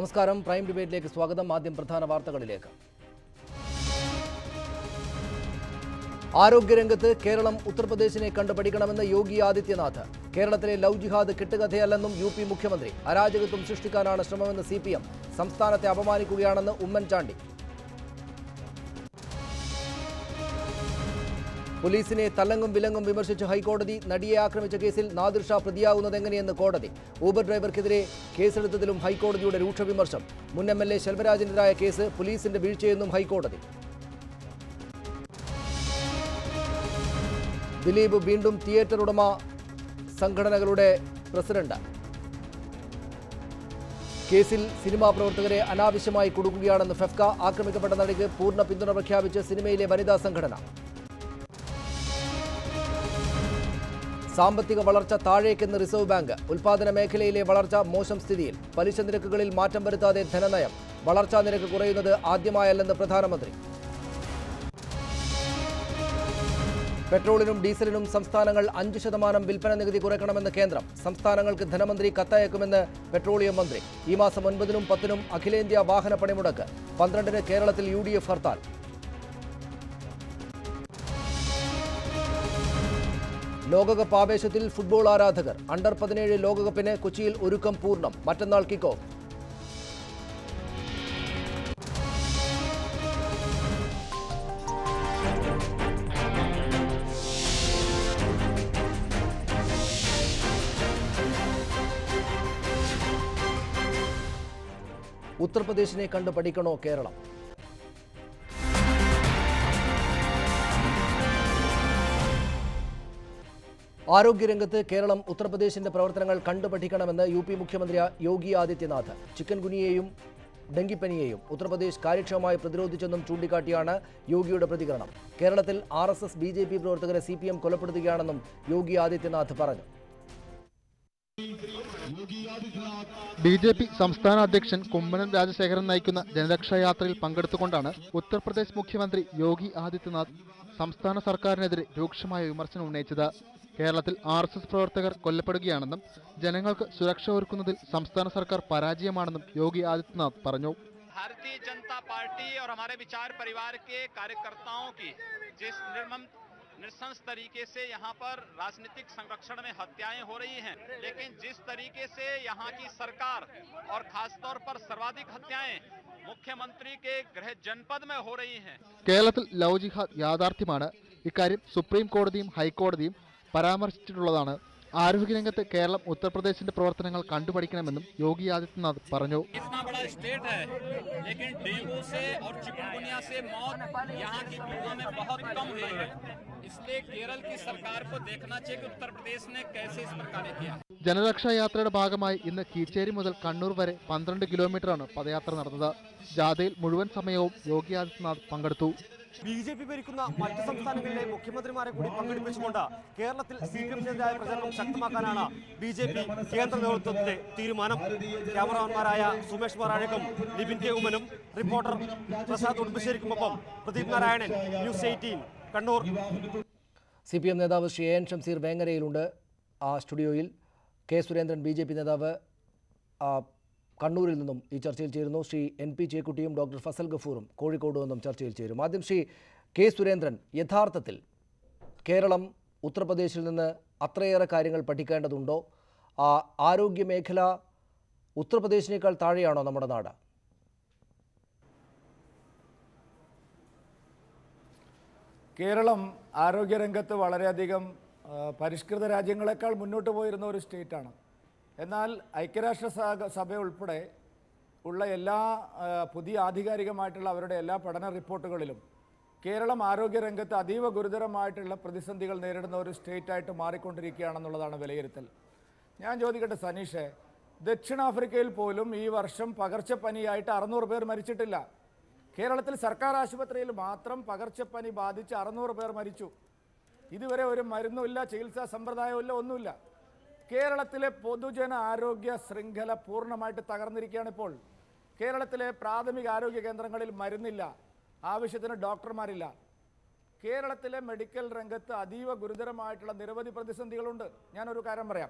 നമസ്കാരം പ്രൈം ഡിബേറ്റിലേക്ക് സ്വാഗതം ആദ്യം പ്രധാന വാർത്തകളിലേക്ക് ആരോഗ്യരംഗത്ത് കേരളം ഉത്തർപ്രദേശിനെ കണ്ടു പഠിക്കണമെന്ന് യോഗി ആദിത്യനാഥ് കേരളത്തിലെ ലവ് ജിഹാദ് കെട്ടുകഥയല്ലെന്നും യു പി മുഖ്യമന്ത്രി അരാജകത്വം സൃഷ്ടിക്കാനാണ് ശ്രമമെന്ന് സി പി എം സംസ്ഥാനത്തെ അപമാനിക്കുകയാണെന്ന് ഉമ്മൻചാണ്ടി പോലീസിനെ തല്ലങ്ങും വിലങ്ങും വിമർശിച്ച് ഹൈക്കോടതി നടിയെ ആക്രമിച്ച കേസിൽ നാദിർ ഷാ പ്രതിയാകുന്നത് എങ്ങനെയെന്ന് കോടതി ഊബർ ഡ്രൈവർക്കെതിരെ കേസെടുത്തതിലും ഹൈക്കോടതിയുടെ രൂക്ഷ വിമർശം മുൻ എം എൽ എ ശെൽവരാജിനെതിരായ കേസ് പോലീസിന്റെ വീഴ്ചയെന്നും ഹൈക്കോടതി ദിലീപ് വീണ്ടും തിയേറ്റർ ഉടമ സംഘടനകളുടെ പ്രസിഡന്റ് കേസിൽ സിനിമാ പ്രവർത്തകരെ അനാവശ്യമായി കൊടുക്കുകയാണെന്ന് ഫെഫ്ക ആക്രമിക്കപ്പെട്ട നടിക്ക് പൂർണ്ണ പിന്തുണ പ്രഖ്യാപിച്ച് സിനിമയിലെ വനിതാ സംഘടന സാമ്പത്തിക വളർച്ച താഴേക്കെന്ന് റിസർവ് ബാങ്ക് ഉൽപാദന മേഖലയിലെ വളർച്ച മോശം സ്ഥിതിയിൽ പലിശ നിരക്കുകളിൽ മാറ്റം വരുത്താതെ ധനനയം വളർച്ചാ നിരക്ക് കുറയുന്നത് ആദ്യമായല്ലെന്ന് പ്രധാനമന്ത്രി പെട്രോളിനും ഡീസലിനും സംസ്ഥാനങ്ങൾ അഞ്ച് ശതമാനം വിൽപ്പന നികുതി കുറയ്ക്കണമെന്ന് കേന്ദ്രം സംസ്ഥാനങ്ങൾക്ക് ധനമന്ത്രി കത്തയക്കുമെന്ന് പെട്രോളിയം മന്ത്രി ഈ മാസം ഒൻപതിനും പത്തിനും അഖിലേന്ത്യാ വാഹന പണിമുടക്ക് പന്ത്രണ്ടിന് കേരളത്തിൽ യു ഡി എഫ് ഹർത്താൽ ലോകകപ്പ് ആവേശത്തിൽ ഫുട്ബോൾ ആരാധകർ അണ്ടർ പതിനേഴ് ലോകകപ്പിന് കൊച്ചിയിൽ ഒരുക്കം പൂർണ്ണം മറ്റന്നാൾ കിക്ക് ഓഫ് ഉത്തർപ്രദേശിനെ കണ്ട് പഠിക്കണോ കേരളം ആരോഗ്യരംഗത്ത് കേരളം ഉത്തർപ്രദേശിന്റെ പ്രവർത്തനങ്ങൾ കണ്ടുപഠിക്കണമെന്ന് യു പി മുഖ്യമന്ത്രി യോഗി ആദിത്യനാഥ് ചിക്കൻ ഗുനിയെയും ഡെങ്കിപ്പനിയെയും ഉത്തർപ്രദേശ് കാര്യക്ഷമമായി പ്രതിരോധിച്ചെന്നും ചൂണ്ടിക്കാട്ടിയാണ് യോഗിയുടെ പ്രതികരണം കേരളത്തിൽ R S S B J P പ്രവർത്തകരെ സി പി എം കൊലപ്പെടുത്തുകയാണെന്നും യോഗി ആദിത്യനാഥ് പറഞ്ഞു ബി ജെ പി സംസ്ഥാന അധ്യക്ഷൻ കുമ്മനം രാജശേഖരൻ നയിക്കുന്ന ജനരക്ഷാ യാത്രയിൽ പങ്കെടുത്തുകൊണ്ടാണ് ഉത്തർപ്രദേശ് മുഖ്യമന്ത്രി യോഗി ആദിത്യനാഥ് സംസ്ഥാന സർക്കാരിനെതിരെ രൂക്ഷമായ വിമർശനം ഉന്നയിച്ചത് കേരളത്തിൽ ആർ എസ് എസ് പ്രവർത്തകർ കൊല്ലപ്പെടുകയാണെന്നും ജനങ്ങൾക്ക് സുരക്ഷ ഒരുക്കുന്നതിൽ സംസ്ഥാന സർക്കാർ പരാജയമാണെന്നും യോഗി ആദിത്യനാഥ് പറഞ്ഞു भारतीय जनता पार्टी और हमारे विचार परिवार के कार्यकर्ताओं की जिस निर्मम नृशंस तरीके से यहाँ पर राजनीतिक संरक्षण में हत्याएं हो रही हैं लेकिन जिस तरीके से यहाँ की सरकार और खासतौर पर सर्वाधिक हत्याएं मुख्यमंत्री के गृह जनपद में हो रही हैं കേരളത്തിൽ ലവ് ജിഹാദ് യാഥാർത്ഥ്യമാണ് ഇക്കാര്യം സുപ്രീം കോടതിയും ഹൈക്കോടതിയും പരാമർശിച്ചിട്ടുള്ളതാണ് ആരോഗ്യരംഗത്ത് കേരളം ഉത്തർപ്രദേശിന്റെ പ്രവർത്തനങ്ങൾ കണ്ടുപഠിക്കണമെന്നും യോഗി ആദിത്യനാഥ് പറഞ്ഞു इतना बड़ा स्टेट है लेकिन डेंगू से और चिकनगुनिया से मौत यहाँ की तुलना में बहुत कम हुई है इसलिए केरल की सरकार को देखना चाहिए कि उत्तर प्रदेश ने कैसे इस पर कार्य किया ജനരക്ഷാ യാത്രയുടെ ഭാഗമായി ഇന്ന് കീച്ചേരി മുതൽ കണ്ണൂർ വരെ പന്ത്രണ്ട് കിലോമീറ്ററാണ് പദയാത്ര നടന്നത് ജാഥയിൽ മുഴുവൻ സമയവും യോഗി ആദിത്യനാഥ് പങ്കെടുത്തു ബി ജെ പി ഭരിക്കുന്ന മറ്റ് സംസ്ഥാനങ്ങളിലെ മുഖ്യമന്ത്രിമാരെ കൂടി പങ്കെടുപ്പിച്ചുകൊണ്ട് കേരളത്തിൽ സി പി എമ്മിനെതിരായ പ്രചരണം ശക്തമാക്കാനാണ് ബി ജെ പി കേന്ദ്ര നേതൃത്വത്തിന്റെ തീരുമാനം ക്യാമറമാൻമാരായ സുമേഷ് മറാഴക്കും ലിബിൻ കെ ഉമ്മനും റിപ്പോർട്ടർ പ്രസാദ് ഉടുമ്പശ്ശേരിക്കുമൊപ്പം Pradeep Narayanan news eighteen Kannur C P M നേതാവ് ശ്രീ എ എൻ ഷംസീർ വേങ്ങരയിലുണ്ട് ആ സ്റ്റുഡിയോയിൽ K Surendran B J P നേതാവ് ആ, കണ്ണൂരിൽ നിന്നും ഈ ചർച്ചയിൽ ചേരുന്നു ശ്രീ എൻ പി ചേക്കുട്ടിയും ഡോക്ടർ ഫസൽ ഗഫൂറും കോഴിക്കോട് നിന്നും ചർച്ചയിൽ ചേരും ആദ്യം ശ്രീ കെ സുരേന്ദ്രൻ യഥാർത്ഥത്തിൽ കേരളം ഉത്തർപ്രദേശിൽ നിന്ന് അത്രയേറെ കാര്യങ്ങൾ പഠിക്കേണ്ടതുണ്ടോ ആ ആരോഗ്യ മേഖല ഉത്തർപ്രദേശിനേക്കാൾ താഴെയാണോ നമ്മുടെ നാട് കേരളം ആരോഗ്യരംഗത്ത് വളരെയധികം ആ, പരിഷ്കൃത രാജ്യങ്ങളെക്കാൾ മുന്നോട്ട് പോയിരുന്ന ഒരു സ്റ്റേറ്റാണ് എന്നാൽ ഐക്യരാഷ്ട്ര സഭ സഭ ഉൾപ്പെടെ ഉള്ള എല്ലാ ആ, പുതിയ ആധികാരികമായിട്ടുള്ള അവരുടെ എല്ലാ പഠന റിപ്പോർട്ടുകളിലും കേരളം ആരോഗ്യരംഗത്ത് അതീവ ഗുരുതരമായിട്ടുള്ള പ്രതിസന്ധികൾ നേരിടുന്ന ഒരു സ്റ്റേറ്റായിട്ട് മാറിക്കൊണ്ടിരിക്കുകയാണെന്നുള്ളതാണ് വിലയിരുത്തൽ ഞാൻ ചോദിക്കട്ടെ സനീഷെ ദക്ഷിണാഫ്രിക്കയിൽ പോലും ഈ വർഷം പകർച്ചപ്പനിയായിട്ട് അറുന്നൂറ് പേർ മരിച്ചിട്ടില്ല കേരളത്തിൽ സർക്കാർ ആശുപത്രിയിൽ മാത്രം പകർച്ചപ്പനി ബാധിച്ച് അറുന്നൂറ് പേർ മരിച്ചു ഇതുവരെ ഒരു മരുന്നുമില്ല ചികിത്സാ സമ്പ്രദായമില്ല ഒന്നുമില്ല കേരളത്തിലെ പൊതുജന ആരോഗ്യ ശൃംഖല പൂർണ്ണമായിട്ട് തകർന്നിരിക്കുകയാണ് ഇപ്പോൾ കേരളത്തിലെ പ്രാഥമിക ആരോഗ്യ കേന്ദ്രങ്ങളിൽ മരുന്നില്ല ആവശ്യത്തിന് ഡോക്ടർമാരില്ല കേരളത്തിലെ മെഡിക്കൽ രംഗത്ത് അതീവ ഗുരുതരമായിട്ടുള്ള നിരവധി പ്രതിസന്ധികളുണ്ട് ഞാനൊരു കാര്യം പറയാം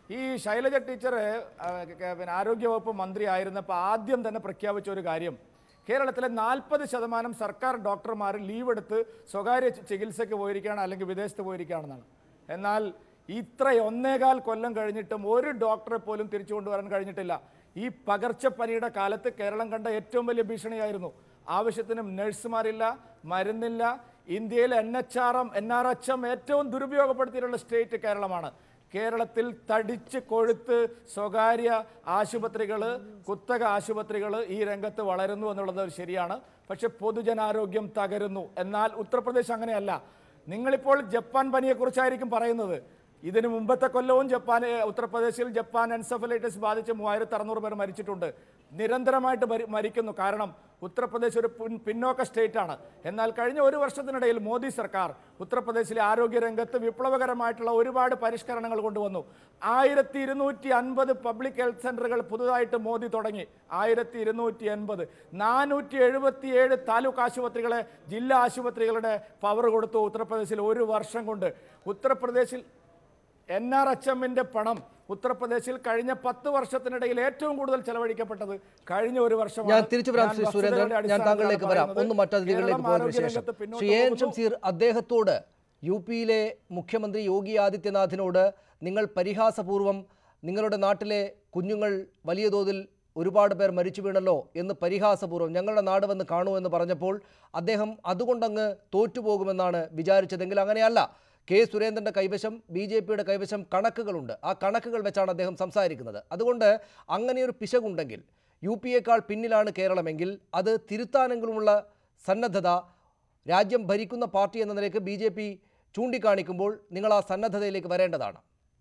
ഈ ശൈലജ ടീച്ചർ ആ, ക- പിന്നെ ആരോഗ്യവകുപ്പ് മന്ത്രി ആയിരുന്നപ്പോൾ ആദ്യം തന്നെ പ്രഖ്യാപിച്ച ഒരു കാര്യം കേരളത്തിലെ നാൽപ്പത് ശതമാനം സർക്കാർ ഡോക്ടർമാർ ലീവ് എടുത്ത് സ്വകാര്യ ചി- ചികിത്സയ്ക്ക് പോയിരിക്കുകയാണ് അല്ലെങ്കിൽ വിദേശത്ത് പോയിരിക്കുകയാണെന്നാണ് എന്നാൽ ഇത്ര ഒന്നേകാൽ കൊല്ലം കഴിഞ്ഞിട്ടും ഒരു ഡോക്ടറെ പോലും തിരിച്ചു കൊണ്ടുവരാൻ കഴിഞ്ഞിട്ടില്ല ഈ പകർച്ചപ്പനിയുടെ കാലത്ത് കേരളം കണ്ട ഏറ്റവും വലിയ ഭീഷണിയായിരുന്നു ആവശ്യത്തിന് നഴ്സുമാരില്ല മരുന്നില്ല ഇന്ത്യയിൽ N H R M N R H M ഏറ്റവും ദുരുപയോഗപ്പെടുത്തിയിട്ടുള്ള സ്റ്റേറ്റ് കേരളമാണ് കേരളത്തിൽ തടിച്ച് കൊഴുത്ത് സ്വകാര്യ ആശുപത്രികൾ കുത്തക ആശുപത്രികൾ ഈ രംഗത്ത് വളരുന്നു എന്നുള്ളത് ശരിയാണ് പക്ഷെ പൊതുജനാരോഗ്യം തകരുന്നു എന്നാൽ ഉത്തർപ്രദേശ് അങ്ങനെയല്ല നിങ്ങളിപ്പോൾ ജപ്പാൻ പനിയെക്കുറിച്ചായിരിക്കും പറയുന്നത് ഇതിനു മുമ്പത്തെ കൊല്ലവും ജപ്പാൻ ഏ, ഉത്തർപ്രദേശിൽ ജപ്പാൻ എൻസഫലൈറ്റിസ് ബാധിച്ച് മൂവായിരത്തി അറുന്നൂറ് പേർ മരിച്ചിട്ടുണ്ട് നിരന്തരമായിട്ട് മരി- മരിക്കുന്നു കാരണം ഉത്തർപ്രദേശ് ഒരു പിൻ- പിന്നോക്ക സ്റ്റേറ്റ് ആണ് എന്നാൽ കഴിഞ്ഞ ഒരു വർഷത്തിനിടയിൽ മോദി സർക്കാർ ഉത്തർപ്രദേശിലെ ആരോഗ്യ രംഗത്ത് വിപ്ലവകരമായിട്ടുള്ള ഒരുപാട് പരിഷ്കരണങ്ങൾ കൊണ്ടുവന്നു ആയിരത്തി ഇരുന്നൂറ്റി അൻപത് പബ്ലിക് ഹെൽത്ത് സെന്ററുകൾ പുതുതായിട്ട് മോദി തുടങ്ങി ആയിരത്തി ഇരുന്നൂറ്റി എൺപത് നാനൂറ്റി എഴുപത്തിയേഴ് താലൂക്ക് ആശുപത്രികളെ ജില്ലാ ആശുപത്രികളുടെ പവർ കൊടുത്തു ഉത്തർപ്രദേശിൽ ഒരു വർഷം കൊണ്ട് ഉത്തർപ്രദേശിൽ എൻ ആർ എച്ച് എമ്മിന്റെ പണം ഉത്തർപ്രദേശിൽ കഴിഞ്ഞ പത്ത് വർഷത്തിനിടയിൽ ഏറ്റവും കൂടുതൽ ചെലവഴിക്കപ്പെട്ടത് കഴിഞ്ഞ ഒരു വർഷം ഞാൻ തിരിച്ചു വരാം ശ്രീ സുരേന്ദ്രൻ ഞാൻ താങ്കളിലേക്ക് വരാം ഒന്ന് മറ്റതിഥികളിലേക്ക് പോയതിനു ശേഷം ശ്രീ എ എൻ ഷംസീർ അദ്ദേഹത്തോട് യു പിയിലെ മുഖ്യമന്ത്രി യോഗി ആദിത്യനാഥിനോട് നിങ്ങൾ പരിഹാസപൂർവം നിങ്ങളുടെ നാട്ടിലെ കുഞ്ഞുങ്ങൾ വലിയ തോതിൽ ഒരുപാട് പേർ മരിച്ചു വീണല്ലോ എന്ന് പരിഹാസപൂർവ്വം ഞങ്ങളുടെ നാട് വന്ന് കാണൂ എന്ന് പറഞ്ഞപ്പോൾ അദ്ദേഹം അതുകൊണ്ടങ്ങ് തോറ്റുപോകുമെന്നാണ് വിചാരിച്ചതെങ്കിൽ അങ്ങനെയല്ല കെ സുരേന്ദ്രന്റെ കൈവശം ബി ജെ പിയുടെ കൈവശം കണക്കുകളുണ്ട് ആ കണക്കുകൾ വെച്ചാണ് അദ്ദേഹം സംസാരിക്കുന്നത് അതുകൊണ്ട് അങ്ങനെയൊരു പിശകുണ്ടെങ്കിൽ യു പിയേക്കാൾ പിന്നിലാണ് കേരളമെങ്കിൽ അത് തിരുത്താനെങ്കിലുമുള്ള സന്നദ്ധത രാജ്യം ഭരിക്കുന്ന പാർട്ടി എന്ന നിലയ്ക്ക് ബി ജെ പി ചൂണ്ടിക്കാണിക്കുമ്പോൾ നിങ്ങൾ ആ സന്നദ്ധതയിലേക്ക് വരേണ്ടതാണ്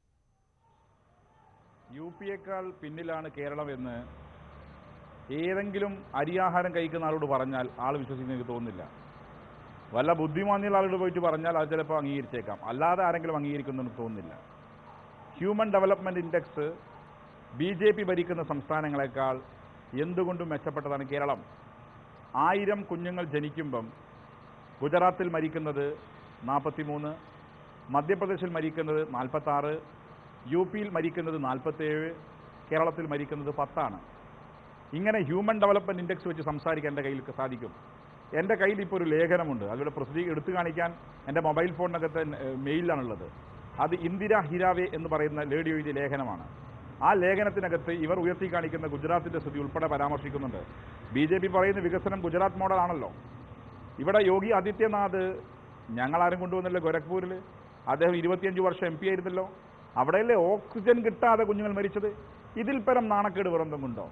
യു പിയേക്കാൾ പിന്നിലാണ് കേരളം എന്ന് ഏതെങ്കിലും അരിയാഹാരം കഴിക്കുന്ന ആളോട് പറഞ്ഞാൽ ആൾ വിശ്വസിക്കുന്ന എനിക്ക് തോന്നുന്നില്ല വല്ല ബുദ്ധിമാന്യുള്ള ആളോട് പോയിട്ട് പറഞ്ഞാൽ അത് ചിലപ്പോൾ അംഗീകരിച്ചേക്കാം അല്ലാതെ ആരെങ്കിലും അംഗീകരിക്കുന്നെന്ന് തോന്നുന്നില്ല human development index B J P ഭരിക്കുന്ന സംസ്ഥാനങ്ങളെക്കാൾ എന്തുകൊണ്ടും മെച്ചപ്പെട്ടതാണ് കേരളം ആയിരം കുഞ്ഞുങ്ങൾ ജനിക്കുമ്പം ഗുജറാത്തിൽ മരിക്കുന്നത് നാൽപ്പത്തി മൂന്ന് മധ്യപ്രദേശിൽ മരിക്കുന്നത് നാൽപ്പത്താറ് യു പിയിൽ മരിക്കുന്നത് നാൽപ്പത്തേഴ് കേരളത്തിൽ മരിക്കുന്നത് പത്താണ് ഇങ്ങനെ ഹ്യൂമൻ ഡെവലപ്മെൻറ്റ് ഇൻഡെക്സ് വെച്ച് സംസാരിക്കാൻ എൻ്റെ കയ്യിൽ സാധിക്കും എൻ്റെ കയ്യിൽ ഇപ്പോൾ ഒരു ലേഖനമുണ്ട് അതിലൂടെ പ്രസിദ്ധീ എടുത്തു കാണിക്കാൻ എൻ്റെ മൊബൈൽ ഫോണിനകത്ത് ഏഹ്, മെയിലാണുള്ളത് അത് ഇന്ദിര ഹിരാവെ എന്ന് പറയുന്ന ലേഡി എഴുതിയ ലേഖനമാണ് ആ ലേഖനത്തിനകത്ത് ഇവർ ഉയർത്തി കാണിക്കുന്ന ഗുജറാത്തിൻ്റെ സ്ഥിതി ഉൾപ്പെടെ പരാമർശിക്കുന്നുണ്ട് ബി ജെ പി പറയുന്ന വികസനം ഗുജറാത്ത് മോഡലാണല്ലോ ഇവിടെ യോഗി ആദിത്യനാഥ് ഞങ്ങളാരും കൊണ്ടുവന്നില്ല ഗോരഖ്പൂരിൽ അദ്ദേഹം ഇരുപത്തിയഞ്ച് വർഷം എം പി ആയിരുന്നല്ലോ അവിടെയല്ലേ ഓക്സിജൻ കിട്ടാതെ കുഞ്ഞുങ്ങൾ മരിച്ചത് ഇതിൽ പരം നാണക്കേട് വേറെന്തെങ്കിലുണ്ടോ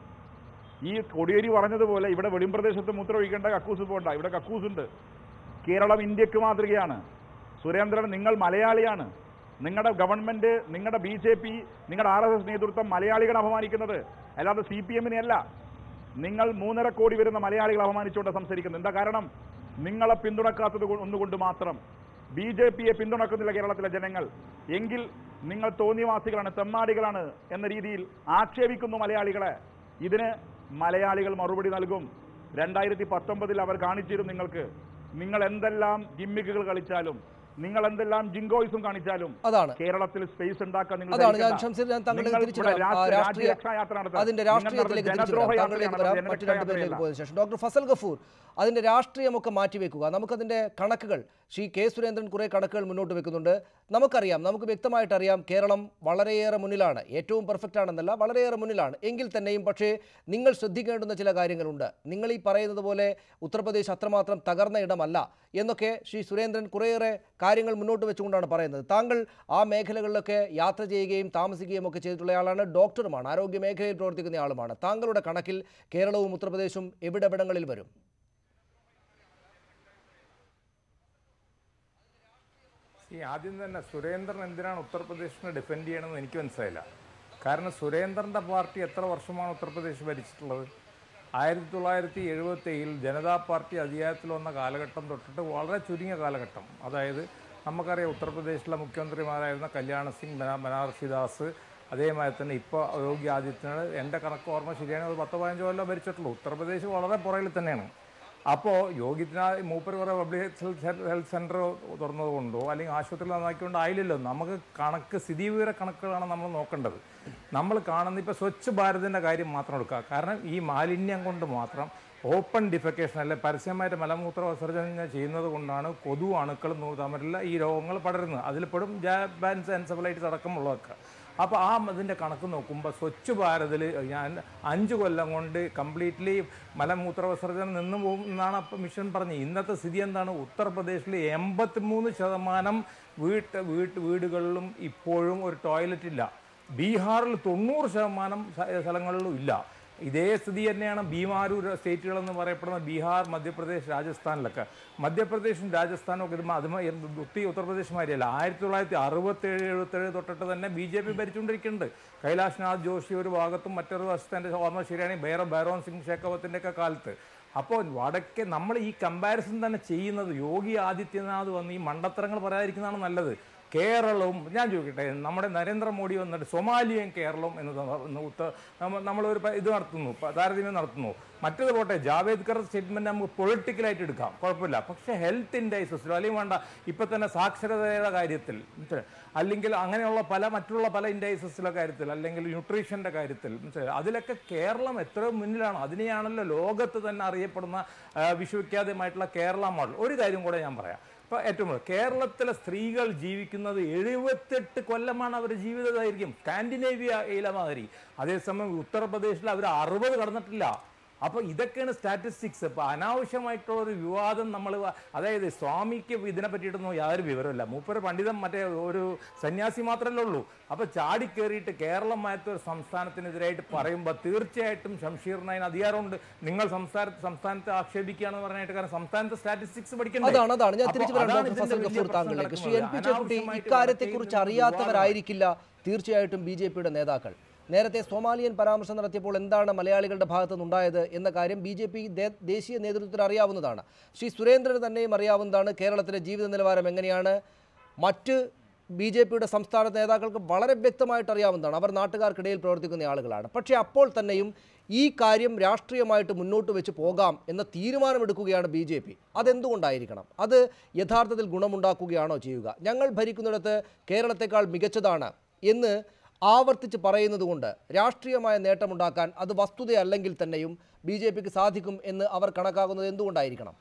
ഈ കൊടിയേരി പറഞ്ഞതുപോലെ ഇവിടെ വെളിമ്പ്രദേശത്ത് മൂത്രം ഒഴിക്കേണ്ട കക്കൂസ് പോകണ്ട ഇവിടെ കക്കൂസ് ഉണ്ട് കേരളം ഇന്ത്യക്ക് മാതൃകയാണ് സുരേന്ദ്രൻ നിങ്ങൾ മലയാളിയാണ് നിങ്ങളുടെ ഗവൺമെന്റ് നിങ്ങളുടെ ബി ജെ പി നിങ്ങളുടെ ആർ എസ് എസ് നേതൃത്വം മലയാളികളെ അപമാനിക്കുന്നത് അല്ലാതെ സി പി എമ്മിനെ അല്ല നിങ്ങൾ മൂന്നര കോടി വരുന്ന മലയാളികളെ അപമാനിച്ചുകൊണ്ട് സംസാരിക്കുന്നത് എന്താ കാരണം നിങ്ങളെ പിന്തുണക്കാത്തത് കൊ- ഒന്നുകൊണ്ട് മാത്രം ബി ജെ പിയെ പിന്തുണക്കുന്നില്ല കേരളത്തിലെ ജനങ്ങൾ എങ്കിൽ നിങ്ങൾ തോന്നിവാസികളാണ് തെമ്മാടികളാണ് എന്ന രീതിയിൽ ആക്ഷേപിക്കുന്നു മലയാളികളെ ഇതിന് മലയാളികൾ മറുപടി നൽകും രണ്ടായിരത്തി പത്തൊമ്പതിൽ അവർ കാണിച്ചിരും നിങ്ങൾക്ക് നിങ്ങൾ എന്തെല്ലാം ഗിമ്മിക്കുകൾ കളിച്ചാലും നിങ്ങൾ എന്തെല്ലാം ജിങ്കോയിസും കാണിച്ചാലും അതാണ് കേരളത്തിൽ സ്പേസ് ഉണ്ടാക്കാൻ നിങ്ങൾ അതാണ് ഞാൻ ധരിക്കണ്ട. ഷംസീർ ഞാൻ താങ്കളിലേക്ക് നിങ്ങൾ തിരിച്ചു ഇവിടെ വരാം. ആ രാഷ്ട്രീയ- രാഷ്ട്രീയ രാജ്യരക്ഷാ യാത്ര നടത്തുക. അതിന്റെ നിങ്ങൾ രാഷ്ട്രീയത്തിലേക്ക് നടത്തുന്ന തിരിച്ചു വരാം ജനദ്രോഹ താങ്കളിലേക്ക് യാത്രയാണ്, വരാം മറ്റു ജനരക്ഷാ രണ്ടുപേരിലേക്ക് യാത്രയല്ല. പോയതിനു ശേഷം ഡോക്ടർ ഫസൽ ഗഫൂർ അതിന്റെ രാഷ്ട്രീയമൊക്കെ മാറ്റിവെക്കുക നമുക്കതിന്റെ കണക്കുകൾ ശ്രീ കെ സുരേന്ദ്രൻ കുറെ കണക്കുകൾ മുന്നോട്ട് വെക്കുന്നുണ്ട് നമുക്കറിയാം നമുക്ക് വ്യക്തമായിട്ട് അറിയാം കേരളം വളരെയേറെ മുന്നിലാണ് ഏറ്റവും പെർഫെക്റ്റ് ആണെന്നല്ല വളരെയേറെ മുന്നിലാണ് എങ്കിൽ തന്നെയും പക്ഷേ നിങ്ങൾ ശ്രദ്ധിക്കേണ്ടുന്ന ചില കാര്യങ്ങളുണ്ട് നിങ്ങൾ ഈ പറയുന്നത് പോലെ ഉത്തർപ്രദേശ് അത്രമാത്രം തകർന്ന ഇടമല്ല എന്നൊക്കെ ശ്രീ സുരേന്ദ്രൻ കുറേയേറെ കാര്യങ്ങൾ മുന്നോട്ട് വെച്ചുകൊണ്ടാണ് പറയുന്നത് താങ്കൾ ആ മേഖലകളിലൊക്കെ യാത്ര ചെയ്യുകയും താമസിക്കുകയും ഒക്കെ ചെയ്തിട്ടുള്ള ആളാണ് ഡോക്ടറുമാണ് ആരോഗ്യ മേഖലയിൽ പ്രവർത്തിക്കുന്ന ആളുമാണ് താങ്കളുടെ കണക്കിൽ കേരളവും ഉത്തർപ്രദേശും എവിടെവിടങ്ങളിൽ വരും ഈ ആദ്യം തന്നെ സുരേന്ദ്രൻ എന്തിനാണ് ഉത്തർപ്രദേശിനെ ഡിഫെൻഡ് ചെയ്യണമെന്ന് എനിക്ക് മനസ്സിലായില്ല കാരണം സുരേന്ദ്രൻ്റെ പാർട്ടി എത്ര വർഷമാണ് ഉത്തർപ്രദേശ് ഭരിച്ചിട്ടുള്ളത് ആയിരത്തി തൊള്ളായിരത്തി എഴുപത്തേഴിൽ ജനതാ പാർട്ടി അധികാരത്തിൽ വന്ന കാലഘട്ടം തൊട്ടിട്ട് വളരെ ചുരുങ്ങിയ കാലഘട്ടം അതായത് നമുക്കറിയാം ഉത്തർപ്രദേശിലെ മുഖ്യമന്ത്രിമാരായിരുന്ന കല്യാണ സിംഗ് ബനാ ബനാറസി ദാസ് അതേമാതിരി തന്നെ ഇപ്പോൾ യോഗി ആദിത്യനാഥ് എൻ്റെ കണക്ക് ഓർമ്മ ശരിയാണ് ഒരു പത്ത് പതിനഞ്ച് കൊല്ലം ഭരിച്ചിട്ടുള്ളൂ ഉത്തർപ്രദേശ് വളരെ പുറകിൽ തന്നെയാണ് അപ്പോൾ യോഗിനാഥ് മൂപ്പർ കുറേ പബ്ലിക് ഹെൽത്ത് ഹെൽത്ത് സെൻറ്റർ തുറന്നതുകൊണ്ടോ അല്ലെങ്കിൽ ആശുപത്രിയിൽ നന്നാക്കിക്കൊണ്ടോ ആയില്ലല്ലോ നമുക്ക് കണക്ക് സ്ഥിതിവിവര കണക്കുകളാണ് നമ്മൾ നോക്കേണ്ടത് നമ്മൾ കാണുന്ന ഇപ്പോൾ സ്വച്ഛ് ഭാരതിൻ്റെ കാര്യം മാത്രം എടുക്കുക കാരണം ഈ മാലിന്യം കൊണ്ട് മാത്രം ഓപ്പൺ ഡിഫെക്കേഷൻ അല്ലെ പരസ്യമായിട്ട് മലമൂത്ര വിസർജനം ചെയ്യുന്നത് കൊണ്ടാണ് കൊതു അണുക്കൾ തമ്മിലുള്ള ഈ രോഗങ്ങൾ പടരുന്നത് അതിൽപ്പെടും ജാബാൻസ് എൻസഫലൈറ്റിസ് അടക്കമുള്ളതൊക്കെ അപ്പോൾ ആ അതിൻ്റെ കണക്ക് നോക്കുമ്പോൾ സ്വച്ഛ് ഭാരതിൽ ഞാൻ അഞ്ച് കൊല്ലം കൊണ്ട് കംപ്ലീറ്റ്ലി മലമൂത്ര വിസർജനം നിന്ന് പോകും എന്നാണ് അപ്പം മിഷൻ പറഞ്ഞത് ഇന്നത്തെ സ്ഥിതി എന്താണ് ഉത്തർപ്രദേശിൽ എൺപത്തിമൂന്ന് ശതമാനം വീട്ട് വീട്ട് വീടുകളിലും ഇപ്പോഴും ഒരു ടോയ്ലറ്റ് ഇല്ല ബീഹാറിൽ തൊണ്ണൂറ് ശതമാനം സ്ഥ- സ്ഥലങ്ങളിലും ഇല്ല ഇതേ സ്ഥിതി തന്നെയാണ് ബീമാരൂർ സ്റ്റേറ്റുകൾ എന്ന് പറയപ്പെടുന്ന ബീഹാർ മധ്യപ്രദേശ് രാജസ്ഥാനിലൊക്കെ മധ്യപ്രദേശും രാജസ്ഥാനും ഒക്കെ ഇതുമ്പോൾ അതുമായി ഒത്തിരി ഉത്തർപ്രദേശ് മാതിരിയല്ല ആയിരത്തി തൊള്ളായിരത്തി അറുപത്തേഴ് എഴുപത്തേഴ് തൊട്ടിട്ട് തന്നെ ബി ജെ പി ഭരിച്ചുകൊണ്ടിരിക്കുന്നുണ്ട് കൈലാഷ്നാഥ് ജോഷി ഒരു ഭാഗത്തും മറ്റൊരു വശത്ത് എൻ്റെ ഓർമ്മ ശരിയാണെങ്കിൽ ബൈറ ബൈറോൺ സിംഗ് ഷെഖവത്തിൻ്റെ ഒക്കെ കാലത്ത് അപ്പോൾ വടക്കേ നമ്മൾ ഈ കമ്പാരിസൺ തന്നെ ചെയ്യുന്നത് യോഗി ആദിത്യനാഥ് വന്ന് ഈ മണ്ടത്തരങ്ങൾ പറയാതിരിക്കുന്നതാണ് നല്ലത് കേരളവും ഞാൻ ചോദിക്കട്ടെ നമ്മുടെ നരേന്ദ്രമോദി വന്നിട്ട് സൊമാലിയയും കേരളവും എന്ന് ത- എന്ന് ഉത്ത നമ്മ- നമ്മളൊരു പ- ഇത് നടത്തുന്നു പ- താരതമ്യം നടത്തുന്നു മറ്റേത് പോട്ടെ ജാവേദ്കർ സ്റ്റേറ്റ്മെന്റ് നമുക്ക് പൊളിറ്റിക്കലായിട്ട് എടുക്കാം കുഴപ്പമില്ല പക്ഷേ ഹെൽത്ത് ഇൻഡൈസസിലോ അല്ലെങ്കിൽ വേണ്ട ഇപ്പം തന്നെ സാക്ഷരതയുടെ കാര്യത്തിൽ മനസ്സിലായോ? അല്ലെങ്കിൽ അങ്ങനെയുള്ള പല മറ്റുള്ള പല ഇൻഡൈസസിലെ കാര്യത്തിൽ അല്ലെങ്കിൽ ന്യൂട്രീഷൻ്റെ കാര്യത്തിൽ മനസ്സിലായോ? അതിലൊക്കെ കേരളം എത്രയോ മുന്നിലാണ് അതിനെയാണല്ലോ ലോകത്ത് തന്നെ അറിയപ്പെടുന്ന ആ, വിശ്വവിഖ്യാതമായിട്ടുള്ള കേരള മോഡൽ ഒരു കാര്യം കൂടെ ഞാൻ പറയാം ഇപ്പോൾ ഏറ്റവും കൂടുതൽ കേരളത്തിലെ സ്ത്രീകൾ ജീവിക്കുന്നത് എഴുപത്തെട്ട് കൊല്ലമാണ് അവരുടെ ജീവിത ദൈർഘ്യം സ്കാൻഡിനേവിയയിലെ മാതിരി അതേസമയം ഉത്തർപ്രദേശിൽ അവർ അറുപത് കടന്നിട്ടില്ല അപ്പോൾ ഇതൊക്കെയാണ് സ്റ്റാറ്റിസ്റ്റിക്സ് ഇപ്പോൾ അനാവശ്യമായിട്ടുള്ള ഒരു വിവാദം നമ്മൾ അതായത് സ്വാമിക്ക് ഇതിനെ പറ്റിയിട്ടൊന്നും യാതൊരു വിവരമില്ല മൂപ്പര് പണ്ഡിതൻ മറ്റേ ഒരു സന്യാസി മാത്രമല്ലേ ഉള്ളൂ അപ്പോൾ ചാടിക്കേറിയിട്ട് കേരളം മാറ്റ ഒരു സംസ്ഥാനത്തിനെതിരായിട്ട് പറയുമ്പോൾ തീർച്ചയായിട്ടും ഷംഷീറിന് അതിന് അധികാരമുണ്ട് നിങ്ങൾ സംസ്ഥാന സംസ്ഥാനത്തെ ആക്ഷേപിക്കുകയാണെന്ന് പറഞ്ഞിട്ട് കാരണം സംസ്ഥാനത്തെ സ്റ്റാറ്റിസ്റ്റിക്സ് പഠിക്കണ്ടേ അതാണ് അതാണ് ഞാൻ അപ്പോൾ തിരിച്ചു വരാം അതാണ് ഡോക്ടർ ഇതിന്റെ ഫസൽ വലിയ ഗഫൂർ പ്രശ്നം താങ്കളിലേക്ക് ശ്രീ എൻ പി നടക്കുന്നത്. ചെക്കുട്ടി അനാവശ്യമായിട്ട് ഇക്കാര്യത്തെക്കുറിച്ച് വാർത്തയിൽ നിന്ന് അറിയാത്തവരായിരിക്കില്ല തീർച്ചയായിട്ടും ബി ജെ പിയുടെ നേതാക്കൾ നേരത്തെ സോമാലിയൻ പരാമർശം നടത്തിയപ്പോൾ എന്താണ് മലയാളികളുടെ ഭാഗത്തു നിന്നുണ്ടായത് എന്ന കാര്യം ബി ജെ പി ദേശീയ നേതൃത്വത്തിന് അറിയാവുന്നതാണ് ശ്രീ സുരേന്ദ്രന് തന്നെയും അറിയാവുന്നതാണ് കേരളത്തിലെ ജീവിത നിലവാരം എങ്ങനെയാണ് മറ്റ് ബി ജെ പിയുടെ സംസ്ഥാന നേതാക്കൾക്ക് വളരെ വ്യക്തമായിട്ട് അറിയാവുന്നതാണ് അവർ നാട്ടുകാർക്കിടയിൽ പ്രവർത്തിക്കുന്ന ആളുകളാണ് പക്ഷേ അപ്പോൾ തന്നെയും ഈ കാര്യം രാഷ്ട്രീയമായിട്ട് മുന്നോട്ട് വെച്ച് പോകാം എന്ന തീരുമാനമെടുക്കുകയാണ് ബി ജെ പി അതെന്തുകൊണ്ടായിരിക്കണം അത് യഥാർത്ഥത്തിൽ ഗുണമുണ്ടാക്കുകയാണോ ചെയ്യുക ഞങ്ങൾ ഭരിക്കുന്നിടത്ത് കേരളത്തെക്കാൾ മികച്ചതാണ് എന്ന് ആവർത്തിച്ച് പറയുന്നത് കൊണ്ട് രാഷ്ട്രീയമായ നേട്ടമുണ്ടാക്കാൻ അത് വസ്തുതയല്ലെങ്കിൽ തന്നെയും ബി ജെ പിക്ക് സാധിക്കും എന്ന് അവർ കണക്കാക്കുന്നത് എന്തുകൊണ്ടായിരിക്കണം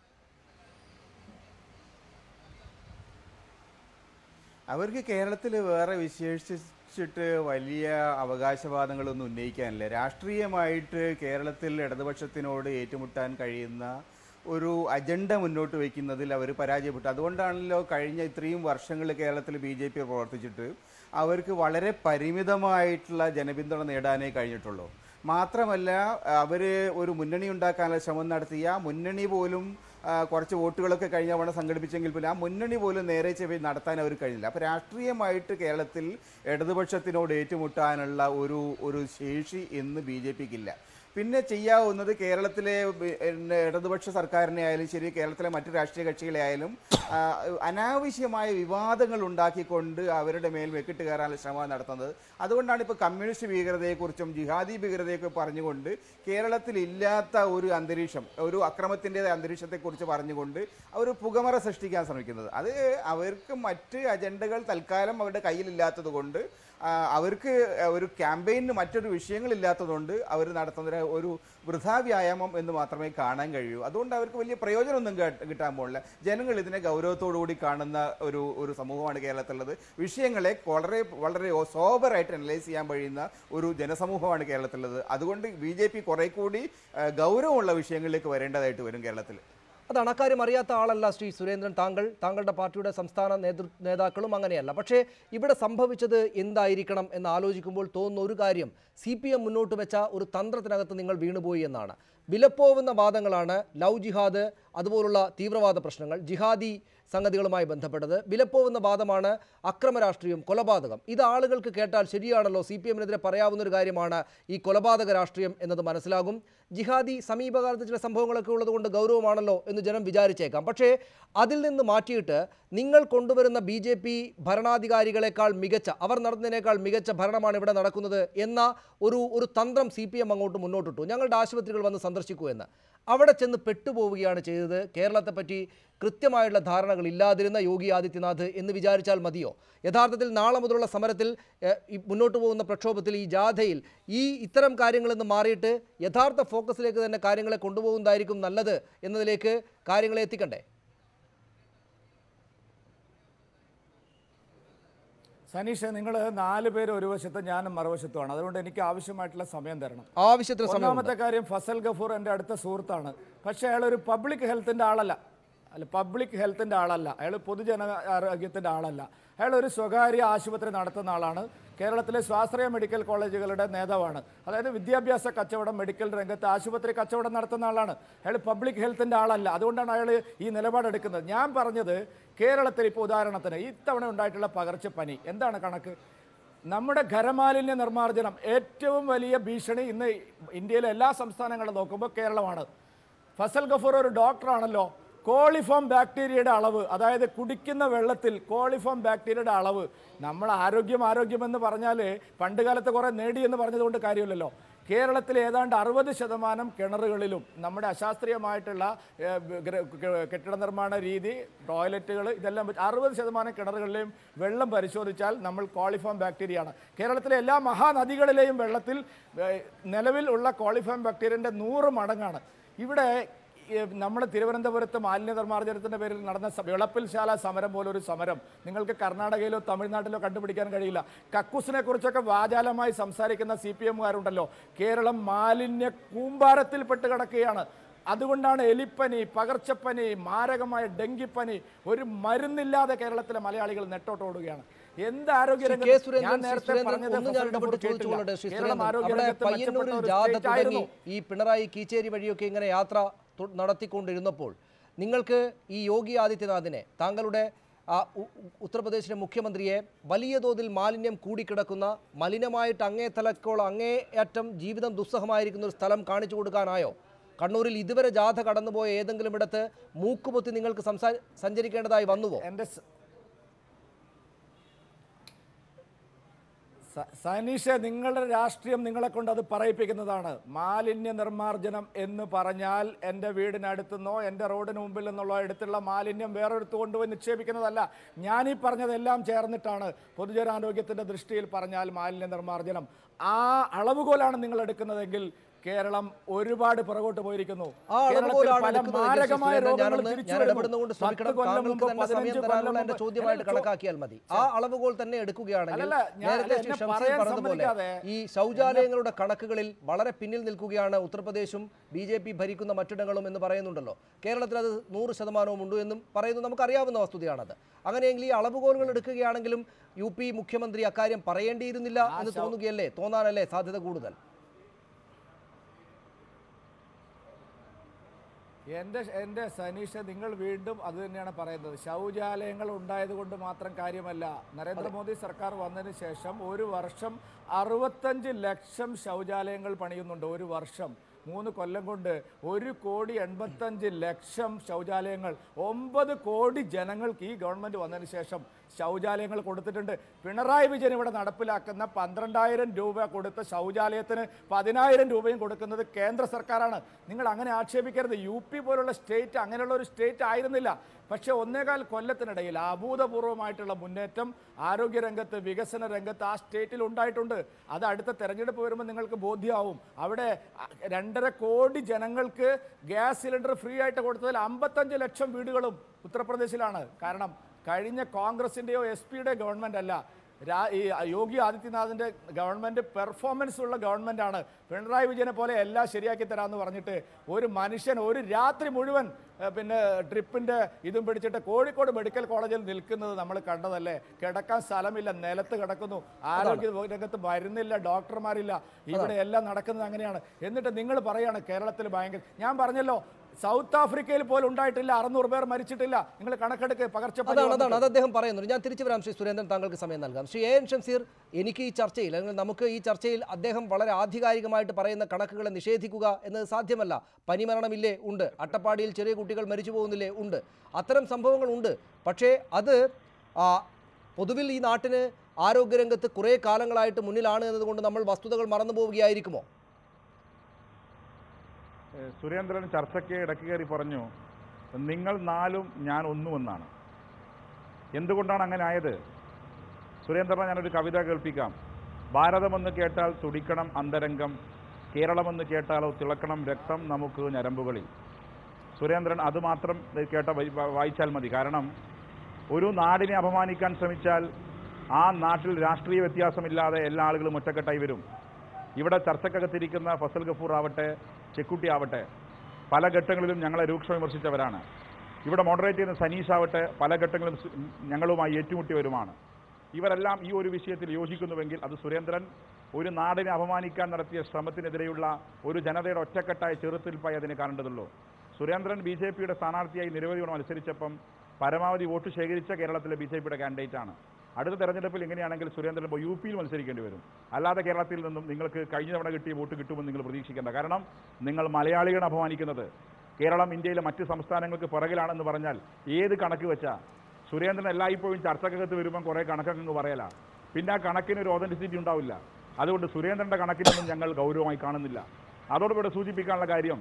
അവർക്ക് കേരളത്തിൽ വേറെ വിശേഷിച്ചിട്ട് വലിയ അവകാശവാദങ്ങളൊന്നും ഉന്നയിക്കാനില്ല രാഷ്ട്രീയമായിട്ട് കേരളത്തിൽ ഇടതുപക്ഷത്തിനോട് ഏറ്റുമുട്ടാൻ കഴിയുന്ന ഒരു അജണ്ട മുന്നോട്ട് വയ്ക്കുന്നതിൽ അവർ പരാജയപ്പെട്ടു അതുകൊണ്ടാണല്ലോ കഴിഞ്ഞ ഇത്രയും വർഷങ്ങൾ കേരളത്തിൽ ബി ജെ പി പ്രവർത്തിച്ചിട്ട് അവർക്ക് വളരെ പരിമിതമായിട്ടുള്ള ജനപിന്തുണ നേടാനേ കഴിഞ്ഞിട്ടുള്ളൂ മാത്രമല്ല അവർ ഒരു മുന്നണി ഉണ്ടാക്കാനുള്ള ശ്രമം നടത്തിയ ആ മുന്നണി പോലും ആ, കുറച്ച് വോട്ടുകളൊക്കെ കഴിഞ്ഞ തവണ സംഘടിപ്പിച്ചെങ്കിൽ പോലും ആ മുന്നണി പോലും നേരെ ചെവി നടത്താൻ അവർ കഴിഞ്ഞില്ല അപ്പോൾ രാഷ്ട്രീയമായിട്ട് കേരളത്തിൽ ഇടതുപക്ഷത്തിനോട് ഏറ്റുമുട്ടാനുള്ള ഒരു ഒരു ശേഷി ഇന്ന് ബി ജെ പിക്കില്ല പിന്നെ ചെയ്യാവുന്നത് കേരളത്തിലെ ബി- പിന്നെ ഇടതുപക്ഷ സർക്കാരിനെ ആയാലും ശരി കേരളത്തിലെ മറ്റു രാഷ്ട്രീയ കക്ഷികളെ ആയാലും ആ, അനാവശ്യമായ വിവാദങ്ങൾ ഉണ്ടാക്കിക്കൊണ്ട് അവരുടെ മേൽ വെക്കിട്ട് കയറാനുള്ള ശ്രമം നടത്തുന്നത് അതുകൊണ്ടാണ് ഇപ്പോൾ കമ്മ്യൂണിസ്റ്റ് ഭീകരതയെക്കുറിച്ചും ജിഹാദി ഭീകരതയൊക്കെ പറഞ്ഞുകൊണ്ട് കേരളത്തിൽ ഇല്ലാത്ത ഒരു അന്തരീക്ഷം ഒരു അക്രമത്തിൻ്റെ അന്തരീക്ഷത്തെക്കുറിച്ച് പറഞ്ഞുകൊണ്ട് അവർ പുകമറ സൃഷ്ടിക്കാൻ ശ്രമിക്കുന്നത് അത് അവർക്ക് മറ്റ് അജണ്ടകൾ തൽക്കാലം അവരുടെ കയ്യിലില്ലാത്തത് കൊണ്ട് ആ, അവർക്ക് ഒരു ക്യാമ്പയിന് മറ്റൊരു വിഷയങ്ങളില്ലാത്തതുകൊണ്ട് അവർ നടത്തുന്ന ഒരു- ഒരു വൃഥാ വ്യായാമം എന്ന് മാത്രമേ കാണാൻ കഴിയൂ അതുകൊണ്ട് അവർക്ക് വലിയ പ്രയോജനമൊന്നും കേട്ട് കിട്ടാൻ പോകുന്നില്ല ജനങ്ങൾ ഇതിനെ ഗൗരവത്തോടു കൂടി കാണുന്ന ഒരു ഒരു സമൂഹമാണ് കേരളത്തിലുള്ളത് വിഷയങ്ങളെ വളരെ വളരെ സോബറായിട്ട് അനലൈസ് ചെയ്യാൻ കഴിയുന്ന ഒരു ജനസമൂഹമാണ് കേരളത്തിലുള്ളത് അതുകൊണ്ട് ബി ജെ പി കുറെ കൂടി ആ, ഗൗരവമുള്ള വിഷയങ്ങളിലേക്ക് വരേണ്ടതായിട്ട് വരും കേരളത്തിൽ അതാണ് അക്കാര്യം അറിയാത്ത ആളല്ല ശ്രീ സുരേന്ദ്രൻ താങ്കൾ താങ്കളുടെ പാർട്ടിയുടെ സംസ്ഥാന നേതൃ നേതാക്കളും അങ്ങനെയല്ല പക്ഷേ ഇവിടെ സംഭവിച്ചത് എന്തായിരിക്കണം എന്ന് ആലോചിക്കുമ്പോൾ തോന്നുന്ന ഒരു കാര്യം സി പി എം മുന്നോട്ട് വെച്ച ഒരു തന്ത്രത്തിനകത്ത് നിങ്ങൾ വീണുപോയി എന്നാണ് വിലപ്പോവുന്ന വാദങ്ങളാണ് ലവ് ജിഹാദ് അതുപോലുള്ള തീവ്രവാദ പ്രശ്നങ്ങൾ ജിഹാദി സംഗതികളുമായി ബന്ധപ്പെട്ടത് വിലപ്പോവുന്ന വാദമാണ് അക്രമ രാഷ്ട്രീയം കൊലപാതകം ഇത് ആളുകൾക്ക് കേട്ടാൽ ശരിയാണല്ലോ സി പി എമ്മിനെതിരെ പറയാവുന്ന ഒരു കാര്യമാണ് ഈ കൊലപാതക രാഷ്ട്രീയം എന്നത് മനസ്സിലാകും ജിഹാദി സമീപകാലത്ത് ചില സംഭവങ്ങളൊക്കെ ഉള്ളതുകൊണ്ട് ഗൗരവമാണല്ലോ എന്ന് ജനം വിചാരിച്ചേക്കാം പക്ഷേ അതിൽ നിന്ന് മാറ്റിയിട്ട് നിങ്ങൾ കൊണ്ടുവരുന്ന ബി ജെ പി ഭരണാധികാരികളെക്കാൾ മികച്ച അവർ നടത്തുന്നതിനേക്കാൾ മികച്ച ഭരണമാണ് ഇവിടെ നടക്കുന്നത് എന്ന ഒരു ഒരു തന്ത്രം സി പി എം അങ്ങോട്ട് മുന്നോട്ടിട്ടു ഞങ്ങളുടെ ആശുപത്രികൾ വന്ന് സന്ദർശിക്കൂ എന്ന് അവിടെ ചെന്ന് പെട്ടുപോവുകയാണ് ചെയ്തത് കേരളത്തെപ്പറ്റി കൃത്യമായുള്ള ധാരണകൾ ഇല്ലാതിരുന്ന യോഗി ആദിത്യനാഥ് എന്ന് വിചാരിച്ചാൽ മതിയോ യഥാർത്ഥത്തിൽ നാളെ മുതലുള്ള സമരത്തിൽ ഏഹ്, ഈ മുന്നോട്ട് പോകുന്ന പ്രക്ഷോഭത്തിൽ ഈ ജാഥയിൽ ഈ ഇത്തരം കാര്യങ്ങളിൽ നിന്ന് മാറിയിട്ട് യഥാർത്ഥ ഫോക്കസിലേക്ക് തന്നെ കാര്യങ്ങളെ കൊണ്ടുപോകുന്നതായിരിക്കും നല്ലത് എന്നതിലേക്ക് കാര്യങ്ങളെ എത്തിക്കണ്ടേ സനീഷ് നിങ്ങൾ നാല് പേര് ഒരു വശത്ത് ഞാനും മറുവശത്തുമാണ് അതുകൊണ്ട് എനിക്ക് ആവശ്യമായിട്ടുള്ള സമയം തരണം ആവശ്യത്തിന് സമയം ഒന്നാമത്തെ കാര്യം ഫസൽ ഗഫൂർ എൻ്റെ അടുത്ത സുഹൃത്താണ് പക്ഷേ അയാൾ ഒരു പബ്ലിക് ഹെൽത്തിൻ്റെ ആളല്ല അല്ല പബ്ലിക് ഹെൽത്തിൻ്റെ ആളല്ല അയാൾ പൊതുജന ആരോഗ്യത്തിൻ്റെ ആളല്ല അയാൾ ഒരു സ്വകാര്യ ആശുപത്രി നടത്തുന്ന ആളാണ് കേരളത്തിലെ സ്വാശ്രയ മെഡിക്കൽ കോളേജുകളുടെ നേതാവാണ് അതായത് വിദ്യാഭ്യാസ കച്ചവടം മെഡിക്കൽ രംഗത്ത് ആശുപത്രി കച്ചവടം നടത്തുന്ന ആളാണ് അയാൾ പബ്ലിക് ഹെൽത്തിൻ്റെ ആളല്ല അതുകൊണ്ടാണ് അയാൾ ഈ നിലപാടെടുക്കുന്നത് ഞാൻ പറഞ്ഞത് കേരളത്തിൽ ഇപ്പോൾ ഉദാഹരണത്തിന് ഇത്തവണ ഉണ്ടായിട്ടുള്ള പകർച്ചപ്പനി എന്താണ് കണക്ക് നമ്മുടെ ഖരമാലിന്യ നിർമ്മാർജ്ജനം ഏറ്റവും വലിയ ഭീഷണി ഇന്ന് ഇന്ത്യയിലെ എല്ലാ സംസ്ഥാനങ്ങളും നോക്കുമ്പോൾ കേരളമാണ് ഫസൽ ഗഫൂർ ഒരു ഡോക്ടറാണല്ലോ കോളിഫോം ബാക്ടീരിയയുടെ അളവ് അതായത് കുടിക്കുന്ന വെള്ളത്തിൽ കോളിഫോം ബാക്ടീരിയയുടെ അളവ് നമ്മൾ ആരോഗ്യം ആരോഗ്യമെന്ന് പറഞ്ഞാൽ പണ്ട് കാലത്ത് കുറേ നേടി എന്ന് പറഞ്ഞതുകൊണ്ട് കാര്യമില്ലല്ലോ കേരളത്തിലെ ഏതാണ്ട് അറുപത് ശതമാനം കിണറുകളിലും നമ്മുടെ അശാസ്ത്രീയമായിട്ടുള്ള ഏഹ്, ഗ്ര- ക- കെട്ടിട നിർമ്മാണ രീതി ടോയ്ലറ്റുകൾ ഇതെല്ലാം വെച്ച് അറുപത് ശതമാനം കിണറുകളിലെയും വെള്ളം പരിശോധിച്ചാൽ നമ്മൾ കോളിഫോം ബാക്ടീരിയയാണ് കേരളത്തിലെ എല്ലാ മഹാനദികളിലെയും വെള്ളത്തിൽ ഏഹ്, നിലവിൽ ഉള്ള കോളിഫോം ബാക്ടീരിയൻ്റെ നൂറ് മടങ്ങാണ് ഇവിടെ നമ്മുടെ തിരുവനന്തപുരത്ത് മാലിന്യ നിർമ്മാർജ്ജനത്തിൻ്റെ പേരിൽ നടന്ന സ- വിളപ്പിൽശാല സമരം പോലൊരു സമരം നിങ്ങൾക്ക് കർണാടകയിലോ തമിഴ്നാട്ടിലോ കണ്ടുപിടിക്കാൻ കഴിയില്ല കക്കൂസിനെ കുറിച്ചൊക്കെ വാചാലമായി സംസാരിക്കുന്ന സി പി എമ്മുകാരുണ്ടല്ലോ കേരളം മാലിന്യ കൂമ്പാരത്തിൽപ്പെട്ട് കിടക്കുകയാണ് അതുകൊണ്ടാണ് എലിപ്പനി പകർച്ചപ്പനി മാരകമായ ഡെങ്കിപ്പനി ഒരു മരുന്നില്ലാതെ കേരളത്തിലെ മലയാളികൾ നെട്ടോട്ടോടുകയാണ് എന്ത് ആരോഗ്യ ശ്രീ രംഗത്ത് കെ ഞാൻ സുരേന്ദ്രൻ ശ്രീ നേരത്തെ സുരേന്ദ്രൻ പറഞ്ഞത് ഒന്ന് ഞാൻ ഫസൽ ഇടപെട്ട് ഗഫൂർ കേട്ടില്ല. ചോദിച്ചുകൊള്ളട്ടെ ശ്രീ കേരളം സുരേന്ദ്രൻ ആരോഗ്യ അവിടെ രംഗത്ത് മെച്ചപ്പെട്ട പയ്യന്നൂരിൽ ഒരു ജാഥ സ്റ്റേറ്റ് തുടങ്ങി ആയിരുന്നു. ഈ പിണറായി കീച്ചേരി വഴിയൊക്കെ ഇങ്ങനെ യാത്ര തു- നടത്തിക്കൊണ്ടിരുന്നപ്പോൾ നിങ്ങൾക്ക് ഈ യോഗി ആദിത്യനാഥിനെ താങ്കളുടെ ആ ഉ- ഉ- ഉത്തർപ്രദേശിലെ മുഖ്യമന്ത്രിയെ വലിയ തോതിൽ മാലിന്യം കൂടിക്കിടക്കുന്ന മലിനമായിട്ട് അങ്ങേ തലക്കോളം അങ്ങേയറ്റം ജീവിതം ദുസ്സഹമായിരിക്കുന്ന ഒരു സ്ഥലം കാണിച്ചു കൊടുക്കാനായോ കണ്ണൂരിൽ ഇതുവരെ ജാഥ കടന്നുപോയ ഏതെങ്കിലും ഇടത്ത് മൂക്കുപൊത്തി നിങ്ങൾക്ക് സംസാ സഞ്ചരിക്കേണ്ടതായി വന്നുവോ എൻ്റെ സ- സ- സനീഷ് നിങ്ങളുടെ രാഷ്ട്രീയം നിങ്ങളെ കൊണ്ട് അത് പറയിപ്പിക്കുന്നതാണ് മാലിന്യ നിർമ്മാർജ്ജനം എന്ന് പറഞ്ഞാൽ എൻ്റെ വീടിനടുത്തുനിന്നോ എൻ്റെ റോഡിന് മുമ്പിൽ നിന്നുള്ള അടുത്തുള്ള മാലിന്യം വേറൊരിടത്ത് കൊണ്ടുപോയി നിക്ഷേപിക്കുന്നതല്ല ഞാൻ ഈ പറഞ്ഞതെല്ലാം ചേർന്നിട്ടാണ് പൊതുജനാരോഗ്യത്തിൻ്റെ ദൃഷ്ടിയിൽ പറഞ്ഞാൽ മാലിന്യ നിർമ്മാർജ്ജനം ആ അളവുകോലാണ് നിങ്ങൾ എടുക്കുന്നതെങ്കിൽ കേരളം ഒരുപാട് പുറകോട്ട് പോയിരിക്കുന്നു ആ കേരളത്തിൽ അളവുകോലാണ് പല എടുക്കുന്നത് എങ്കിൽ മാരകമായ സുരേന്ദ്രൻ രോഗങ്ങൾ ഞാനൊന്ന് തിരിച്ചു ഞാൻ വരുന്നു. ഇടപെടുന്നതുകൊണ്ട് പത്ത് ശ്രമിക്കണം കൊല്ലം താങ്കൾക്ക് മുമ്പ്, തന്നെ സമയം പതിനഞ്ച് തരാനുള്ള കൊല്ലം എന്റെ മുമ്പ് ചോദ്യമായിട്ട് അല്ലല്ല, ചോ- കണക്കാക്കിയാൽ മതി ആ അളവുകോൽ തന്നെ എടുക്കുകയാണെങ്കിൽ അല്ലല്ല, ഞാൻ- നേരത്തെ എന്നെ ശ്രീ ഷംസീർ പറയാൻ പറഞ്ഞതുപോലെ സമ്മതിക്കാതെ. ഈ ശൗചാലയങ്ങളുടെ കണക്കുകളിൽ വളരെ പിന്നിൽ നിൽക്കുകയാണ് ഉത്തർപ്രദേശും ബി ജെ പി ഭരിക്കുന്ന മറ്റിടങ്ങളും എന്ന് പറയുന്നുണ്ടല്ലോ കേരളത്തിൽ അത് നൂറ് ശതമാനവും ഉണ്ട് എന്നും പറയുന്നത് നമുക്കറിയാവുന്ന വസ്തുതയാണത് അങ്ങനെയെങ്കിൽ ഈ അളവുകോലുകൾ എടുക്കുകയാണെങ്കിലും യു പി മുഖ്യമന്ത്രി അക്കാര്യം പറയേണ്ടിയിരുന്നില്ല എന്ന് തോന്നുകയല്ലേ തോന്നാനല്ലേ സാധ്യത കൂടുതൽ എൻ്റെ എൻ്റെ സനീഷ് നിങ്ങൾ വീണ്ടും അത് തന്നെയാണ് പറയുന്നത് ശൗചാലയങ്ങൾ ഉണ്ടായത് കൊണ്ട് മാത്രം കാര്യമല്ല നരേന്ദ്രമോദി സർക്കാർ വന്നതിന് ശേഷം ഒരു വർഷം അറുപത്തഞ്ച് ലക്ഷം ശൗചാലയങ്ങൾ പണിയുന്നുണ്ട് ഒരു വർഷം മൂന്ന് കൊല്ലം കൊണ്ട് ഒരു കോടി എൺപത്തഞ്ച് ലക്ഷം ശൗചാലയങ്ങൾ ഒമ്പത് കോടി ജനങ്ങൾക്ക് ഈ ഗവൺമെൻറ് വന്നതിന് ശേഷം ശൗചാലയങ്ങൾ കൊടുത്തിട്ടുണ്ട് പിണറായി വിജയൻ ഇവിടെ നടപ്പിലാക്കുന്ന പന്ത്രണ്ടായിരം രൂപ കൊടുത്ത ശൗചാലയത്തിന് പതിനായിരം രൂപയും കൊടുക്കുന്നത് കേന്ദ്ര സർക്കാരാണ് നിങ്ങൾ അങ്ങനെ ആക്ഷേപിക്കരുത് യു പി പോലുള്ള സ്റ്റേറ്റ് അങ്ങനെയുള്ള ഒരു സ്റ്റേറ്റ് ആയിരുന്നില്ല പക്ഷേ ഒന്നേകാൽ കൊല്ലത്തിനിടയിൽ അഭൂതപൂർവമായിട്ടുള്ള മുന്നേറ്റം ആരോഗ്യരംഗത്ത് വികസന രംഗത്ത് ആ സ്റ്റേറ്റിൽ ഉണ്ടായിട്ടുണ്ട് അത് അടുത്ത തെരഞ്ഞെടുപ്പ് വരുമ്പോൾ നിങ്ങൾക്ക് ബോധ്യമാവും അവിടെ അ- രണ്ടര കോടി ജനങ്ങൾക്ക് ഗ്യാസ് സിലിണ്ടർ ഫ്രീ ആയിട്ട് കൊടുത്തതിൽ അമ്പത്തഞ്ച് ലക്ഷം വീടുകളും ഉത്തർപ്രദേശിലാണ് കാരണം കഴിഞ്ഞ കോൺഗ്രസിൻ്റെയോ എസ് പിയുടെ ഗവൺമെൻറ് അല്ല രാ- ഈ യോഗി ആദിത്യനാഥിൻ്റെ ഗവൺമെൻറ് പെർഫോമൻസ് ഉള്ള ഗവൺമെൻറ്റാണ് പിണറായി വിജയനെ പോലെ എല്ലാം ശരിയാക്കി തരാമെന്ന് പറഞ്ഞിട്ട് ഒരു മനുഷ്യൻ ഒരു രാത്രി മുഴുവൻ ഏഹ്, പിന്നെ ട്രിപ്പിൻ്റെ ഇതും പിടിച്ചിട്ട് കോഴിക്കോട് മെഡിക്കൽ കോളേജിൽ നിൽക്കുന്നത് നമ്മൾ കണ്ടതല്ലേ കിടക്കാൻ സ്ഥലമില്ല നിലത്ത് കിടക്കുന്നു ആരോഗ്യ രംഗത്ത് മരുന്നില്ല ഡോക്ടർമാരില്ല ഇവിടെ എല്ലാം നടക്കുന്നത് അങ്ങനെയാണ് എന്നിട്ട് നിങ്ങൾ പറയാണ് കേരളത്തിൽ ഭയങ്കര ഞാൻ പറഞ്ഞല്ലോ സൗത്ത് ആഫ്രിക്കയിൽ പോലും ഉണ്ടായിട്ടില്ല അറുന്നൂറ് പേർ മരിച്ചിട്ടില്ല നിങ്ങൾ കണക്കെടുക്ക് പകർച്ചപ്പനി അതാണ് അതാണ് വന്നിട്ട്. അത് അദ്ദേഹം പറയുന്നത് ഞാൻ തിരിച്ചു വരാം ശ്രീ സുരേന്ദ്രൻ താങ്കൾക്ക് സമയം നൽകാം ശ്രീ എ എൻ ഷംസീർ എനിക്ക് ഈ ചർച്ചയിൽ അല്ലെങ്കിൽ നമുക്ക് ഈ ചർച്ചയിൽ അദ്ദേഹം വളരെ ആധികാരികമായിട്ട് പറയുന്ന കണക്കുകളെ നിഷേധിക്കുക എന്നത് സാധ്യമല്ല പനിമരണമില്ലേ ഉണ്ട് അട്ടപ്പാടിയിൽ ചെറിയ കുട്ടികൾ മരിച്ചു പോകുന്നില്ലേ ഉണ്ട് അത്തരം സംഭവങ്ങൾ ഉണ്ട് പക്ഷേ അത് ആ, പൊതുവിൽ ഈ നാട്ടിന് ആരോഗ്യരംഗത്ത് കുറേ കാലങ്ങളായിട്ട് മുന്നിലാണ് എന്നതുകൊണ്ട് നമ്മൾ വസ്തുതകൾ മറന്നു പോവുകയായിരിക്കുമോ ഏഹ്, സുരേന്ദ്രൻ ചർച്ചയ്ക്ക് ഇടയ്ക്ക് കയറി പറഞ്ഞു നിങ്ങൾ നാലും ഞാൻ ഒന്നുമെന്നാണ് എന്തുകൊണ്ടാണ് അങ്ങനെ ആയത് സുരേന്ദ്രനെ ഞാനൊരു കവിത കേൾപ്പിക്കാം ഭാരതമെന്ന് കേട്ടാൽ തുടിക്കണം അന്തരംഗം കേരളമെന്ന് കേട്ടാലോ തിളക്കണം രക്തം നമുക്ക് ഞരമ്പുകളിൽ സുരേന്ദ്രൻ അത് മാത്രം കേട്ട വൈ- വായിച്ചാൽ മതി കാരണം ഒരു നാടിനെ അപമാനിക്കാൻ ശ്രമിച്ചാൽ ആ നാട്ടിൽ രാഷ്ട്രീയ വ്യത്യാസമില്ലാതെ എല്ലാ ആളുകളും ഒറ്റക്കെട്ടായി വരും ഇവിടെ ചർച്ചക്കകത്തിരിക്കുന്ന ഫസൽ ഗഫൂർ ആവട്ടെ ചെക്കുട്ടി ആവട്ടെ പല ഘട്ടങ്ങളിലും ഞങ്ങളെ രൂക്ഷം വിമർശിച്ചവരാണ് ഇവിടെ മോഡറേറ്റ് ചെയ്യുന്ന സനീഷ് ആവട്ടെ പല ഘട്ടങ്ങളിലും സു- ഞങ്ങളുമായി ഏറ്റുമുട്ടിയവരുമാണ് ഇവരെല്ലാം ഈ ഒരു വിഷയത്തിൽ യോജിക്കുന്നുവെങ്കിൽ അത് സുരേന്ദ്രൻ ഒരു നാടിനെ അപമാനിക്കാൻ നടത്തിയ ശ്രമത്തിനെതിരെയുള്ള ഒരു ജനതയുടെ ഒറ്റക്കെട്ടായ ചെറുത്തിൽപ്പായി അതിനെ കാണേണ്ടതുള്ളൂ സുരേന്ദ്രൻ ബി ജെ പിയുടെ സ്ഥാനാർത്ഥിയായി നിരവധി തവണ മത്സരിച്ചപ്പം പരമാവധി വോട്ട് ശേഖരിച്ച കേരളത്തിലെ ബി ജെ പിയുടെ കാൻഡിഡേറ്റ് ആണ് അടുത്ത തെരഞ്ഞെടുപ്പിൽ ഇങ്ങനെയാണെങ്കിൽ സുരേന്ദ്രൻ ഇപ്പോൾ യു പിയിൽ മത്സരിക്കേണ്ടി വരും അല്ലാതെ കേരളത്തിൽ നിന്നും നിങ്ങൾക്ക് കഴിഞ്ഞ തവണ കിട്ടിയ വോട്ട് കിട്ടുമെന്ന് നിങ്ങൾ പ്രതീക്ഷിക്കേണ്ട കാരണം നിങ്ങൾ മലയാളികളെ അപമാനിക്കുന്നത് കേരളം ഇന്ത്യയിലെ മറ്റ് സംസ്ഥാനങ്ങൾക്ക് പുറകിലാണെന്ന് പറഞ്ഞാൽ ഏത് കണക്ക് വെച്ചാൽ സുരേന്ദ്രൻ എല്ലായ്പ്പോഴും ചർച്ചക്കകത്ത് വരുമ്പം കുറേ കണക്കങ്ങ് പറയല പിന്നെ ആ കണക്കിന് ഒരു ഓതൻറ്റിസിറ്റി ഉണ്ടാവില്ല അതുകൊണ്ട് സുരേന്ദ്രൻ്റെ കണക്കിനൊന്നും ഞങ്ങൾ ഗൗരവമായി കാണുന്നില്ല അതോടുകൂടെ സൂചിപ്പിക്കാനുള്ള കാര്യം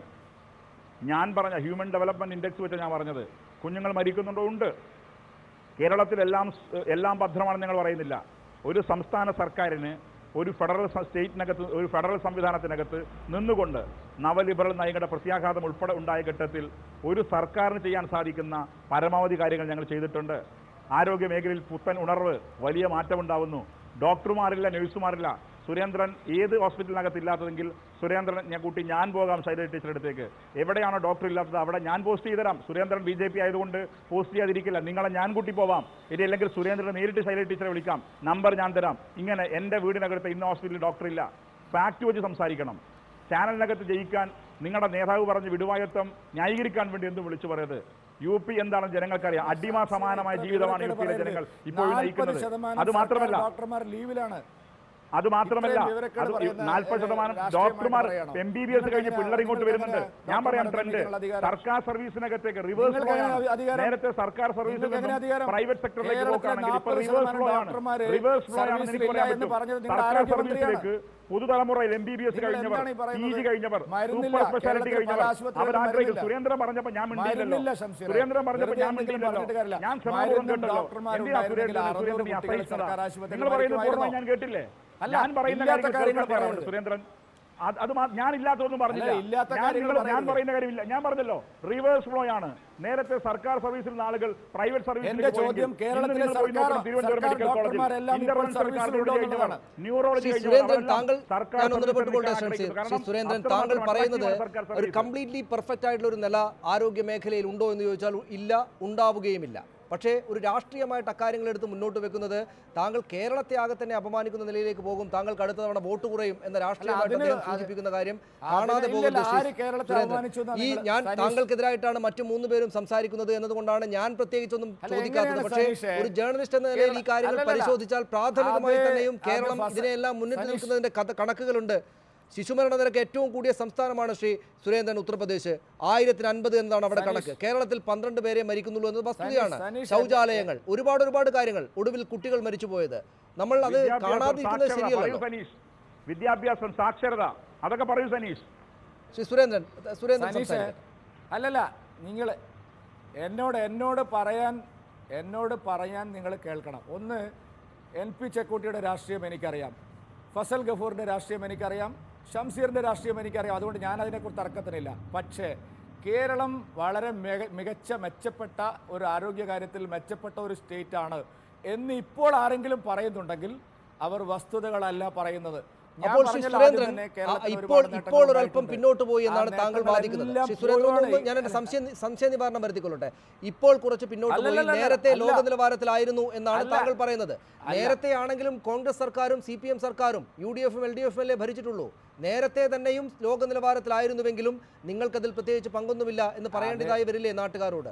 ഞാൻ പറഞ്ഞ ഹ്യൂമൻ ഡെവലപ്മെൻറ്റ് ഇൻഡെക്സ് വെച്ച് ഞാൻ പറഞ്ഞത് കുഞ്ഞുങ്ങൾ മരിക്കുന്നുണ്ടോ ഉണ്ട് കേരളത്തിലെല്ലാം സ്- എല്ലാം ഭദ്രമാണെന്ന് ഞങ്ങൾ പറയുന്നില്ല ഒരു സംസ്ഥാന സർക്കാരിന് ഒരു ഫെഡറൽ സ- സ്റ്റേറ്റിനകത്ത് ഒരു ഫെഡറൽ സംവിധാനത്തിനകത്ത് നിന്നുകൊണ്ട് നവലിബറൽ നയങ്ങളുടെ പ്രത്യാഘാതം ഉൾപ്പെടെ ഉണ്ടായ ഘട്ടത്തിൽ ഒരു സർക്കാരിന് ചെയ്യാൻ സാധിക്കുന്ന പരമാവധി കാര്യങ്ങൾ ഞങ്ങൾ ചെയ്തിട്ടുണ്ട് ആരോഗ്യ മേഖലയിൽ പുത്തൻ ഉണർവ് വലിയ മാറ്റമുണ്ടാവുന്നു ഡോക്ടർമാരില്ല നഴ്സുമാരില്ല സുരേന്ദ്രൻ ഏത് ഹോസ്പിറ്റലിനകത്ത് ഇല്ലാത്തതെങ്കിൽ സുരേന്ദ്രൻ ഞാൻ കൂട്ടി ഞാൻ പോകാം ശൈലജ ടീച്ചറുടെ അടുത്തേക്ക് എവിടെയാണോ ഡോക്ടർ ഇല്ലാത്തത് അവിടെ ഞാൻ പോസ്റ്റ് ചെയ്തുതരാം സുരേന്ദ്രൻ ബി ജെ പി ആയതുകൊണ്ട് പോസ്റ്റ് ചെയ്യാതിരിക്കില്ല നിങ്ങളെ ഞാൻ കൂട്ടി പോവാം ഇനി അല്ലെങ്കിൽ സുരേന്ദ്രൻ നേരിട്ട് ശൈലജ ടീച്ചറെ വിളിക്കാം നമ്പർ ഞാൻ തരാം ഇങ്ങനെ എൻ്റെ വീടിനകത്ത് ഇന്ന ഹോസ്പിറ്റലിൽ ഡോക്ടർ ഇല്ല ഫാക്ട് വെച്ച് സംസാരിക്കണം ചാനലിനകത്ത് ജയിക്കാൻ നിങ്ങളുടെ നേതാവ് പറഞ്ഞ് വിടുവായത്വം ന്യായീകരിക്കാൻ വേണ്ടി എന്തും വിളിച്ചു പറയത് യു പി എന്താണെന്ന് ജനങ്ങൾക്കറിയാം അടിമ സമാനമായ ജീവിതമാണ് യു പിയിലെ ജനങ്ങൾ ഇപ്പോൾ നയിക്കുന്നത് അത് മാത്രമല്ല ഡോക്ടർമാർ ലീവിലാണ് അത് മാത്രമല്ല ഇത്രയും വിവരക്കേട് അത് പറയുന്ന, നാൽപ്പത് ഏ, ശതമാനം രാഷ്ട്രീയമായിട്ട് ഡോക്ടർമാർ പറയണം. എം ബി ബി എസ് കഴിഞ്ഞ് നിങ്ങൾക്ക് പിള്ളേർ ഇങ്ങോട്ട് നിങ്ങൾക്ക് വരുന്നുണ്ട് എങ്ങനെ ഞാൻ പറയാം ഡോക്ടർമാരെ ട്രെൻഡ് നിയമിക്കാനുള്ള അധികാരം? സർക്കാർ സർവീസിനകത്തേക്ക് റിവേഴ്സ് നിങ്ങൾക്ക് ഫ്ലോ എങ്ങനെ ആണ് അധികാരം? നേരത്തെ സർക്കാർ സർവീസിൽ നിങ്ങൾക്ക് എങ്ങനെ അധികാരം? പ്രൈവറ്റ് സെക്ടറിലേക്ക് കേരളത്തിലെ പോക്കുകയാണെങ്കിൽ ഇപ്പൊ 40% റിവേഴ്സ് ഫ്ലോ ആണ് ഡോക്ടർമാര് റിവേഴ്സ് ഫ്ലോ ആണെന്ന് എനിക്ക് സർവീസിലില്ല പറയാൻ എന്ന് പറ്റും പറഞ്ഞത് നിങ്ങൾ സർക്കാർ ആരോഗ്യമന്ത്രിയാണ്. സർവീസിലേക്ക് പുതുതലമുറയിൽ എം ബി ബി എസ് നിങ്ങൾ കഴിഞ്ഞവർ എന്താണ് ഈ പി പറയുന്നത്? ജി കഴിഞ്ഞവർ മരുന്നില്ല. സൂപ്പർ സ്പെഷ്യാലിറ്റി കേരളത്തിൽ പല കഴിഞ്ഞവർ ആശുപത്രികളിലും അവരാഗ്രഹിക്കും മരുന്നില്ല. സുരേന്ദ്രൻ പറഞ്ഞപ്പോൾ ഞാൻ മിണ്ടിയില്ലല്ലോ മരുന്നില്ല ശംസീറെ. സുരേന്ദ്രൻ പറഞ്ഞപ്പോൾ വെറുതെ ഞാൻ എന്തെങ്കിലും മിണ്ടിയില്ലല്ലോ പറഞ്ഞിട്ട് കാര്യമില്ല. ഞാൻ ക്ഷമാപൂർവ്വം മരുന്നും കേട്ടല്ലോ ഡോക്ടർമാരും എന്തിനാ ഉണ്ടായിരുന്നെങ്കിൽ സുരേന്ദ്രൻ അറുന്നൂറ് സുരേന്ദ്രൻ കുട്ടികൾ അസഹിഷ്ണുത സർക്കാർ ആശുപത്രിയിൽ നിങ്ങൾ പറയുന്നത് മരിക്കുമായിരുന്നോ? പൂർണ്ണമായി ഞാൻ കേട്ടില്ലേ അല്ല, ഞാൻ പറയുന്ന ഇല്ലാത്ത കാര്യങ്ങൾ കാര്യങ്ങൾ കേൾക്കാൻ പറയരുത്. സുരേന്ദ്രൻ അത് അത് മാ- ഞാൻ ഇല്ലാത്തതൊന്നും പറഞ്ഞില്ല അല്ല, ഇല്ലാത്ത ഞാൻ കാര്യങ്ങൾ നിങ്ങൾ ഞാൻ പറയരുത്. പറയുന്ന കാര്യമില്ല ഞാൻ പറഞ്ഞല്ലോ റിവേഴ്സ് ഫ്ലോ ആണ് നേരത്തെ സർക്കാർ സർവീസിൽ നിന്ന് ആളുകൾ പ്രൈവറ്റ് സർവീസിൽ എന്റെ ചോദ്യം കേരളത്തിലെ സർക്കാർ സർക്കാർ ഡോക്ടർമാരെല്ലാം ഇപ്പോൾ സർവീസിലുണ്ടോ എന്നുള്ളതാണ് ന്യൂറോളജി ശ്രീ സുരേന്ദ്രൻ താങ്കൾ ഞാൻ ഒന്ന് ഇടപെട്ടുകൊള്ളട്ടെ ശ്രീ ശ്രീ സുരേന്ദ്രൻ താങ്കൾ പറയുന്നത് ഒരു കംപ്ലീറ്റ്ലി പെർഫെക്റ്റ് ആയിട്ടുള്ള ഒരു നില ആരോഗ്യ മേഖലയിൽ ഉണ്ടോ എന്ന് ചോദിച്ചാൽ ഇല്ല ഉണ്ടാവുകയുമില്ല പക്ഷേ ഒരു രാഷ്ട്രീയമായിട്ട് അക്കാര്യങ്ങൾ എടുത്ത് മുന്നോട്ട് വെക്കുന്നത് താങ്കൾ കേരളത്തെ ആകെ തന്നെ അപമാനിക്കുന്ന നിലയിലേക്ക് പോകും താങ്കൾക്ക് അടുത്ത തവണ വോട്ട് കുറയും എന്ന രാഷ്ട്രീയമായിട്ട് അതിന് അദ്ദേഹം അത് സൂചിപ്പിക്കുന്ന കാര്യം അതിന് കാണാതെ ഇല്ലല്ലോ, പോകുന്നത് ശ്രീ ആര് കേരളത്തെ സുരേന്ദ്രൻ. അപമാനിച്ചു എന്നാ ഈ നിങ്ങൾ- ഞാൻ സനീഷ്. താങ്കൾക്കെതിരായിട്ടാണ് മറ്റു മൂന്ന് പേരും സംസാരിക്കുന്നത് എന്നതുകൊണ്ടാണ് ഞാൻ പ്രത്യേകിച്ചൊന്നും അല്ല, ചോദിക്കാത്തത് എങ്ങനെയാണ് പക്ഷേ സനീഷേ? ഒരു ജേർണലിസ്റ്റ് എന്ന നിലയിൽ ഈ കേരള- കാര്യങ്ങൾ അല്ലല്ലല്ല. പരിശോധിച്ചാൽ പ്രാഥമികമായി അത് തന്നെയും അത് കേരളം ഫസ- ഇതിനെല്ലാം മുന്നിട്ട് സനീഷ്. നിൽക്കുന്നതിന്റെ കഥ- കണക്കുകളുണ്ട് ശിശുമരണ നിരക്ക് ഏറ്റവും കൂടിയ സംസ്ഥാനമാണ് ശ്രീ സുരേന്ദ്രൻ ഉത്തർപ്രദേശ് ആയിരത്തിന് അൻപത് എന്നതാണ് അവിടെ കണക്ക് കേരളത്തിൽ പന്ത്രണ്ട് പേരെ മരിക്കുന്നുള്ളൂ എന്നത് വസ്തുതയാണ് സനീഷ്, ശൗചാലയങ്ങൾ ഒരുപാട് ഒരുപാട് കാര്യങ്ങൾ ഒടുവിൽ കുട്ടികൾ മരിച്ചുപോയത് നമ്മൾ അത് കാണാതിരിക്കുന്നത് ശരിയല്ലല്ലോ സനീഷ് വിദ്യാഭ്യാസം സാക്ഷരത അതൊക്കെ പറയൂ സനീഷ് ശ്രീ സുരേന്ദ്രൻ സുരേന്ദ്രൻ സനീഷ് സംസാരിക്കട്ടെ. അല്ലല്ല നിങ്ങൾ എന്നോട് എന്നോട് പറയാൻ എന്നോട് പറയാൻ നിങ്ങൾ കേൾക്കണം ഒന്ന് എൻ പി ചെക്കൂട്ടിയുടെ രാഷ്ട്രീയം എനിക്കറിയാം ഫസൽ ഗഫൂറിൻ്റെ രാഷ്ട്രീയം എനിക്കറിയാം ഷംസീറിൻ്റെ രാഷ്ട്രീയം എനിക്കറിയാം അതുകൊണ്ട് ഞാൻ അതിനെക്കുറിച്ച് തർക്കത്തിനില്ല പക്ഷേ കേരളം വളരെ മിക മികച്ച മെച്ചപ്പെട്ട ഒരു ആരോഗ്യകാര്യത്തിൽ മെച്ചപ്പെട്ട ഒരു സ്റ്റേറ്റ് ആണ് എന്ന് ഇപ്പോൾ ആരെങ്കിലും പറയുന്നുണ്ടെങ്കിൽ അവർ വസ്തുതകളല്ല പറയുന്നത് ഞാൻ അപ്പോൾ ശ്രീ പറഞ്ഞല്ലോ ആദ്യം സുരേന്ദ്രൻ തന്നെ ആ, കേരളത്തിൽ ഇപ്പോൾ ഒരുപാട് ഇപ്പോൾ നേട്ടങ്ങൾ ഒരല്പം ഉണ്ടായിട്ടുണ്ട്. പിന്നോട്ട് പോയി ആ എന്നാണ് താങ്കൾ വാദിക്കുന്നത് നേട്ടങ്ങളെല്ലാം ശ്രീ സുരേന്ദ്രൻ ഒന്ന് പോയതാണ്. ഞാൻ എന്റെ സംശയ സംശയ നിവാരണം വരുത്തിക്കൊള്ളട്ടെ ഇപ്പോൾ കുറച്ച് പിന്നോട്ട് പോയി അല്ലല്ലല്ല, നേരത്തെ അല്ല. ലോക നിലവാരത്തിലായിരുന്നു എന്നാണ് അല്ല. താങ്കൾ പറയുന്നത് നേരത്തെ ആണെങ്കിലും കോൺഗ്രസ് സർക്കാരും സി പി എം സർക്കാരും യു ഡി എഫും എൽ ഡി എഫും അല്ലേ ഭരിച്ചിട്ടുള്ളൂ നേരത്തെ തന്നെയും ലോക നിലവാരത്തിലായിരുന്നുവെങ്കിലും നിങ്ങൾക്കതിൽ പ്രത്യേകിച്ച് പങ്കൊന്നുമില്ല എന്ന് പറയേണ്ടതായി വരില്ലേ നാട്ടുകാരോട്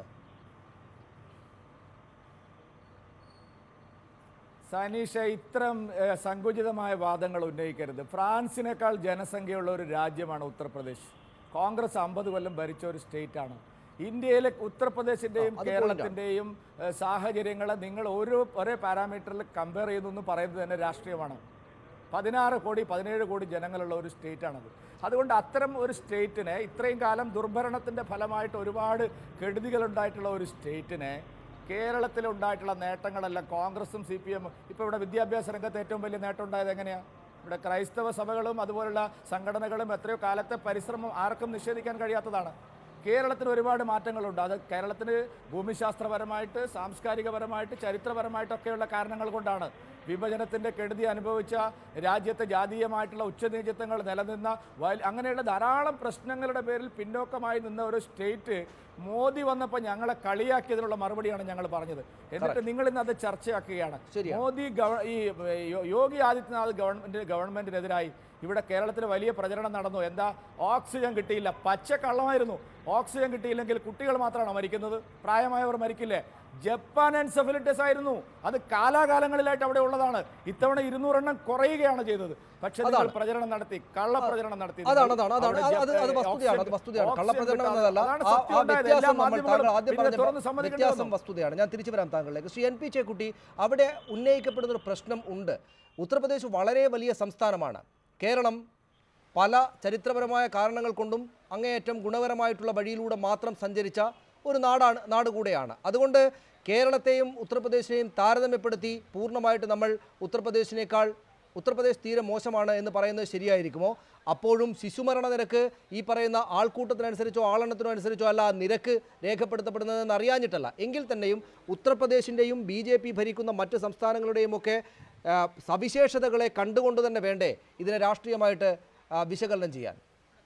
സനീഷ ഇത്തരം ഏഹ്, സങ്കുചിതമായ വാദങ്ങൾ ഉന്നയിക്കരുത് ഫ്രാൻസിനേക്കാൾ ജനസംഖ്യയുള്ള ഒരു രാജ്യമാണ് ഉത്തർപ്രദേശ് കോൺഗ്രസ് അമ്പത് കൊല്ലം ഭരിച്ച ഒരു സ്റ്റേറ്റ് ആണ് ഇന്ത്യയിലെ ഉത്തർപ്രദേശിന്റെയും ആ, അത് കേരളത്തിന്റെയും ഏഹ്, സാഹചര്യങ്ങളെ നിങ്ങൾ ഓരോ ഒരേ പാരാമീറ്ററിൽ കമ്പയർ ചെയ്തെന്ന് പറയുന്നത് തന്നെ രാഷ്ട്രീയമാണ് പതിനാറ് കോടി പതിനേഴ് കോടി ജനങ്ങളുള്ള ഒരു സ്റ്റേറ്റാണത് അതുകൊണ്ട് അത്തരം ഒരു സ്റ്റേറ്റിനെ ഇത്രയും കാലം ദുർഭരണത്തിൻ്റെ ഫലമായിട്ട് ഒരുപാട് കെടുതികളുണ്ടായിട്ടുള്ള ഒരു സ്റ്റേറ്റിനെ കേരളത്തിലുണ്ടായിട്ടുള്ള നേട്ടങ്ങളെല്ലാം കോൺഗ്രസും സി പി എമ്മും ഇപ്പോൾ ഇവിടെ വിദ്യാഭ്യാസ രംഗത്ത് ഏറ്റവും വലിയ നേട്ടം ഉണ്ടായത് എങ്ങനെയാണ് ഇവിടെ ക്രൈസ്തവ സഭകളും അതുപോലുള്ള സംഘടനകളും എത്രയോ കാലത്തെ പരിശ്രമം ആർക്കും നിഷേധിക്കാൻ കഴിയാത്തതാണ് കേരളത്തിന് ഒരുപാട് മാറ്റങ്ങളുണ്ട് അത് കേരളത്തിന് ഭൂമിശാസ്ത്രപരമായിട്ട് സാംസ്കാരികപരമായിട്ട് ചരിത്രപരമായിട്ടൊക്കെയുള്ള കാരണങ്ങൾ കൊണ്ടാണ് വിഭജനത്തിൻ്റെ കെടുതി അനുഭവിച്ച രാജ്യത്തെ ജാതീയമായിട്ടുള്ള ഉച്ചനീചത്വങ്ങൾ നിലനിന്ന വൽ- അങ്ങനെയുള്ള ധാരാളം പ്രശ്നങ്ങളുടെ പേരിൽ പിന്നോക്കമായി നിന്ന ഒരു സ്റ്റേറ്റ് മോദി വന്നപ്പോൾ ഞങ്ങളെ കളിയാക്കിയതിനുള്ള മറുപടിയാണ് ഞങ്ങൾ പറഞ്ഞത് എന്നിട്ട് നിങ്ങൾ ഇന്ന് അത് ചർച്ചയാക്കുകയാണ് ശരിയാണ്. മോദി ഗവ- ഈ യോ- യോഗി ആദിത്യനാഥ് ഗവൺമെന്റ് ഗവൺമെന്റിനെതിരായി ഇവിടെ കേരളത്തിൽ വലിയ പ്രചരണം നടന്നു എന്താ ഓക്സിജൻ കിട്ടിയില്ല പച്ച കള്ളമായിരുന്നു ഓക്സിജൻ കിട്ടിയില്ലെങ്കിൽ കുട്ടികൾ മാത്രമാണോ മരിക്കുന്നത് പ്രായമായവർ മരിക്കില്ലേ ജപ്പാൻ എൻസെഫലിറ്റിസ് ആയിരുന്നു അത് കാലാകാലങ്ങളിലായിട്ട് അവിടെ ഉള്ളതാണ് ഇത്തവണ ഇരുന്നൂറെണ്ണം കുറയുകയാണ് ചെയ്തത് പക്ഷേ നിങ്ങൾ അതാണ്. പ്രചരണം നടത്തി കള്ള പ്രചരണം നടത്തി അതാണ് അതാണ് അതാണ് അവിടെ അത് അത് അത് ജപ്പ- വസ്തുതയാണ് അത് ഓക്സിജൻ- വസ്തുതയാണ് ഓക്സിജൻ കള്ളപ്രചരണം കിട്ടാതെ- എന്നതല്ല അതാണ് ആ സത്യം ആ ഉണ്ടായത്. എല്ലാ വ്യത്യാസം നമ്മൾ താങ്കൾ മാധ്യമങ്ങളും ആദ്യം പിന്നെ തുറന്ന് പറഞ്ഞ സമ്മതിക്കേണ്ടി വ്യത്യാസം വന്നു. വസ്തുതയാണ് ഞാൻ തിരിച്ചു വരാം താങ്കളിലേക്ക് ശ്രീ എൻ പി ചേക്കുട്ടി അവിടെ ഉന്നയിക്കപ്പെടുന്ന ഒരു പ്രശ്നം ഉണ്ട് ഉത്തർപ്രദേശ് വളരെ വലിയ സംസ്ഥാനമാണ് കേരളം പല ചരിത്രപരമായ കാരണങ്ങൾ കൊണ്ടും അങ്ങേയറ്റം ഗുണപരമായിട്ടുള്ള വഴിയിലൂടെ മാത്രം സഞ്ചരിച്ച ഒരു നാടാണ് നാട് കൂടെയാണ് അതുകൊണ്ട് കേരളത്തെയും ഉത്തർപ്രദേശിനെയും താരതമ്യപ്പെടുത്തി പൂർണ്ണമായിട്ട് നമ്മൾ ഉത്തർപ്രദേശിനേക്കാൾ ഉത്തർപ്രദേശ് തീരെ മോശമാണ് എന്ന് പറയുന്നത് ശരിയായിരിക്കുമോ അപ്പോഴും ശിശുമരണ നിരക്ക് ഈ പറയുന്ന ആൾക്കൂട്ടത്തിനനുസരിച്ചോ ആളെണ്ണത്തിനോ അനുസരിച്ചോ അല്ല ആ നിരക്ക് രേഖപ്പെടുത്തപ്പെടുന്നതെന്ന് അറിയാഞ്ഞിട്ടല്ല എങ്കിൽ തന്നെയും ഉത്തർപ്രദേശിൻ്റെയും ബി ജെ പി ഭരിക്കുന്ന മറ്റ് സംസ്ഥാനങ്ങളുടെയും ഒക്കെ ആ, സവിശേഷതകളെ കണ്ടുകൊണ്ട് തന്നെ വേണ്ടേ ഇതിനെ രാഷ്ട്രീയമായിട്ട് ആ, വിശകലനം ചെയ്യാൻ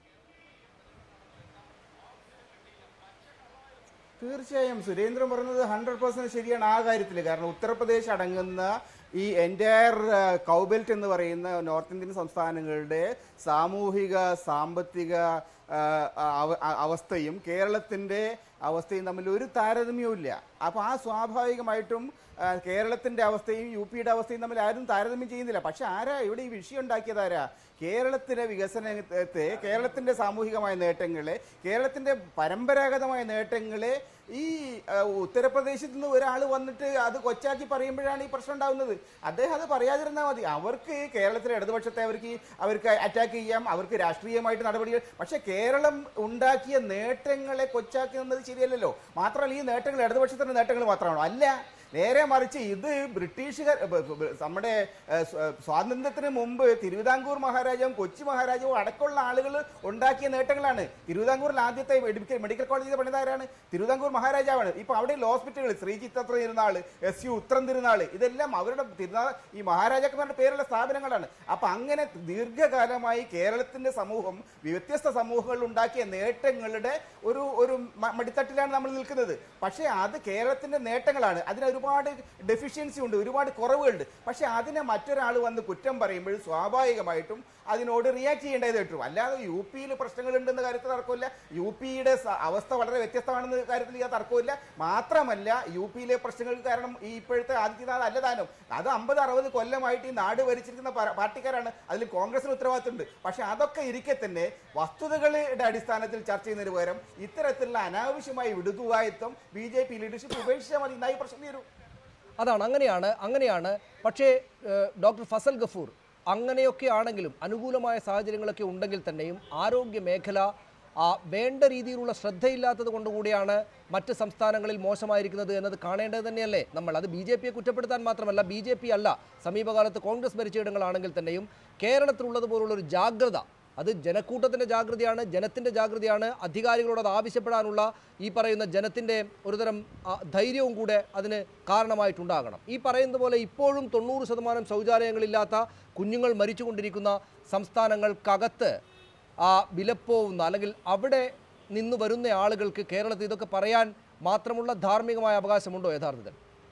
തീർച്ചയായും സുരേന്ദ്രൻ പറഞ്ഞത് ഹൺഡ്രഡ് പെർസെന്റ് ശരിയാണ് ആ കാര്യത്തിൽ കാരണം ഉത്തർപ്രദേശ് അടങ്ങുന്ന ഈ എൻറ്റയർ കൗബെൽറ്റ് എന്ന് പറയുന്ന നോർത്ത് ഇന്ത്യൻ സംസ്ഥാനങ്ങളുടെ സാമൂഹിക സാമ്പത്തിക ആ, അവ- അ- അവസ്ഥയും കേരളത്തിൻ്റെ അവസ്ഥയും തമ്മിൽ ഒരു താരതമ്യവും ഇല്ല അപ്പോൾ ആ സ്വാഭാവികമായിട്ടും ആ, കേരളത്തിൻ്റെ അവസ്ഥയും യു പിയുടെ അവസ്ഥയും തമ്മിൽ ആരും താരതമ്യം ചെയ്യുന്നില്ല പക്ഷെ ആരാ ഇവിടെ ഈ വിഷയം ഉണ്ടാക്കിയത് ആരാ കേരളത്തിലെ വികസനത്തെ കേരളത്തിൻ്റെ സാമൂഹികമായ നേട്ടങ്ങളെ കേരളത്തിൻ്റെ പരമ്പരാഗതമായ നേട്ടങ്ങളെ ഈ ആ, ഉത്തർപ്രദേശിൽ നിന്ന് ഒരാൾ വന്നിട്ട് അത് കൊച്ചാക്കി പറയുമ്പോഴാണ് ഈ പ്രശ്നം ഉണ്ടാകുന്നത് അദ്ദേഹം അത് പറയാതിരുന്നാൽ മതി അവർക്ക് കേരളത്തിലെ ഇടതുപക്ഷത്തെ അവർക്ക് അവർക്ക് അറ്റാക്ക് ചെയ്യാം അവർക്ക് രാഷ്ട്രീയമായിട്ട് നടപടികൾ പക്ഷേ കേരളം ഉണ്ടാക്കിയ നേട്ടങ്ങളെ കൊച്ചാക്കി നിന്നത് ശരിയല്ലല്ലോ മാത്രമല്ല ഈ നേട്ടങ്ങൾ ഇടതുപക്ഷത്തിൻ്റെ നേട്ടങ്ങൾ മാത്രമാണോ അല്ല നേരെ മറിച്ച് ഇത് ബ്രിട്ടീഷുകാർ ബ- ബ- നമ്മുടെ ഏഹ്, സ്വ- സ്വാതന്ത്ര്യത്തിന് മുമ്പ് തിരുവിതാംകൂർ മഹാരാജാവും കൊച്ചി മഹാരാജാവും അടക്കമുള്ള ആളുകൾ ഉണ്ടാക്കിയ നേട്ടങ്ങളാണ് തിരുവിതാംകൂറിൽ ആദ്യത്തെ മെഡിക്കൽ മെഡിക്കൽ കോളേജിൽ പണിതാരാണ് തിരുവിതാംകൂർ മഹാരാജാവാണ് ഇപ്പൊ അവിടെയുള്ള ഹോസ്പിറ്റലുകൾ ശ്രീ ചിത്തത്ര തിരുനാൾ എസ് യു ഉത്രം തിരുനാൾ ഇതെല്ലാം അവരുടെ തിരുനാൾ ഈ മഹാരാജാക്കന്മാരുടെ പേരുള്ള സ്ഥാപനങ്ങളാണ് അപ്പൊ അങ്ങനെ ദീർഘകാലമായി കേരളത്തിന്റെ സമൂഹം വ്യത്യസ്ത സമൂഹങ്ങളിൽ ഉണ്ടാക്കിയ നേട്ടങ്ങളുടെ ഒരു ഒരു മ- മടിത്തട്ടിലാണ് നമ്മൾ നിൽക്കുന്നത് പക്ഷേ അത് കേരളത്തിന്റെ നേട്ടങ്ങളാണ് അതിന് ഒരുപാട് ഡെഫിഷ്യൻസി ഉണ്ട് ഒരുപാട് കുറവുകളുണ്ട് പക്ഷേ അതിനെ മറ്റൊരാൾ വന്ന് കുറ്റം പറയുമ്പോൾ സ്വാഭാവികമായിട്ടും അതിനോട് റിയാക്ട് ചെയ്യേണ്ടത് പറ്റും അല്ലാതെ യു പിയിൽ പ്രശ്നങ്ങളുണ്ടെന്ന കാര്യത്തിൽ തർക്കമില്ല യു പിയുടെ അവസ്ഥ വളരെ വ്യത്യസ്തമാണെന്ന കാര്യത്തിൽ യാതൊരു തർക്കമില്ല മാത്രമല്ല യു പിയിലെ പ്രശ്നങ്ങൾക്ക് കാരണം ഈ ഇപ്പോഴത്തെ ആദിത്യനാഥ് അല്ലതാനും അത് അമ്പത് അറുപത് കൊല്ലമായിട്ട് ഈ നാട് ഭരിച്ചിരിക്കുന്ന പ- പാർട്ടിക്കാരാണ് അതിൽ കോൺഗ്രസിന് ഉത്തരവാദിത്തമുണ്ട് പക്ഷെ അതൊക്കെ ഇരിക്കെ തന്നെ വസ്തുതകളുടെ അടിസ്ഥാനത്തിൽ ചർച്ച ചെയ്യുന്നതിന് പകരം ഇത്തരത്തിലുള്ള അനാവശ്യമായ വിടുതുവായത്വം ബി ജെ പി ലീഡർഷിപ്പ് ഉപേക്ഷിച്ചാൽ മതി എന്നായി പ്രശ്നം തീരും അതാണ് അങ്ങനെയാണ് അങ്ങനെയാണ് പക്ഷേ ഏഹ്, ഡോക്ടർ ഫസൽ ഗഫൂർ അങ്ങനെയൊക്കെ ആണെങ്കിലും അനുകൂലമായ സാഹചര്യങ്ങളൊക്കെ ഉണ്ടെങ്കിൽ തന്നെയും ആരോഗ്യ മേഖല ആ, വേണ്ട രീതിയിലുള്ള ശ്രദ്ധയില്ലാത്തത് കൊണ്ടുകൂടിയാണ് മറ്റ് സംസ്ഥാനങ്ങളിൽ മോശമായിരിക്കുന്നത് എന്നത് കാണേണ്ടത് തന്നെയല്ലേ നമ്മൾ അത് ബി ജെ പിയെ കുറ്റപ്പെടുത്താൻ മാത്രമല്ല ബി ജെ പി അല്ല സമീപകാലത്ത് കോൺഗ്രസ് ഭരിച്ചയിടങ്ങളാണെങ്കിൽ തന്നെയും കേരളത്തിലുള്ളതുപോലുള്ള ഒരു ജാഗ്രത അത് ജനക്കൂട്ടത്തിൻ്റെ ജാഗ്രതയാണ് ജനത്തിൻ്റെ ജാഗ്രതയാണ് അധികാരികളോട് അത് ആവശ്യപ്പെടാനുള്ള ഈ പറയുന്ന ജനത്തിൻ്റെ ഒരുതരം ആ, ധൈര്യവും കൂടെ അതിന് കാരണമായിട്ടുണ്ടാകണം ഈ പറയുന്നത് പോലെ ഇപ്പോഴും തൊണ്ണൂറ് ശതമാനം ശൗചാലയങ്ങളില്ലാത്ത കുഞ്ഞുങ്ങൾ മരിച്ചുകൊണ്ടിരിക്കുന്ന സംസ്ഥാനങ്ങൾക്കകത്ത് ആ വിലപ്പോവുന്ന അല്ലെങ്കിൽ അവിടെ നിന്ന് വരുന്ന ആളുകൾക്ക് കേരളത്തിൽ ഇതൊക്കെ പറയാൻ മാത്രമുള്ള ധാർമ്മികമായ അവകാശമുണ്ടോ യഥാർത്ഥത്തിൽ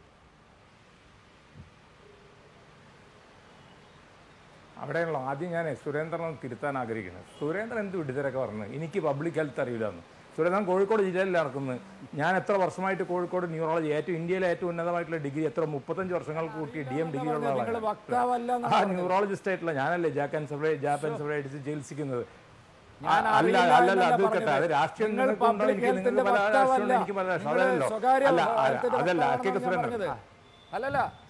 അവിടെയുള്ള ആദ്യം ഞാൻ സുരേന്ദ്രനെ തിരുത്താൻ ആഗ്രഹിക്കുന്നത് സുരേന്ദ്രൻ എന്ത് വിടുതരൊക്കെ പറഞ്ഞു എനിക്ക് പബ്ലിക് ഹെൽത്ത് അറിയില്ലെന്ന് സുരേന്ദ്രൻ കോഴിക്കോട് ജില്ലയിൽ നടക്കുന്നത് ഞാൻ എത്ര വർഷമായിട്ട് കോഴിക്കോട് ന്യൂറോളജി ഏറ്റവും ഇന്ത്യയിലെ ഏറ്റവും ഉന്നതമായിട്ടുള്ള ഡിഗ്രി എത്ര മുപ്പത്തഞ്ച് വർഷങ്ങൾക്ക് കൂട്ടി ഡി എം ഡിഗ്രി ഉള്ള നിങ്ങൾ ആളാണ് വക്താവല്ല ആ ന്യൂറോളജിസ്റ്റ് ആയിട്ടുള്ള ഞാനല്ലേ ജാക്ക് ആൻഡ് സെപ്പറേറ്റ് ജാപ്പ് ആൻഡ് സെപ്പറേറ്റ് ചികിത്സിക്കുന്നത് ഞാൻ അല്ല അറിയില്ല അല്ലല്ല എന്നല്ല അത് കേട്ടെ അത് പറഞ്ഞത്. രാഷ്ട്രീയം നിങ്ങൾ നിങ്ങൾക്ക് ഉണ്ടോ? public എനിക്ക് health നിങ്ങൾക്ക് ന്റെ പല വക്താവല്ല. രാഷ്ട്രീയമുണ്ട്, എനിക്ക് പല രാഷ്ട്രീയം നിങ്ങൾ അതല്ലല്ലോ സ്വകാര്യ അല്ല health ന്റെ അതല്ല വക്താവാണെന്നാണ് കേക്ക് ഞാൻ സുരേന്ദ്രൻ പറഞ്ഞത്. അല്ലല്ല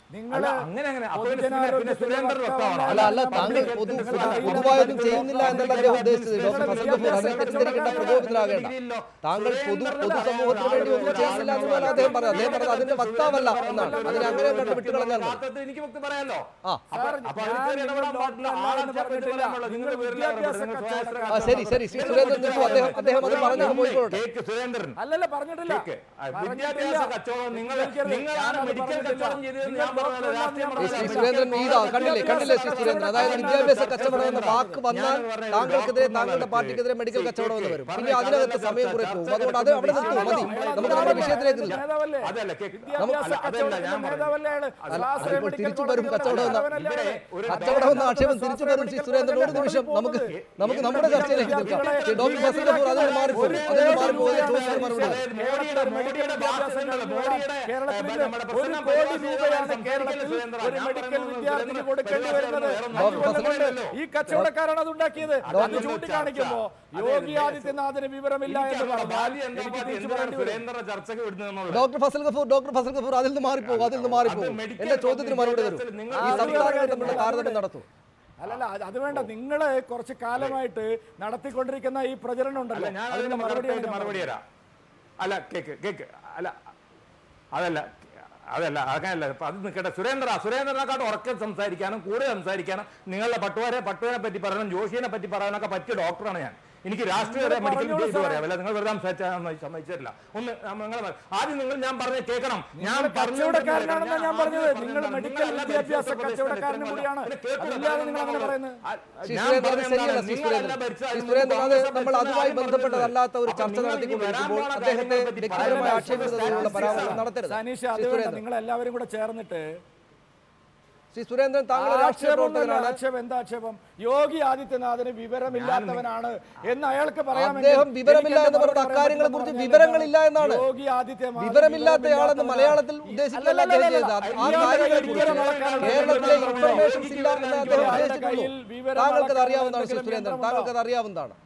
നിങ്ങൾ അല്ല, അങ്ങനെ അങ്ങനെ. അപ്പൊ പിന്നെ സുരേ- പിന്നെ സുരേന്ദ്രൻ വ്യക്തമാണോ? അല്ല അല്ല താങ്കൾ പൊതു പൊതു- പൊതുവായൊന്നും ചെയ്യുന്നില്ല എന്നല്ല അദ്ദേഹം ഉദ്ദേശിച്ചത് ഡോക്ടർ ഫസൽ ഗഫൂർ അതിനെ തെറ്റിദ്ധരിക്കേണ്ട പ്രകോപിതരാകേണ്ട താങ്കൾ പൊതു പൊതുസമൂഹത്തിന് വേണ്ടി ഒന്നും ചെയ്യുന്നില്ല എന്നല്ല അദ്ദേഹം പറഞ്ഞത് അദ്ദേഹം പറഞ്ഞത് അതിന്റെ വക്താവല്ല എന്നാണ് അതിനെ അങ്ങനെ കണ്ട് വിട്ടുകളഞ്ഞാൽ മതി. യഥാർത്ഥത്തിൽ എനിക്ക് വ്യക്തി പറയാലോ ആ. അപ്പൊ അപ്പൊ അതിൽ കയറി ഇടപെടാൻ പാടില്ല ആളെ പറഞ്ഞിട്ടില്ല നിങ്ങൾ വിവരമില്ലാതെ നിങ്ങൾ സ്വാശ്രയ ആ ശരി ശരി ശ്രീ സുരേന്ദ്രൻ നിർത്തൂ അദ്ദേഹം അദ്ദേഹം അത് പറഞ്ഞു പോയിക്കോട്ടെ കേക്ക് സുരേന്ദ്രൻ അല്ലല്ല പറഞ്ഞിട്ടില്ല കേക്ക് ആ, പറഞ്ഞിട്ടില്ല. വിദ്യാഭ്യാസ കച്ചവടം നിങ്ങൾ തെറ്റിദ്ധരിക്കരുത്. നിങ്ങളാണ് ഞാനത് മെഡിക്കൽ പറഞ്ഞിട്ടില്ല. കച്ചവടം ചെയ്തതെന്ന് നിങ്ങൾ ഞാൻ പറഞ്ഞത് ഡോക്ടർ രാഷ്ട്രീയം ആണെന്ന് ശ്രീ പറഞ്ഞത് സുരേന്ദ്രൻ ഇതാ കണ്ടില്ലേ കണ്ടില്ലേ ശ്രീ സുരേന്ദ്രൻ അതായത് വിദ്യാഭ്യാസ കച്ചവടം എന്ന വാക്ക് വന്നാൽ താങ്കൾക്കെതിരെ താങ്കളുടെ പാർട്ടിക്കെതിരെ മെഡിക്കൽ കച്ചവടം എന്ന് വരും പിന്നെ അതിനകത്ത് സമയം കുറെ പോകും അതുകൊണ്ട് അത് അവിടെ നിർത്തും മതി നമുക്ക് നമ്മുടെ വിഷയത്തിലേക്ക് നിൽക്കാം നേതാവല്ലേ? അതല്ല കേക്ക് വിദ്യാഭ്യാസ അല്ല, അതല്ല ഞാൻ കച്ചവടത്തിന്റെ പറഞ്ഞത്. നേതാവല്ലേ അയാള്? അല്ല, സ്വാശ്രയ അതിപ്പോൾ മെഡിക്കൽ തിരിച്ചു വരും കോളേജിന്റെ കച്ചവടം എന്ന- തലവനല്ലേ ഇവിടെ അയാള്? ഒരു കച്ചവടം എന്ന ആക്ഷേപം തിരിച്ചു വരും ശ്രീ സുരേന്ദ്രൻ ഒരു നിമിഷം നമുക്ക് നമുക്ക് നമ്മുടെ ചർച്ചയിലേക്ക് നിൽക്കാം ശ്രീ ഡോക്ടർ ഫസൽ ഗഫൂർ അതിൽ മാറിപ്പോകും അതിൽ മാറിപ്പോകും ചോദിച്ചാൽ മറുപടി അതായത് മോഡിയുടെ മോഡിയുടെ ഭാഷയുണ്ടല്ലോ, മോഡിയുടെ കേരളത്തിൽ ഏ, നമ്മുടെ ഒരു പ്രസന്ന കോടി പരിപാടി രൂപയാണ് സംസാരിക്കൽ കേരളത്തിൽ സുരേന്ദ്രൻ. ഒരു ഞാൻ മെഡിക്കൽ പറയുന്നത് വിദ്യാർത്ഥിക്ക് സുരേന്ദ്രൻ കൊടുക്കേണ്ടി പരിപാടി വരുന്നത് വേറെ ഒന്നും അഞ്ച് കൊല്ലം കൊണ്ട് ഇല്ലല്ലോ. ഈ കച്ചവടക്കാരാണ് അത് ഉണ്ടാക്കിയത് അത് അതൊന്നും ചൂണ്ടിക്കാണിക്കുമ്പോ ചർച്ച. യോഗി അതെ, ആദിത്യനാഥിന് വിവരമില്ല എന്ന് എനിക്കറിയാം, പറഞ്ഞാൽ ഭാര്യ എന്താ എനിക്ക് പാർട്ടി തിരിച്ചു എന്തിനാണ് പറയേണ്ടി വരും സുരേന്ദ്രനെ ചർച്ചയ്ക്ക് വിടുന്നതെന്നുള്ളത് ഡോക്ടർ ഫസൽ ഗഫൂർ ഡോക്ടർ ഫസൽ ഗഫൂർ അതിൽ നിന്ന് മാറിപ്പോകും അതിൽ നിന്ന് മാറിപ്പോകും അത് മെഡിക്കൽ എന്റെ ചോദ്യത്തിന് മറുപടി തരും നിങ്ങൾ ഈ അത് സംസ്ഥാനങ്ങൾ വേറെ തമ്മിലുള്ള കാര്യം. താരതമ്യം നടത്തും അല്ലല്ല അത് അത് വേണ്ട നിങ്ങൾ കുറച്ച് കാലമായിട്ട് നടത്തിക്കൊണ്ടിരിക്കുന്ന ഈ പ്രചരണം അല്ല ഉണ്ടല്ലോ ഞാൻ അതിന്റെ അതിന് മറുപടിയാണ് മറുപടി ഞാൻ മറുപടി പറഞ്ഞത്. തരാം അല്ല കേക്ക് കേക്ക് അല്ല അതല്ല അതല്ല അങ്ങനെയല്ല ഇപ്പൊ അത് നിൽക്കട്ടെ സുരേന്ദ്ര സുരേന്ദ്രനെക്കാട്ട് ഉറക്കെ സംസാരിക്കാനും കൂടുതൽ സംസാരിക്കാനും നിങ്ങളുടെ പട്ടുവാരെ പട്ടുവിനെ പറ്റി പറയണം ജോഷിയെ പറ്റി പറയാനൊക്കെ പറ്റിയ ഡോക്ടറാണ് ഞാൻ എനിക്ക് രാഷ്ട്രീയ നിങ്ങൾ മെഡിക്കൽ പറഞ്ഞോളൂ ഇത് സാറേ. പറയാം അല്ല നിങ്ങൾ വെറുതെ സംസാരിച്ചാൽ സമ്മതിച്ചിട്ടില്ല ഒന്ന് നിങ്ങൾ ആദ്യം നിങ്ങൾ ഞാൻ പറഞ്ഞ കേൾക്കണം ഞാൻ നിങ്ങൾ കച്ചവടക്കാരനാണെന്നാ ഞാൻ പറഞ്ഞത് ആദ്യം നിങ്ങൾ പറഞ്ഞതാണ്. മെഡിക്കൽ നിങ്ങളല്ല വിദ്യാഭ്യാസ ഭരിച്ച കച്ചവടക്കാരനും പ്രദേശത്ത് കൂടിയാണ് പിന്നെ കേൾക്കൂല. അതില്ലാതെ നിങ്ങൾ അങ്ങനെ പറയുന്നത് ശ്രീ ഞാൻ സുരേന്ദ്രൻ അത് പറയുന്നത് ശരിയല്ല ശ്രീ നിങ്ങളല്ല സുരേന്ദ്രൻ ഭരിച്ച ശ്രീ അതിന് സുരേന്ദ്രൻ അത് കോൺഗ്രസ് നമ്മൾ ഭരിച്ച അതുമായി ആരും ബന്ധപ്പെട്ടതല്ലാത്ത ഒരു പറഞ്ഞത്. ചർച്ച അപ്പോൾ നിങ്ങൾ ഈ നടത്തിക്കൊണ്ടിരിക്കുമ്പോൾ വരാനുള്ള അദ്ദേഹത്തെ കാര്യങ്ങളെ പറ്റി വ്യക്തിപരമായി പറയുന്നത് ആക്ഷേപിക്കുന്നതിനുള്ള പരാമർശം നടത്തരുത് സനീഷ് ശ്രീ അത് വേണ്ട സുരേന്ദ്രൻ നിങ്ങൾ എല്ലാവരും കൂടെ ചേർന്നിട്ട് ശ്രീ സുരേന്ദ്രൻ താങ്കൾ രാഷ്ട്രീയ ആക്ഷേപമൊന്നുമല്ല. പ്രവർത്തകനാണ് ആക്ഷേപം എന്താ ആക്ഷേപം യോഗി ആദിത്യനാഥിന് വിവരമില്ലാത്തവനാണ് എന്ന് അയാൾക്ക് പറയാമെങ്കിൽ അദ്ദേഹം വിവരമില്ല എനിക്ക് എന്ന് പറഞ്ഞ മറുപടി അക്കാര്യങ്ങളെ പറയാൻ കുറിച്ച് പറഞ്ഞാൽ വിവരങ്ങളില്ല എന്നാണ് യോഗി ആദിത്യനാഥ് വിവരമില്ലാത്തയാളെന്ന് മലയാളത്തിൽ ഈ- ഉദ്ദേശിക്കുകയല്ല അല്ലല്ലല്ല, അദ്ദേഹം ചെയ്തത്. ആ ഇയാളുടെ കാര്യങ്ങളെ കയ്യിൽ കുറിച്ച് വിവരമളക്കാനുള്ള കേരളത്തിലെ വിവരം ഇൻഫർമേഷൻസ് ഇല്ല എന്ന് അദ്ദേഹം ഇയാളുടെ ഉദ്ദേശിച്ചിട്ടുള്ളൂ കയ്യിൽ വിവരം താങ്കൾക്കത് അളക്കാനുള്ള അറിയാവുന്നതാണ് ശ്രീ എന്തെങ്കിലും സുരേന്ദ്രൻ യന്ത്രമുണ്ടോ? താങ്കൾക്കത് അറിയാവുന്നതാണ്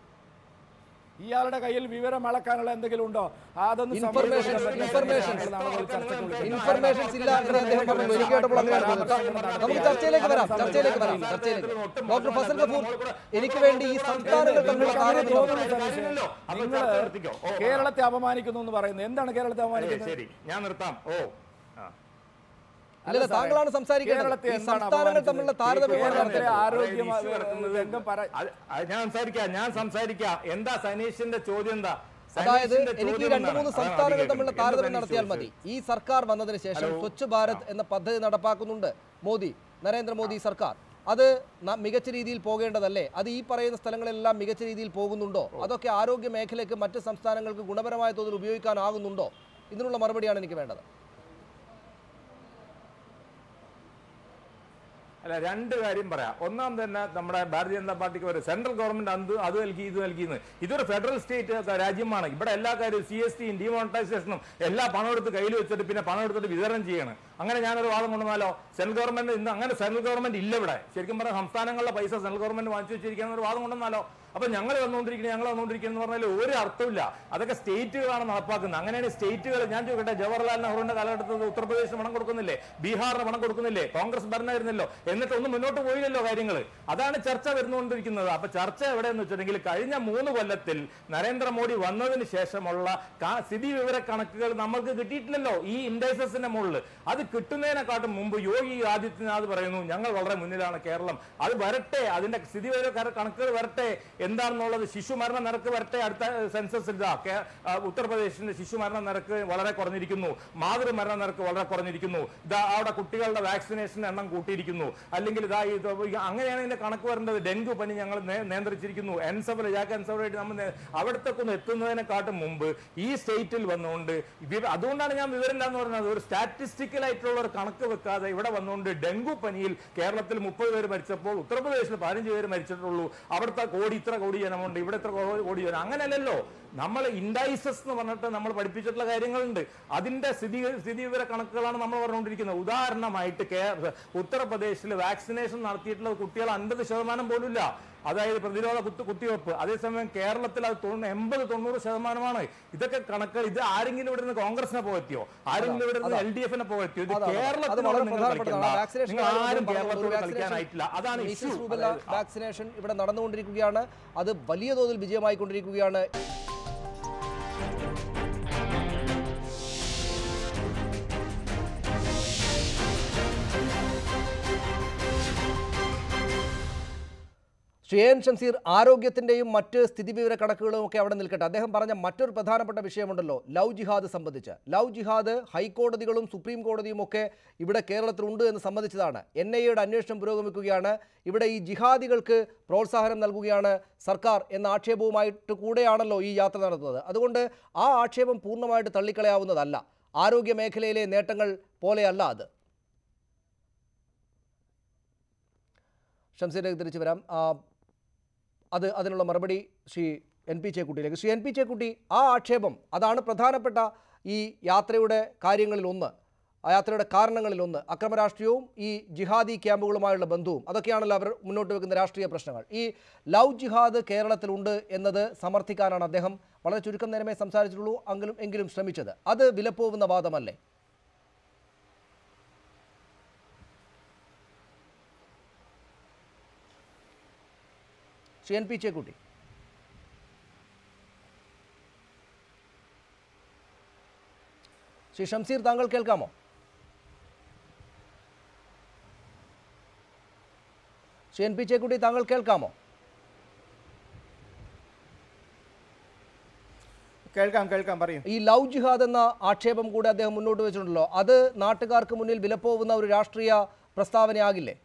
ഇയാളുടെ കയ്യിൽ വിവരം അളക്കാനുള്ള എന്തെങ്കിലും ഉണ്ടോ അതൊന്നും Informations, സംഭവിക്കാൻ informations. പറ്റില്ല. നാളെ ചർച്ചയ്ക്ക് വിളിക്കും. ഇൻഫർമേഷൻസ് ഇല്ല എന്ന് അദ്ദേഹം പറഞ്ഞു എനിക്ക് കേട്ടപ്പോൾ അങ്ങനെയാണ് തോന്നുന്നത് നമുക്ക് ചർച്ചയിലേക്ക് വരാം ചർച്ചയിലേക്ക് വരാം ചർച്ചയിലേക്ക് ഡോക്ടർ ഫസൽ ഗഫൂർ എനിക്ക് വേണ്ടി ഈ സംസ്ഥാനങ്ങൾ തമ്മിലുള്ള താരതമ്യം നടത്തുന്നു. നിങ്ങൾ കേരളത്തെ അപമാനിക്കുന്നു എന്ന് പറയുന്നത് എന്താണ് കേരളത്തെ ഏയ് അപമാനിക്കുന്നത് ശരി ഞാൻ നിർത്താം ഓ ആ അല്ലല്ല താങ്കളാണ് സംസാരിക്കേണ്ടത് കേരളത്തെ ഈ എന്താണ് സംസ്ഥാനങ്ങൾ അപമാനിച്ചത്? തമ്മിലുള്ള താരതമ്യമാണ് കേരളത്തിലെ നടത്തേണ്ടത് ആരോഗ്യ അതായത് issue നടക്കുന്നത് രംഗം പറ അത് അത് ഞാൻ സംസാരിക്കാം ഞാൻ സംസാരിക്കാം എന്താ സനീഷിന്റെ ചോദ്യം എന്താ അതായത് സനീഷിന്റെ എനിക്ക് ചോദ്യം രണ്ട് മൂന്ന് എന്താണ്? അതാണ് സംസ്ഥാനങ്ങൾ ആദ്യം തമ്മിലുള്ള കേൾക്കുന്നത്. താരതമ്യം എന്താ നടത്തിയാൽ സനീഷ് മതി ഈ സർക്കാർ വന്നതിന് ശേഷം ഹലോ. സ്വച്ഛ് ഭാരത് എന്ന പദ്ധതി നടപ്പാക്കുന്നുണ്ട് മോദി നരേന്ദ്രമോദി സർക്കാർ അത് ന- മികച്ച രീതിയിൽ പോകേണ്ടതല്ലേ അത് ഈ പറയുന്ന സ്ഥലങ്ങളെല്ലാം മികച്ച രീതിയിൽ പോകുന്നുണ്ടോ അതൊക്കെ ആരോഗ്യ മേഖലയ്ക്ക് മറ്റ് സംസ്ഥാനങ്ങൾക്ക് ഗുണപരമായ തോതിൽ ഉപയോഗിക്കാനാകുന്നുണ്ടോ ഇതിനുള്ള മറുപടിയാണ് എനിക്ക് വേണ്ടത് അല്ല രണ്ട് കാര്യം പറയാം ഒന്നാം തന്നെ നമ്മുടെ ഭാരതീയ ജനതാ പാർട്ടിക്ക് വരും സെൻട്രൽ ഗവൺമെന്റ് അത് അത് നൽകി ഇത് നൽകിയെന്ന് ഇതൊരു ഫെഡറൽ സ്റ്റേറ്റ് രാജ്യമാണ് ഇവിടെ എല്ലാ കാര്യവും സി എസ് ടിയും ഡിമോണിറ്റൈസേഷനും എല്ലാ പണം എടുത്ത് കയ്യിൽ വെച്ചിട്ട് പിന്നെ പണം എടുത്തിട്ട് വിതരണം ചെയ്യണം അങ്ങനെ ഞാനൊരു വാദം കൊണ്ടുവന്നാലോ സെൻട്രൽ ഗവൺമെന്റ് ഇന്ന് അങ്ങനെ സെൻട്രൽ ഗവൺമെന്റ് ഇല്ല ഇവിടെ ശരിക്കും പറഞ്ഞാൽ സംസ്ഥാനങ്ങളിലെ പൈസ സെൻട്രൽ ഗവൺമെന്റ് വാങ്ങിച്ചു വെച്ചിരിക്കുന്ന ഒരു വാദം കൊണ്ടുവന്നാലോ അപ്പൊ ഞങ്ങൾ വന്നുകൊണ്ടിരിക്കുന്നത് ഞങ്ങൾ വന്നുകൊണ്ടിരിക്കുന്നത് എന്ന് പറഞ്ഞാൽ ഒരു അർത്ഥമില്ല അതൊക്കെ സ്റ്റേറ്റുകളാണ് നടപ്പാക്കുന്നത് അങ്ങനെയാണ് സ്റ്റേറ്റുകൾ ഞാൻ ചോദിക്കട്ടെ ജവഹർലാൽ നെഹ്റുവിന്റെ കാലഘട്ടത്തിൽ ഉത്തർപ്രദേശിന് പണം കൊടുക്കുന്നില്ലേ ബീഹാറിന് പണം കൊടുക്കുന്നില്ലേ കോൺഗ്രസ് ഭരണമായിരുന്നല്ലോ എന്നിട്ട് ഒന്നും മുന്നോട്ട് പോയില്ലല്ലോ കാര്യങ്ങൾ അതാണ് ചർച്ച വരുന്നുകൊണ്ടിരിക്കുന്നത് അപ്പൊ ചർച്ച എവിടെയെന്ന് വെച്ചിട്ടുണ്ടെങ്കിൽ കഴിഞ്ഞ മൂന്ന് കൊല്ലത്തിൽ നരേന്ദ്രമോദി വന്നതിന് ശേഷമുള്ള കാ- സ്ഥിതി വിവര കണക്കുകൾ നമ്മൾക്ക് കിട്ടിയിട്ടില്ലല്ലോ ഈ ഇൻഡൈസസിന്റെ മുകളിൽ അത് കിട്ടുന്നതിനെക്കാട്ടും മുമ്പ് യോഗി ആദിത്യനാഥ് പറയുന്നു ഞങ്ങൾ വളരെ മുന്നിലാണ് കേരളം അത് വരട്ടെ അതിന്റെ സ്ഥിതി വിവര കര- കണക്കുകൾ വരട്ടെ എന്താണെന്നുള്ളത് ശിശു മരണ നിരക്ക് വരട്ടെ അടുത്ത സെൻസസ് ഇതാ കേ- ആ, ഉത്തർപ്രദേശിന്റെ ശിശു മരണ നിരക്ക് വളരെ കുറഞ്ഞിരിക്കുന്നു മാതൃ മരണ നിരക്ക് വളരെ കുറഞ്ഞിരിക്കുന്നു ഇതാ അവിടെ കുട്ടികളുടെ വാക്സിനേഷൻ എണ്ണം കൂട്ടിയിരിക്കുന്നു അല്ലെങ്കിൽ ഇതാ ഇത് അങ്ങനെയാണ് ഇതിന്റെ കണക്ക് വരേണ്ടത് ഡെങ്കു പനി ഞങ്ങൾ നേ- നിയന്ത്രിച്ചിരിക്കുന്നു എൻസഫൽ ജാക്ക് എൻസഫലായിട്ട് നമ്മൾ നേ- അവിടത്തേക്ക് ഒന്ന് എത്തുന്നതിനെക്കാട്ടും മുമ്പ് ഈ സ്റ്റേറ്റിൽ വന്നുകൊണ്ട് വിവ- അതുകൊണ്ടാണ് ഞാൻ വിവരമില്ല എന്ന് പറഞ്ഞത് ഒരു സ്റ്റാറ്റിസ്റ്റിക്കൽ ആയിട്ടുള്ള ഒരു കണക്ക് വെക്കാതെ ഇവിടെ വന്നുകൊണ്ട് ഡെങ്കു പനിയിൽ കേരളത്തിൽ മുപ്പത് പേര് മരിച്ചപ്പോൾ ഉത്തർപ്രദേശിൽ പതിനഞ്ച് പേര് മരിച്ചിട്ടുള്ളൂ അവിടുത്തെ കോടി ഇത്ര കോടി ജനമുണ്ട് ഇവിടെ ഇത്ര കോ- കോടി ജനം അങ്ങനെയല്ലല്ലോ നമ്മൾ ഇൻഡൈസസ് എന്ന് പറഞ്ഞിട്ട് നമ്മൾ പഠിപ്പിച്ചിട്ടുള്ള കാര്യങ്ങളുണ്ട് അതിന്റെ സ്ഥിതി സ്ഥിതി വിവര കണക്കുകളാണ് നമ്മൾ പറഞ്ഞുകൊണ്ടിരിക്കുന്നത് ഉദാഹരണമായിട്ട് കേ- ഉത്തർപ്രദേശിൽ വാക്സിനേഷൻ നടത്തിയിട്ടുള്ള കുട്ടികൾ അൻപത് ശതമാനം പോലും ഇല്ല അതായത് പ്രതിരോധ കുത്തി കുത്തിവെപ്പ് അതേസമയം കേരളത്തിൽ അത് തൊണ്ണൂറ് എൺപത് തൊണ്ണൂറ് ശതമാനമാണ് ഇതൊക്കെ കണക്ക് ഇത് ആരെങ്കിലും ഇവിടെ നിന്ന് കോൺഗ്രസിനെ പോകത്തിയോ ആരെങ്കിലും ഇവിടെ നിന്ന് അതാ. എൽ ഡി എഫിനെ പോകത്തിയോ ഇത് അതാണ്. അത് കേരളത്തിനോട് വളരെ നിങ്ങൾ പ്രധാനപ്പെട്ടതാണ് കളിക്കണ്ട വാക്സിനേഷൻ നിങ്ങൾ കാര്യം ആരും പറഞ്ഞു. ഒരു കേരളത്തോട് വാക്സിനേഷൻ കളിക്കാനായിട്ടില്ല അതാണ് മീസിൽസ് ഇഷ്യൂ റൂബെല്ല വാക്സിനേഷൻ ഇവിടെ നടന്നുകൊണ്ടിരിക്കുകയാണ് അത് വലിയ തോതിൽ വിജയമായിക്കൊണ്ടിരിക്കുകയാണ് ശ്രീ എൻ ഷംസീർ ആരോഗ്യത്തിൻ്റെയും മറ്റ് സ്ഥിതിവിവര കണക്കുകളും ഒക്കെ അവിടെ നിൽക്കട്ടെ അദ്ദേഹം പറഞ്ഞ മറ്റൊരു പ്രധാനപ്പെട്ട വിഷയമുണ്ടല്ലോ ലവ് ജിഹാദ് സംബന്ധിച്ച് ലവ് ജിഹാദ് ഹൈക്കോടതികളും സുപ്രീം കോടതിയും ഒക്കെ ഇവിടെ കേരളത്തിലുണ്ട് എന്ന് സമ്മതിച്ചതാണ് എൻ ഐ എയുടെ അന്വേഷണം പുരോഗമിക്കുകയാണ് ഇവിടെ ഈ ജിഹാദികൾക്ക് പ്രോത്സാഹനം നൽകുകയാണ് സർക്കാർ എന്ന ആക്ഷേപവുമായിട്ട് കൂടെയാണല്ലോ ഈ യാത്ര നടത്തുന്നത് അതുകൊണ്ട് ആ ആക്ഷേപം പൂർണ്ണമായിട്ട് തള്ളിക്കളയാവുന്നതല്ല ആരോഗ്യ മേഖലയിലെ നേട്ടങ്ങൾ പോലെയല്ല അത് ഷംസീറിലേക്ക് തിരിച്ചു വരാം ആ, അത് അതിനുള്ള മറുപടി ശ്രീ എൻ പി ചേക്കുട്ടിയിലേക്ക് ശ്രീ എൻ പി ചേക്കുട്ടി ആ ആക്ഷേപം അതാണ് പ്രധാനപ്പെട്ട ഈ യാത്രയുടെ കാര്യങ്ങളിൽ ഒന്ന് ആ യാത്രയുടെ കാരണങ്ങളിൽ ഒന്ന് അക്രമരാഷ്ട്രീയവും ഈ ജിഹാദി ക്യാമ്പുകളുമായുള്ള ബന്ധവും അതൊക്കെയാണല്ലോ അവർ മുന്നോട്ട് വെക്കുന്ന രാഷ്ട്രീയ പ്രശ്നങ്ങൾ ഈ ലവ് ജിഹാദ് കേരളത്തിലുണ്ട് എന്നത് സമർത്ഥിക്കാനാണ് അദ്ദേഹം വളരെ ചുരുക്കം നേരമേ സംസാരിച്ചിട്ടുള്ളൂ എങ്കിലും എങ്കിലും ശ്രമിച്ചത് അത് വിലപ്പോവുന്ന വാദമല്ലേ ശ്രീ എൻ പി ചേക്കുട്ടി ശ്രീ ഷംസീർ താങ്കൾ കേൾക്കാമോ ശ്രീ എൻ പി ചേക്കുട്ടി താങ്കൾ കേൾക്കാമോ കേൾക്കാം കേൾക്കാം പറയൂ ഈ ലവ് ജിഹാദ് എന്ന ആക്ഷേപം കൂടെ അദ്ദേഹം മുന്നോട്ട് വെച്ചിട്ടുണ്ടല്ലോ അത് നാട്ടുകാർക്ക് മുന്നിൽ വിലപ്പോവുന്ന ഒരു രാഷ്ട്രീയ പ്രസ്താവനയാകില്ലേ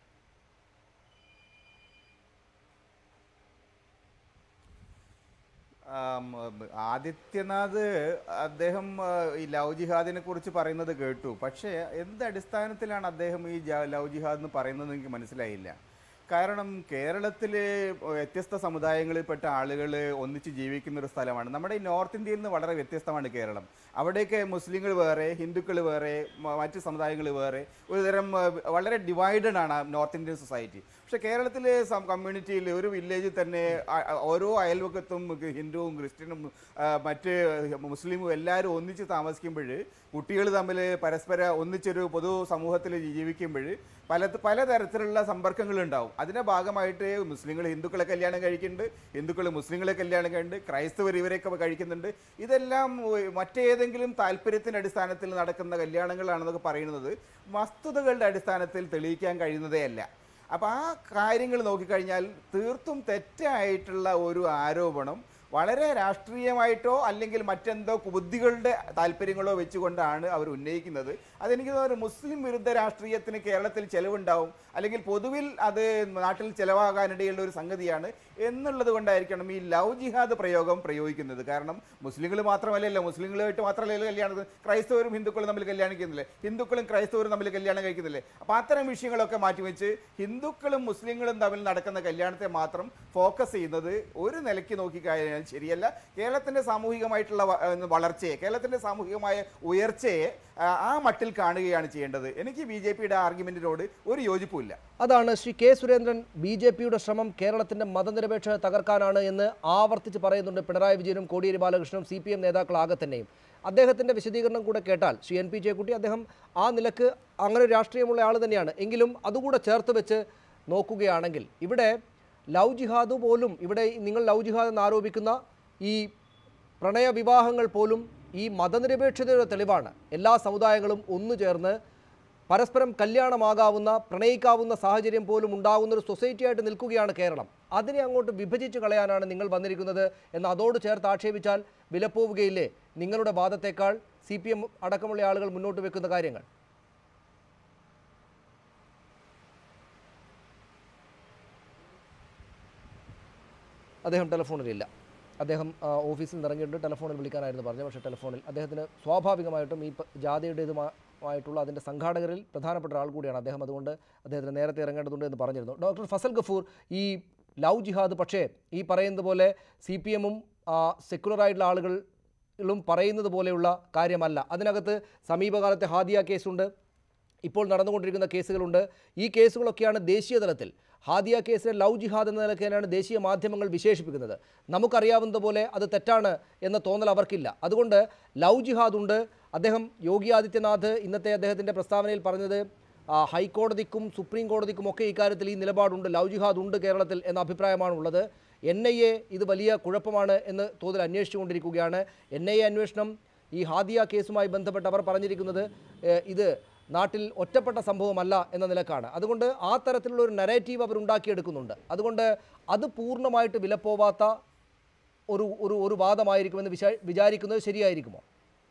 ആം, ആദിത്യനാഥ് അദ്ദേഹം ആ, ഈ ലവ് ജിഹാദിനെ കുറിച്ച് പറയുന്നത് കേട്ടു പക്ഷേ എന്ത് അടിസ്ഥാനത്തിലാണ് അദ്ദേഹം ഈ ജ- ലവ് ജിഹാദ് എന്ന് പറയുന്നത് എനിക്ക് മനസ്സിലായില്ല കാരണം കേരളത്തിൽ വ്യത്യസ്ത സമുദായങ്ങളിൽപ്പെട്ട ആളുകൾ ഒന്നിച്ച് ജീവിക്കുന്ന ഒരു സ്ഥലമാണ് നമ്മുടെ ഈ നോർത്ത് ഇന്ത്യയിൽ നിന്ന് വളരെ വ്യത്യസ്തമാണ് കേരളം അവിടെയൊക്കെ മുസ്ലിങ്ങൾ വേറെ ഹിന്ദുക്കൾ വേറെ മ- മറ്റ് സമുദായങ്ങൾ വേറെ ഒരുതരം ആ, വളരെ ഡിവൈഡഡ് ആണ് നോർത്ത് ഇന്ത്യൻ സൊസൈറ്റി പക്ഷേ കേരളത്തിലെ കമ്മ്യൂണിറ്റിയിൽ ഒരു വില്ലേജിൽ തന്നെ ആ- ആ ഓരോ അയൽവക്കത്തും ഗ് ഹിന്ദുവും ക്രിസ്ത്യനും ആ, മറ്റ് മുസ്ലിമും എല്ലാവരും ഒന്നിച്ച് താമസിക്കുമ്പോൾ കുട്ടികൾ തമ്മിൽ പരസ്പര ഒന്നിച്ചൊരു പൊതു സമൂഹത്തിൽ ജീവിക്കുമ്പോൾ പല പലതരത്തിലുള്ള സമ്പർക്കങ്ങൾ ഉണ്ടാവും അതിന്റെ ഭാഗമായിട്ട് മുസ്ലിങ്ങൾ ഹിന്ദുക്കളെ കല്യാണം കഴിക്കുന്നുണ്ട് ഹിന്ദുക്കൾ മുസ്ലിങ്ങളെ കല്യാണം കഴിക്കുന്നുണ്ട് ക്രൈസ്തവർ ഇവരെയൊക്കെ കഴിക്കുന്നുണ്ട് ഇതെല്ലാം ഉ- മറ്റേതെങ്കിലും താല്പര്യത്തിന്റെ അടിസ്ഥാനത്തിൽ നടക്കുന്ന കല്യാണങ്ങളാണെന്നൊക്കെ പറയുന്നത് വസ്തുതകളുടെ അടിസ്ഥാനത്തിൽ തെളിയിക്കാൻ കഴിയുന്നതേ അല്ല അപ്പോൾ ആ കാര്യങ്ങൾ നോക്കിക്കഴിഞ്ഞാൽ തീർത്തും തെറ്റായിട്ടുള്ള ഒരു ആരോപണം വളരെ രാഷ്ട്രീയമായിട്ടോ അല്ലെങ്കിൽ മറ്റെന്തോ ബുദ്ധികളുടെ താല്പര്യങ്ങളോ വെച്ചുകൊണ്ടാണ് അവർ ഉന്നയിക്കുന്നത് അതെനിക്ക് തോന്നുന്നു ഒരു മുസ്ലിം വിരുദ്ധ രാഷ്ട്രീയത്തിന് കേരളത്തിൽ ചെലവുണ്ടാവും അല്ലെങ്കിൽ പൊതുവിൽ അത് നാട്ടിൽ ചെലവാകാനിടയുള്ള ഒരു സംഗതിയാണ് എന്നുള്ളത് കൊണ്ടായിരിക്കണം ഈ ലവ് ജിഹാദ് പ്രയോഗം പ്രയോഗിക്കുന്നത് കാരണം മുസ്ലിങ്ങൾ മാത്രമല്ലല്ലോ മുസ്ലിങ്ങളുമായിട്ട് മാത്രമല്ലല്ലോ കല്യാണം ക്രൈസ്തവരും ഹിന്ദുക്കളും തമ്മിൽ കല്യാണിക്കുന്നില്ലേ ഹിന്ദുക്കളും ക്രൈസ്തവരും തമ്മിൽ കല്യാണം കഴിക്കുന്നില്ലേ അപ്പോൾ അത്തരം വിഷയങ്ങളൊക്കെ മാറ്റിവെച്ച് ഹിന്ദുക്കളും മുസ്ലിങ്ങളും തമ്മിൽ നടക്കുന്ന കല്യാണത്തെ മാത്രം ഫോക്കസ് ചെയ്യുന്നത് ഒരു നിലയ്ക്ക് നോക്കിക്കഴിഞ്ഞാൽ ശരിയല്ല കേരളത്തിന്റെ സാമൂഹികമായിട്ടുള്ള വ- ഏഹ് വളർച്ചയെ കേരളത്തിന്റെ സാമൂഹികമായ ഉയർച്ചയെ ആ, ആ മട്ടിൽ കാണുകയാണ് ചെയ്യേണ്ടത് എനിക്ക് ബി ജെ പിയുടെ ആർഗ്യുമെന്റിനോട് ഒരു യോജിപ്പുമില്ല അതാണ് Shri K Surendran B J പിയുടെ ശ്രമം കേരളത്തിന്റെ മതനിരപേക്ഷത തകർക്കാനാണ് എന്ന് ആവർത്തിച്ച് പറയുന്നുണ്ട് പിണറായി വിജയനും കോടിയേരി ബാലകൃഷ്ണനും സി പി എം നേതാക്കളാകെ തന്നെയും അദ്ദേഹത്തിന്റെ വിശദീകരണം കൂടെ കേട്ടാൽ ശ്രീ എൻ പി ജയക്കുട്ടി അദ്ദേഹം ആ നിലക്ക് അങ്ങനെ ഒരു രാഷ്ട്രീയമുള്ള ആൾ തന്നെയാണ് എങ്കിലും അതുകൂടെ ചേർത്ത് വെച്ച് നോക്കുകയാണെങ്കിൽ ഇവിടെ ലവ് ജിഹാദ് പോലും ഇവിടെ നിങ്ങൾ ലവ് ജിഹാദ് എന്ന് ആരോപിക്കുന്ന ഈ പ്രണയവിവാഹങ്ങൾ പോലും ഈ മതനിരപേക്ഷതയുടെ തെളിവാണ് എല്ലാ സമുദായങ്ങളും ഒന്നു ചേർന്ന് പരസ്പരം കല്യാണമാകാവുന്ന പ്രണയിക്കാവുന്ന സാഹചര്യം പോലും ഉണ്ടാകുന്ന ഒരു സൊസൈറ്റിയായിട്ട് നിൽക്കുകയാണ് കേരളം അതിനെ അങ്ങോട്ട് വിഭജിച്ച് കളയാനാണ് നിങ്ങൾ വന്നിരിക്കുന്നത് എന്ന് അതോട് ചേർത്ത് ആക്ഷേപിച്ചാൽ വിലപ്പോവുകയില്ലേ നിങ്ങളുടെ വാദത്തേക്കാൾ സി പി എം അടക്കമുള്ള ആളുകൾ മുന്നോട്ട് വെക്കുന്ന കാര്യങ്ങൾ അദ്ദേഹം ടെലിഫോണിലില്ല അദ്ദേഹം ആ, ഓഫീസിൽ നിന്ന് ഇറങ്ങിയിട്ട് ടെലിഫോണിൽ വിളിക്കാനായിരുന്നു പറഞ്ഞത് പക്ഷേ ടെലിഫോണിൽ അദ്ദേഹത്തിന് സ്വാഭാവികമായിട്ടും ഈ പ- ജാഥയുടേതുമായിട്ടുള്ള അതിൻ്റെ സംഘാടകരിൽ പ്രധാനപ്പെട്ട ഒരാൾ കൂടിയാണ് അദ്ദേഹം അതുകൊണ്ട് അദ്ദേഹത്തിന് നേരത്തെ ഇറങ്ങേണ്ടതുണ്ട് എന്ന് പറഞ്ഞിരുന്നു ഡോക്ടർ ഫസൽ ഗഫൂർ ഈ ലവ് ജിഹാദ് പക്ഷേ ഈ പറയുന്നത് പോലെ സി പി എമ്മും സെക്യുലറായിട്ടുള്ള ആളുകളും പറയുന്നത് പോലെയുള്ള കാര്യമല്ല അതിനകത്ത് സമീപകാലത്തെ ഹാദിയ കേസുണ്ട് ഇപ്പോൾ നടന്നുകൊണ്ടിരിക്കുന്ന കേസുകളുണ്ട് ഈ കേസുകളൊക്കെയാണ് ദേശീയ തലത്തിൽ ഹാദിയ കേസിനെ ലവ് ജിഹാദ് എന്ന നിലയ്ക്ക് തന്നെയാണ് ദേശീയ മാധ്യമങ്ങൾ വിശേഷിപ്പിക്കുന്നത് നമുക്കറിയാവുന്നതുപോലെ അത് തെറ്റാണ് എന്ന തോന്നൽ അവർക്കില്ല അതുകൊണ്ട് ലവ് ജിഹാദ് ഉണ്ട് അദ്ദേഹം യോഗി ആദിത്യനാഥ് ഇന്നത്തെ അദ്ദേഹത്തിൻ്റെ പ്രസ്താവനയിൽ പറഞ്ഞത് ആ, ഹൈക്കോടതിക്കും സുപ്രീം കോടതിക്കും ഒക്കെ ഇക്കാര്യത്തിൽ ഈ നിലപാടുണ്ട് ലവ് ജിഹാദ് ഉണ്ട് കേരളത്തിൽ എന്ന അഭിപ്രായമാണ് ഉള്ളത് എൻ ഐ എ ഇത് വലിയ കുഴപ്പമാണ് എന്ന് തോതിൽ അന്വേഷിച്ചുകൊണ്ടിരിക്കുകയാണ് എൻ ഐ എ അന്വേഷണം ഈ ഹാദിയ കേസുമായി ബന്ധപ്പെട്ട് അവർ പറഞ്ഞിരിക്കുന്നത് ഏഹ്, ഇത് നാട്ടിൽ ഒറ്റപ്പെട്ട സംഭവമല്ല എന്ന നിലക്കാണ് അതുകൊണ്ട് ആ തരത്തിലുള്ള ഒരു നരേറ്റീവ് അവർ ഉണ്ടാക്കിയെടുക്കുന്നുണ്ട് അതുകൊണ്ട് അത് പൂർണ്ണമായിട്ട് വിലപ്പോവാത്ത ഒരു ഒരു ഒരു വാദമായിരിക്കുമെന്ന് വിചാ വിചാരിക്കുന്നത് ശരിയായിരിക്കുമോ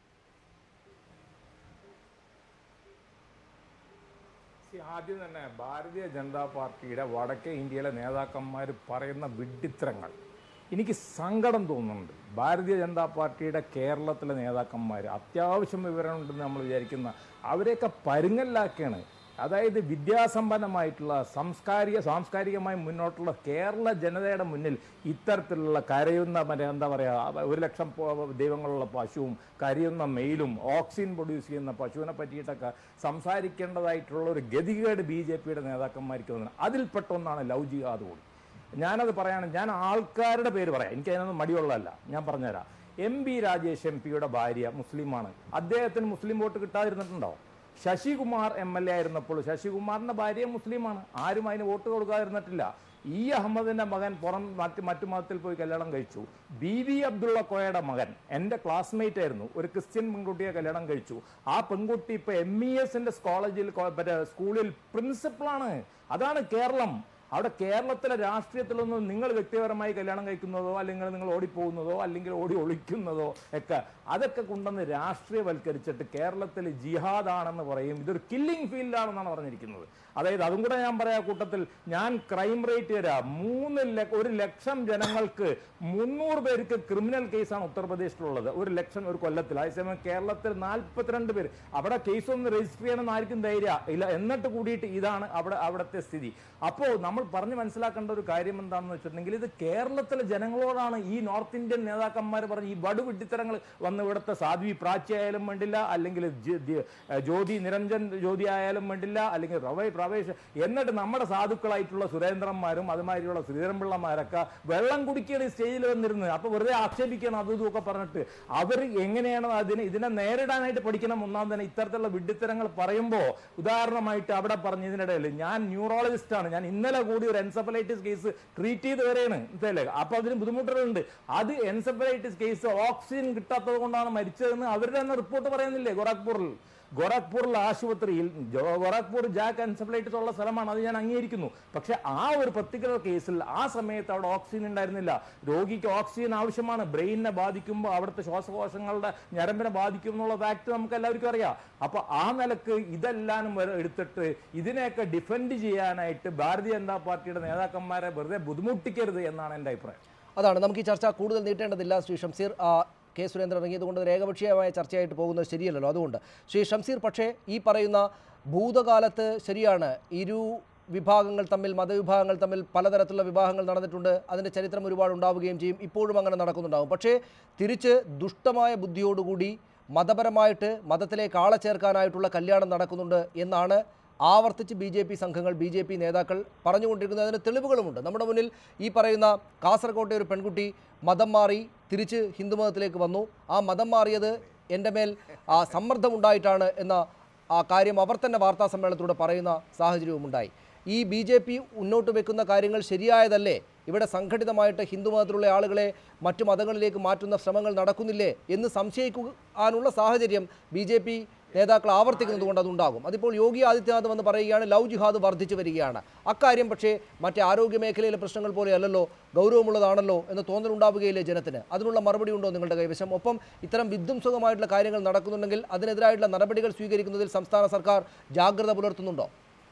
See, ആദ്യം തന്നെ ഭാരതീയ ജനതാ പാർട്ടിയുടെ വടക്കേ ഇന്ത്യയിലെ നേതാക്കന്മാർ പറയുന്ന വിഡ്ഢിത്തരങ്ങൾ എനിക്ക് സങ്കടം തോന്നുന്നുണ്ട് ഭാരതീയ ജനതാ പാർട്ടിയുടെ കേരളത്തിലെ നേതാക്കന്മാർ അത്യാവശ്യം വിവരമുണ്ടെന്ന് നമ്മൾ വിചാരിക്കുന്ന അവരെയൊക്കെ പരുങ്ങല്ലാക്കുകയാണ് അതായത് വിദ്യാസമ്പന്നമായിട്ടുള്ള സാംസ്കാരിക സാംസ്കാരികമായി മുന്നോട്ടുള്ള കേരള ജനതയുടെ മുന്നിൽ ഇത്തരത്തിലുള്ള കരയുന്ന മറ്റേ എന്താ പറയുക ഒരു ലക്ഷം പോ- ദൈവങ്ങളുള്ള പശുവും കരയുന്ന മെയിലും ഓക്സിജൻ പ്രൊഡ്യൂസ് ചെയ്യുന്ന പശുവിനെ പറ്റിയിട്ടൊക്കെ സംസാരിക്കേണ്ടതായിട്ടുള്ള ഒരു ഗതികേട് ബി ജെ പിയുടെ നേതാക്കന്മാർക്ക് തോന്നുന്നത് അതിൽപ്പെട്ട ഒന്നാണ് ലവ് ജിഹാദ് കൂടി ഞാനത് പറയാണ് ഞാൻ ആൾക്കാരുടെ പേര് പറയാം എനിക്ക് അതിനൊന്നും മടിയുള്ളതല്ല ഞാൻ പറഞ്ഞുതരാം എം ബി രാജേഷ് എം പിയുടെ ഭാര്യ മുസ്ലിമാണ് അദ്ദേഹത്തിന് മുസ്ലിം വോട്ട് കിട്ടാതിരുന്നിട്ടുണ്ടോ ശശികുമാർ എം എൽ എ ആയിരുന്നപ്പോൾ ശശികുമാറിന്റെ ഭാര്യ മുസ്ലിമാണ് ആരും അതിന് വോട്ട് കൊടുക്കാതിരുന്നിട്ടില്ല ഇ അഹമ്മദിന്റെ മകൻ പുറം മറ്റ് മറ്റു മതത്തിൽ പോയി കല്യാണം കഴിച്ചു ബി വി അബ്ദുള്ള കോയയുടെ മകൻ എൻ്റെ ക്ലാസ്മേറ്റ് ആയിരുന്നു ഒരു ക്രിസ്ത്യൻ പെൺകുട്ടിയെ കല്യാണം കഴിച്ചു ആ പെൺകുട്ടി ഇപ്പൊ എം ഇ എസിന്റെ കോളേജിൽ കോ- മറ്റേ സ്കൂളിൽ പ്രിൻസിപ്പളാണ് അതാണ് കേരളം അവിടെ കേരളത്തിലെ രാഷ്ട്രീയത്തിലൊന്നും നിങ്ങൾ വ്യക്തിപരമായി കല്യാണം കഴിക്കുന്നതോ അല്ലെങ്കിൽ നിങ്ങൾ ഓടിപ്പോകുന്നതോ അല്ലെങ്കിൽ ഓടി ഒളിക്കുന്നതോ ഒക്കെ അതൊക്കെ കൊണ്ടുവന്ന് രാഷ്ട്രീയവൽക്കരിച്ചിട്ട് കേരളത്തിൽ ജിഹാദാണെന്ന് പറയും ഇതൊരു കില്ലിംഗ് ഫീൽഡാണെന്നാണ് പറഞ്ഞിരിക്കുന്നത് അതായത് അതും കൂടെ ഞാൻ പറയാ കൂട്ടത്തിൽ ഞാൻ ക്രൈം റേറ്റ് തരാം മൂന്ന് ല- ഒരു ലക്ഷം ജനങ്ങൾക്ക് മുന്നൂറ് പേർക്ക് ക്രിമിനൽ കേസാണ് ഉത്തർപ്രദേശിലുള്ളത് ഒരു ലക്ഷം ഒരു കൊല്ലത്തിൽ അതേസമയം കേരളത്തിൽ നാൽപ്പത്തിരണ്ട് പേര് അവിടെ കേസ് ഒന്ന് രജിസ്റ്റർ ചെയ്യണമെന്ന് ആർക്കും ധൈര്യ ഇല്ല എന്നിട്ട് കൂടിയിട്ട് ഇതാണ് അവിടെ അവിടുത്തെ സ്ഥിതി അപ്പോൾ നമ്മൾ പറഞ്ഞ് മനസ്സിലാക്കേണ്ട ഒരു കാര്യം എന്താണെന്ന് വെച്ചിട്ടുണ്ടെങ്കിൽ ഇത് കേരളത്തിലെ ജനങ്ങളോടാണ് ഈ നോർത്ത് ഇന്ത്യൻ നേതാക്കന്മാർ പറഞ്ഞ ഈ ബടു വിഡ്ഢിത്തരങ്ങൾ വന്ന് ഇവിടുത്തെ സാധ്വി പ്രാച്ചി ആയാലും വേണ്ടില്ല അല്ലെങ്കിൽ ജ- ദി- ജ്യോതി നിരഞ്ജൻ ജ്യോതി ആയാലും വേണ്ടില്ല അല്ലെങ്കിൽ റവൈ പ്രവേശ് എന്നിട്ട് നമ്മുടെ സാധുക്കളായിട്ടുള്ള സുരേന്ദ്രന്മാരും അതുമാതിരിയുള്ള ശ്രീധരൻപിള്ളമാരൊക്കെ വെള്ളം കുടിക്കുകയാണ് ഈ സ്റ്റേജിൽ വന്നിരുന്നത് അപ്പൊ വെറുതെ ആക്ഷേപിക്കണം അതും ഇതൊക്കെ പറഞ്ഞിട്ട് അവർ എങ്ങനെയാണ് അതിനെ ഇതിനെ നേരിടാനായിട്ട് പഠിക്കണം ഒന്നാം തന്നെ ഇത്തരത്തിലുള്ള വിഡ്ഢിത്തരങ്ങൾ പറയുമ്പോൾ ഉദാഹരണമായിട്ട് അവിടെ പറഞ്ഞു ഇതിനിടയിൽ ഞാൻ ന്യൂറോളജിസ്റ്റ് ആണ് ഞാൻ ഇന്നലെ കൂടി ഒരു എൻസഫലൈറ്റിസ് കേസ് ട്രീറ്റ് ചെയ്ത് വരെയാണ് മനസ്സിലല്ലേ അപ്പൊ അതിന് ബുദ്ധിമുട്ടുകളുണ്ട് അത് എൻസഫലൈറ്റിസ് കേസ് ഓക്സിജൻ കിട്ടാത്തത് കൊണ്ടാണ് മരിച്ചതെന്ന് അവരുടെ തന്നെ റിപ്പോർട്ട് പറയുന്നില്ലേ ഗോരഖ്പൂരിൽ ഗോരഖ്പൂരിൽ ആശുപത്രിയിൽ ജോ- ഗോരഖ്പൂർ ജാക്ക് എൻസഫലൈറ്റിസ് ഉള്ള സ്ഥലമാണ് അത് ഞാൻ അംഗീകരിക്കുന്നു പക്ഷെ ആ ഒരു പർട്ടിക്കുലർ കേസിൽ ആ സമയത്ത് അവിടെ ഓക്സിജൻ ഉണ്ടായിരുന്നില്ല രോഗിക്ക് ഓക്സിജൻ ആവശ്യമാണ് ബ്രെയിനിനെ ബാധിക്കുമ്പോൾ അവിടുത്തെ ശ്വാസകോശങ്ങളുടെ ഞരമ്പിനെ ബാധിക്കും എന്നുള്ള ഫാക്ട് നമുക്ക് എല്ലാവർക്കും അറിയാം അപ്പൊ ആ നിലക്ക് ഇതെല്ലാം വരെ എടുത്തിട്ട് ഇതിനെയൊക്കെ ഡിഫെൻഡ് ചെയ്യാനായിട്ട് ഭാരതീയ ജനതാ പാർട്ടിയുടെ നേതാക്കന്മാരെ വെറുതെ ബുദ്ധിമുട്ടിക്കരുത് എന്നാണ് എൻ്റെ അഭിപ്രായം അതാണ് നമുക്ക് ഈ ചർച്ച കൂടുതൽ നീട്ടേണ്ടതില്ല ശ്രീ ഷംസീർ ആ, കെ സുരേന്ദ്രൻ ഇറങ്ങിയതുകൊണ്ട് ഒരു ഏകപക്ഷീയമായ ചർച്ചയായിട്ട് പോകുന്നത് ശരിയല്ലല്ലോ അതുകൊണ്ട് ശ്രീ ഷംസീർ പക്ഷേ ഈ പറയുന്ന ഭൂതകാലത്ത് ശരിയാണ് ഇരു വിഭാഗങ്ങൾ തമ്മിൽ മതവിഭാഗങ്ങൾ തമ്മിൽ പലതരത്തിലുള്ള വിവാഹങ്ങൾ നടന്നിട്ടുണ്ട് അതിൻ്റെ ചരിത്രം ഒരുപാട് ഉണ്ടാവുകയും ചെയ്യും ഇപ്പോഴും അങ്ങനെ നടക്കുന്നുണ്ടാവും പക്ഷേ തിരിച്ച് ദുഷ്ടമായ ബുദ്ധിയോടുകൂടി മതപരമായിട്ട് മതത്തിലേക്ക് ആളെ ചേർക്കാനായിട്ടുള്ള കല്യാണം നടക്കുന്നുണ്ട് എന്നാണ് ആവർത്തിച്ച് ബി ജെ പി സംഘങ്ങൾ ബി ജെ പി നേതാക്കൾ പറഞ്ഞുകൊണ്ടിരിക്കുന്നത് അതിന് തെളിവുകളുമുണ്ട് നമ്മുടെ മുന്നിൽ ഈ പറയുന്ന കാസർകോട്ടെ ഒരു പെൺകുട്ടി മതം മാറി തിരിച്ച് ഹിന്ദുമതത്തിലേക്ക് വന്നു ആ മതം മാറിയത് എൻ്റെ മേൽ ആ സമ്മർദ്ദമുണ്ടായിട്ടാണ് എന്ന ആ കാര്യം അവർ തന്നെ വാർത്താ സമ്മേളനത്തിലൂടെ പറയുന്ന സാഹചര്യവും ഉണ്ടായി ഈ ബി ജെ പി മുന്നോട്ട് വെക്കുന്ന കാര്യങ്ങൾ ശരിയായതല്ലേ ഇവിടെ സംഘടിതമായിട്ട് ഹിന്ദുമതത്തിലുള്ള ആളുകളെ മറ്റു മതങ്ങളിലേക്ക് മാറ്റുന്ന ശ്രമങ്ങൾ നടക്കുന്നില്ലേ എന്ന് സംശയിക്കാനുള്ള സാഹചര്യം ബി ജെ പി നേതാക്കൾ ആവർത്തിക്കുന്നത് കൊണ്ട് അതുണ്ടാകും അതിപ്പോൾ യോഗി ആദിത്യനാഥ് വന്ന് പറയുകയാണ് ലവ് ജിഹാദ് വർദ്ധിച്ചു വരികയാണ് അക്കാര്യം പക്ഷേ മറ്റേ ആരോഗ്യ മേഖലയിലെ പ്രശ്നങ്ങൾ പോലെ അല്ലല്ലോ ഗൗരവമുള്ളതാണല്ലോ എന്ന് തോന്നലുണ്ടാവുകയില്ലേ ജനത്തിന് അതിനുള്ള മറുപടി ഉണ്ടോ നിങ്ങളുടെ കൈവശം ഒപ്പം ഇത്തരം വിധ്വംസകമായിട്ടുള്ള കാര്യങ്ങൾ നടക്കുന്നുണ്ടെങ്കിൽ അതിനെതിരായിട്ടുള്ള നടപടികൾ സ്വീകരിക്കുന്നതിൽ സംസ്ഥാന സർക്കാർ ജാഗ്രത പുലർത്തുന്നുണ്ടോ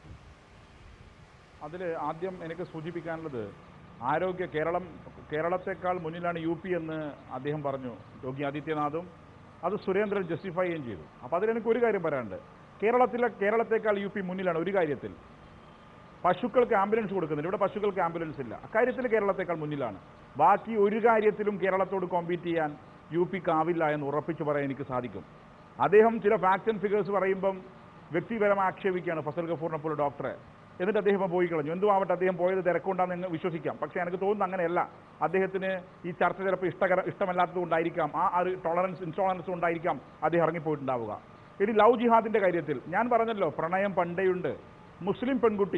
അതിൽ ആദ്യം എനിക്ക് സൂചിപ്പിക്കാനുള്ളത് ആരോഗ്യ കേരളം കേരളത്തെക്കാൾ മുന്നിലാണ് യു പി എന്ന് അദ്ദേഹം പറഞ്ഞു യോഗി ആദിത്യനാഥും അത് സുരേന്ദ്രൻ ജസ്റ്റിഫൈ ചെയ്യുകയും ചെയ്തു അപ്പോൾ അതിലെനിക്ക് ഒരു കാര്യം പറയാനുണ്ട് കേരളത്തിലെ കേരളത്തെക്കാൾ യു പി മുന്നിലാണ് ഒരു കാര്യത്തിൽ പശുക്കൾക്ക് ആംബുലൻസ് കൊടുക്കുന്നില്ല ഇവിടെ പശുക്കൾക്ക് ആംബുലൻസ് ഇല്ല അക്കാര്യത്തിൽ കേരളത്തെക്കാൾ മുന്നിലാണ് ബാക്കി ഒരു കാര്യത്തിലും കേരളത്തോട് കോമ്പീറ്റ് ചെയ്യാൻ യു പിക്ക് ആവില്ല എന്ന് ഉറപ്പിച്ച് പറയാൻ എനിക്ക് സാധിക്കും അദ്ദേഹം ചില ഫാക്ട് ആൻഡ് ഫിഗേഴ്സ് പറയുമ്പം വ്യക്തിപരമായി ആക്ഷേപിക്കുകയാണ് ഫസൽ ഗഫൂറിനെ പോലെ ഡോക്ടറെ എന്നിട്ട് അദ്ദേഹം ഇപ്പോൾ പോയി കളഞ്ഞു എന്തും ആവട്ടെ അദ്ദേഹം പോയത് തിരക്കുണ്ടാന്ന് എന്ന് വിശ്വസിക്കാം പക്ഷേ എനിക്ക് തോന്നുന്നു അങ്ങനെയല്ല അദ്ദേഹത്തിന് ഈ ചർച്ച ചിലപ്പോൾ ഇഷ്ടകര ഇഷ്ടമല്ലാത്തത് കൊണ്ടായിരിക്കാം ആ ഒരു ടോളറൻസ് ഇൻടോളറൻസ് കൊണ്ടായിരിക്കാം അദ്ദേഹം ഇറങ്ങിപ്പോയിട്ടുണ്ടാവുക ഇനി ലവ് ജിഹാദിന്റെ കാര്യത്തിൽ ഞാൻ പറഞ്ഞല്ലോ പ്രണയം പണ്ടേയുണ്ട് മുസ്ലിം പെൺകുട്ടി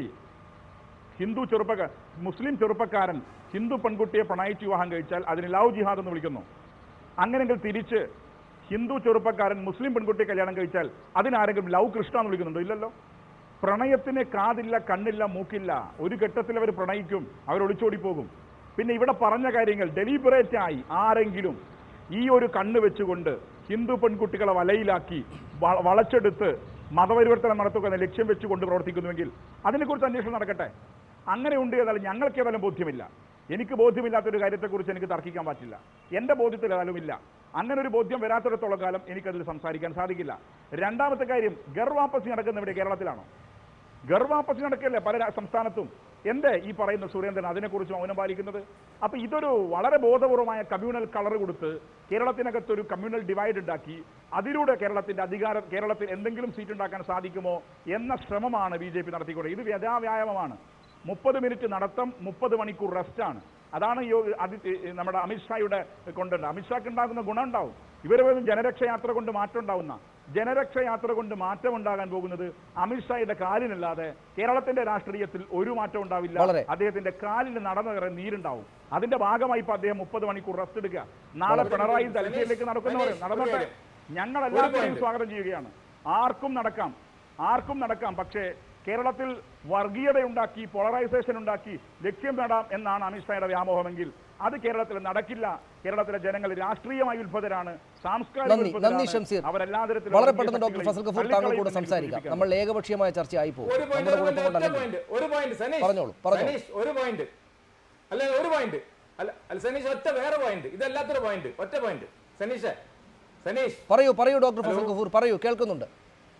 ഹിന്ദു ചെറുപ്പക്കാർ മുസ്ലിം ചെറുപ്പക്കാരൻ ഹിന്ദു പെൺകുട്ടിയെ പ്രണയിച്ച് വിവാഹം കഴിച്ചാൽ അതിന് ലവ് ജിഹാദ് എന്ന് വിളിക്കുന്നു അങ്ങനെയെങ്കിൽ തിരിച്ച് ഹിന്ദു ചെറുപ്പക്കാരൻ മുസ്ലിം പെൺകുട്ടിയെ കല്യാണം കഴിച്ചാൽ അതിനാരെങ്കിലും ലവ് കൃഷ്ണ എന്ന് വിളിക്കുന്നുണ്ടോ ഇല്ലല്ലോ പ്രണയത്തിന് കാതില്ല കണ്ണില്ല മൂക്കില്ല ഒരു ഘട്ടത്തിൽ അവർ പ്രണയിക്കും അവർ ഒളിച്ചോടി പോകും പിന്നെ ഇവിടെ പറഞ്ഞ കാര്യങ്ങൾ ഡെലിബറേറ്റ് ആയി ആരെങ്കിലും ഈ ഒരു കണ്ണ് വെച്ചുകൊണ്ട് ഹിന്ദു പെൺകുട്ടികളെ വലയിലാക്കി വ- വളച്ചെടുത്ത് മതപരിവർത്തനം നടത്തുക എന്ന ലക്ഷ്യം വെച്ചുകൊണ്ട് പ്രവർത്തിക്കുന്നുവെങ്കിൽ അതിനെക്കുറിച്ച് അന്വേഷണം നടക്കട്ടെ അങ്ങനെ ഉണ്ട് ഏതായാലും ഞങ്ങൾക്ക് ഏതായാലും ബോധ്യമില്ല എനിക്ക് ബോധ്യമില്ലാത്തൊരു കാര്യത്തെക്കുറിച്ച് എനിക്ക് തർക്കിക്കാൻ പറ്റില്ല എൻ്റെ ബോധ്യത്തിൽ ഏതായാലും ഇല്ല അങ്ങനെ ഒരു ബോധ്യം വരാത്തിടത്തോളം കാലം എനിക്കതിൽ സംസാരിക്കാൻ സാധിക്കില്ല രണ്ടാമത്തെ കാര്യം ഗർവാപ്പസി നടക്കുന്ന ഇവിടെ കേരളത്തിലാണോ ഗർവാപ്പസി നടക്കല്ലേ പല രാ- സംസ്ഥാനത്തും എന്തേ ഈ പറയുന്ന സുരേന്ദ്രൻ അതിനെക്കുറിച്ച് മൗനം പാലിക്കുന്നത് അപ്പൊ ഇതൊരു വളരെ ബോധപൂർവമായ കമ്മ്യൂണൽ കളർ കൊടുത്ത് കേരളത്തിനകത്ത് ഒരു കമ്മ്യൂണൽ ഡിവൈഡ് ഉണ്ടാക്കി അതിലൂടെ കേരളത്തിന്റെ അധികാരം കേരളത്തിൽ എന്തെങ്കിലും സീറ്റ് ഉണ്ടാക്കാൻ സാധിക്കുമോ എന്ന ശ്രമമാണ് ബി ജെ പി നടത്തിക്കൊണ്ട് ഇത് വ്യഥാവ്യായാമമാണ് മുപ്പത് മിനിറ്റ് നടത്തം മുപ്പത് മണിക്കൂർ റെസ്റ്റാണ് അതാണ് യോ അതി ഏ, നമ്മുടെ അമിത്ഷായുടെ കൊണ്ടുണ്ട് അമിത്ഷാക്ക് ഉണ്ടാകുന്ന ഗുണം ഉണ്ടാവും ഇവർ പോലും ജനരക്ഷ യാത്ര കൊണ്ട് മാറ്റം ഉണ്ടാവുന്ന ജനരക്ഷ യാത്ര കൊണ്ട് മാറ്റം ഉണ്ടാകാൻ പോകുന്നത് അമിത്ഷായുടെ കാലിനല്ലാതെ കേരളത്തിന്റെ രാഷ്ട്രീയത്തിൽ ഒരു മാറ്റം ഉണ്ടാവില്ല വളരെ. അദ്ദേഹത്തിന്റെ കാലിന് നടന്നു കയറാൻ നീരുണ്ടാവും അതിന്റെ ഭാഗമായി ഇപ്പൊ അദ്ദേഹം മുപ്പത് മണിക്കൂർ റെസ്റ്റ് എടുക്കുക നാളെ പിണറായി തലശ്ശേരിയിലേക്ക് നടക്കുന്നവർ നടന്നോട്ടെ ഞങ്ങൾ എല്ലാവരെയും സ്വാഗതം ചെയ്യുകയാണ് ആർക്കും നടക്കാം ആർക്കും നടക്കാം പക്ഷേ കേരളത്തിൽ വർഗീയത ഉണ്ടാക്കി പോളറൈസേഷൻ ഉണ്ടാക്കി ലക്ഷ്യം നേടാം എന്നാണ് അമിത്ഷായുടെ വ്യാമോഹമെങ്കിൽ അത് കേരളത്തിൽ നടക്കില്ല കേരളത്തിലെ ജനങ്ങൾ രാഷ്ട്രീയമായി ഉത്ഭുതരാണ് സാംസ്കാരിക നന്ദി നന്ദി ഉത്ഭുതരാണ്. ഷംസീർ അവരെല്ലാ തരത്തിലും വളരെ വർഗീയ പെട്ടെന്ന് ഡോക്ടർ ശക്തികളെയും ഫസൽ ഗഫൂർ താങ്കൾ കൂടെ തള്ളിക്കളയുമെന്ന് സംസാരിക്കാം സൂചിപ്പിക്കുകയാണ്. നമ്മൾ ഏകപക്ഷീയമായ ചർച്ചയായി പോകും ഒരു പോയിന്റ് നമ്മുടെ ഒരു കുഴപ്പം പോയിന്റ് ഒറ്റ കൊണ്ടല്ലെങ്കിൽ പോയിന്റ് ഒരു പോയിന്റ് സനീഷ് പറഞ്ഞോളൂ, പറഞ്ഞോളൂ. സനീഷ് ഒരു പോയിന്റ് അല്ല ഒരു പോയിന്റ് അല്ല അല്ല സനീഷ് ഒറ്റ വേറെ പോയിന്റ് ഇതല്ലാത്തൊരു പോയിന്റ് ഒറ്റ പോയിന്റ് സനീഷ് സനീഷ് പറയൂ പറയൂ ഡോക്ടർ ഫസൽ ഗഫൂർ പറയൂ കേൾക്കുന്നുണ്ട്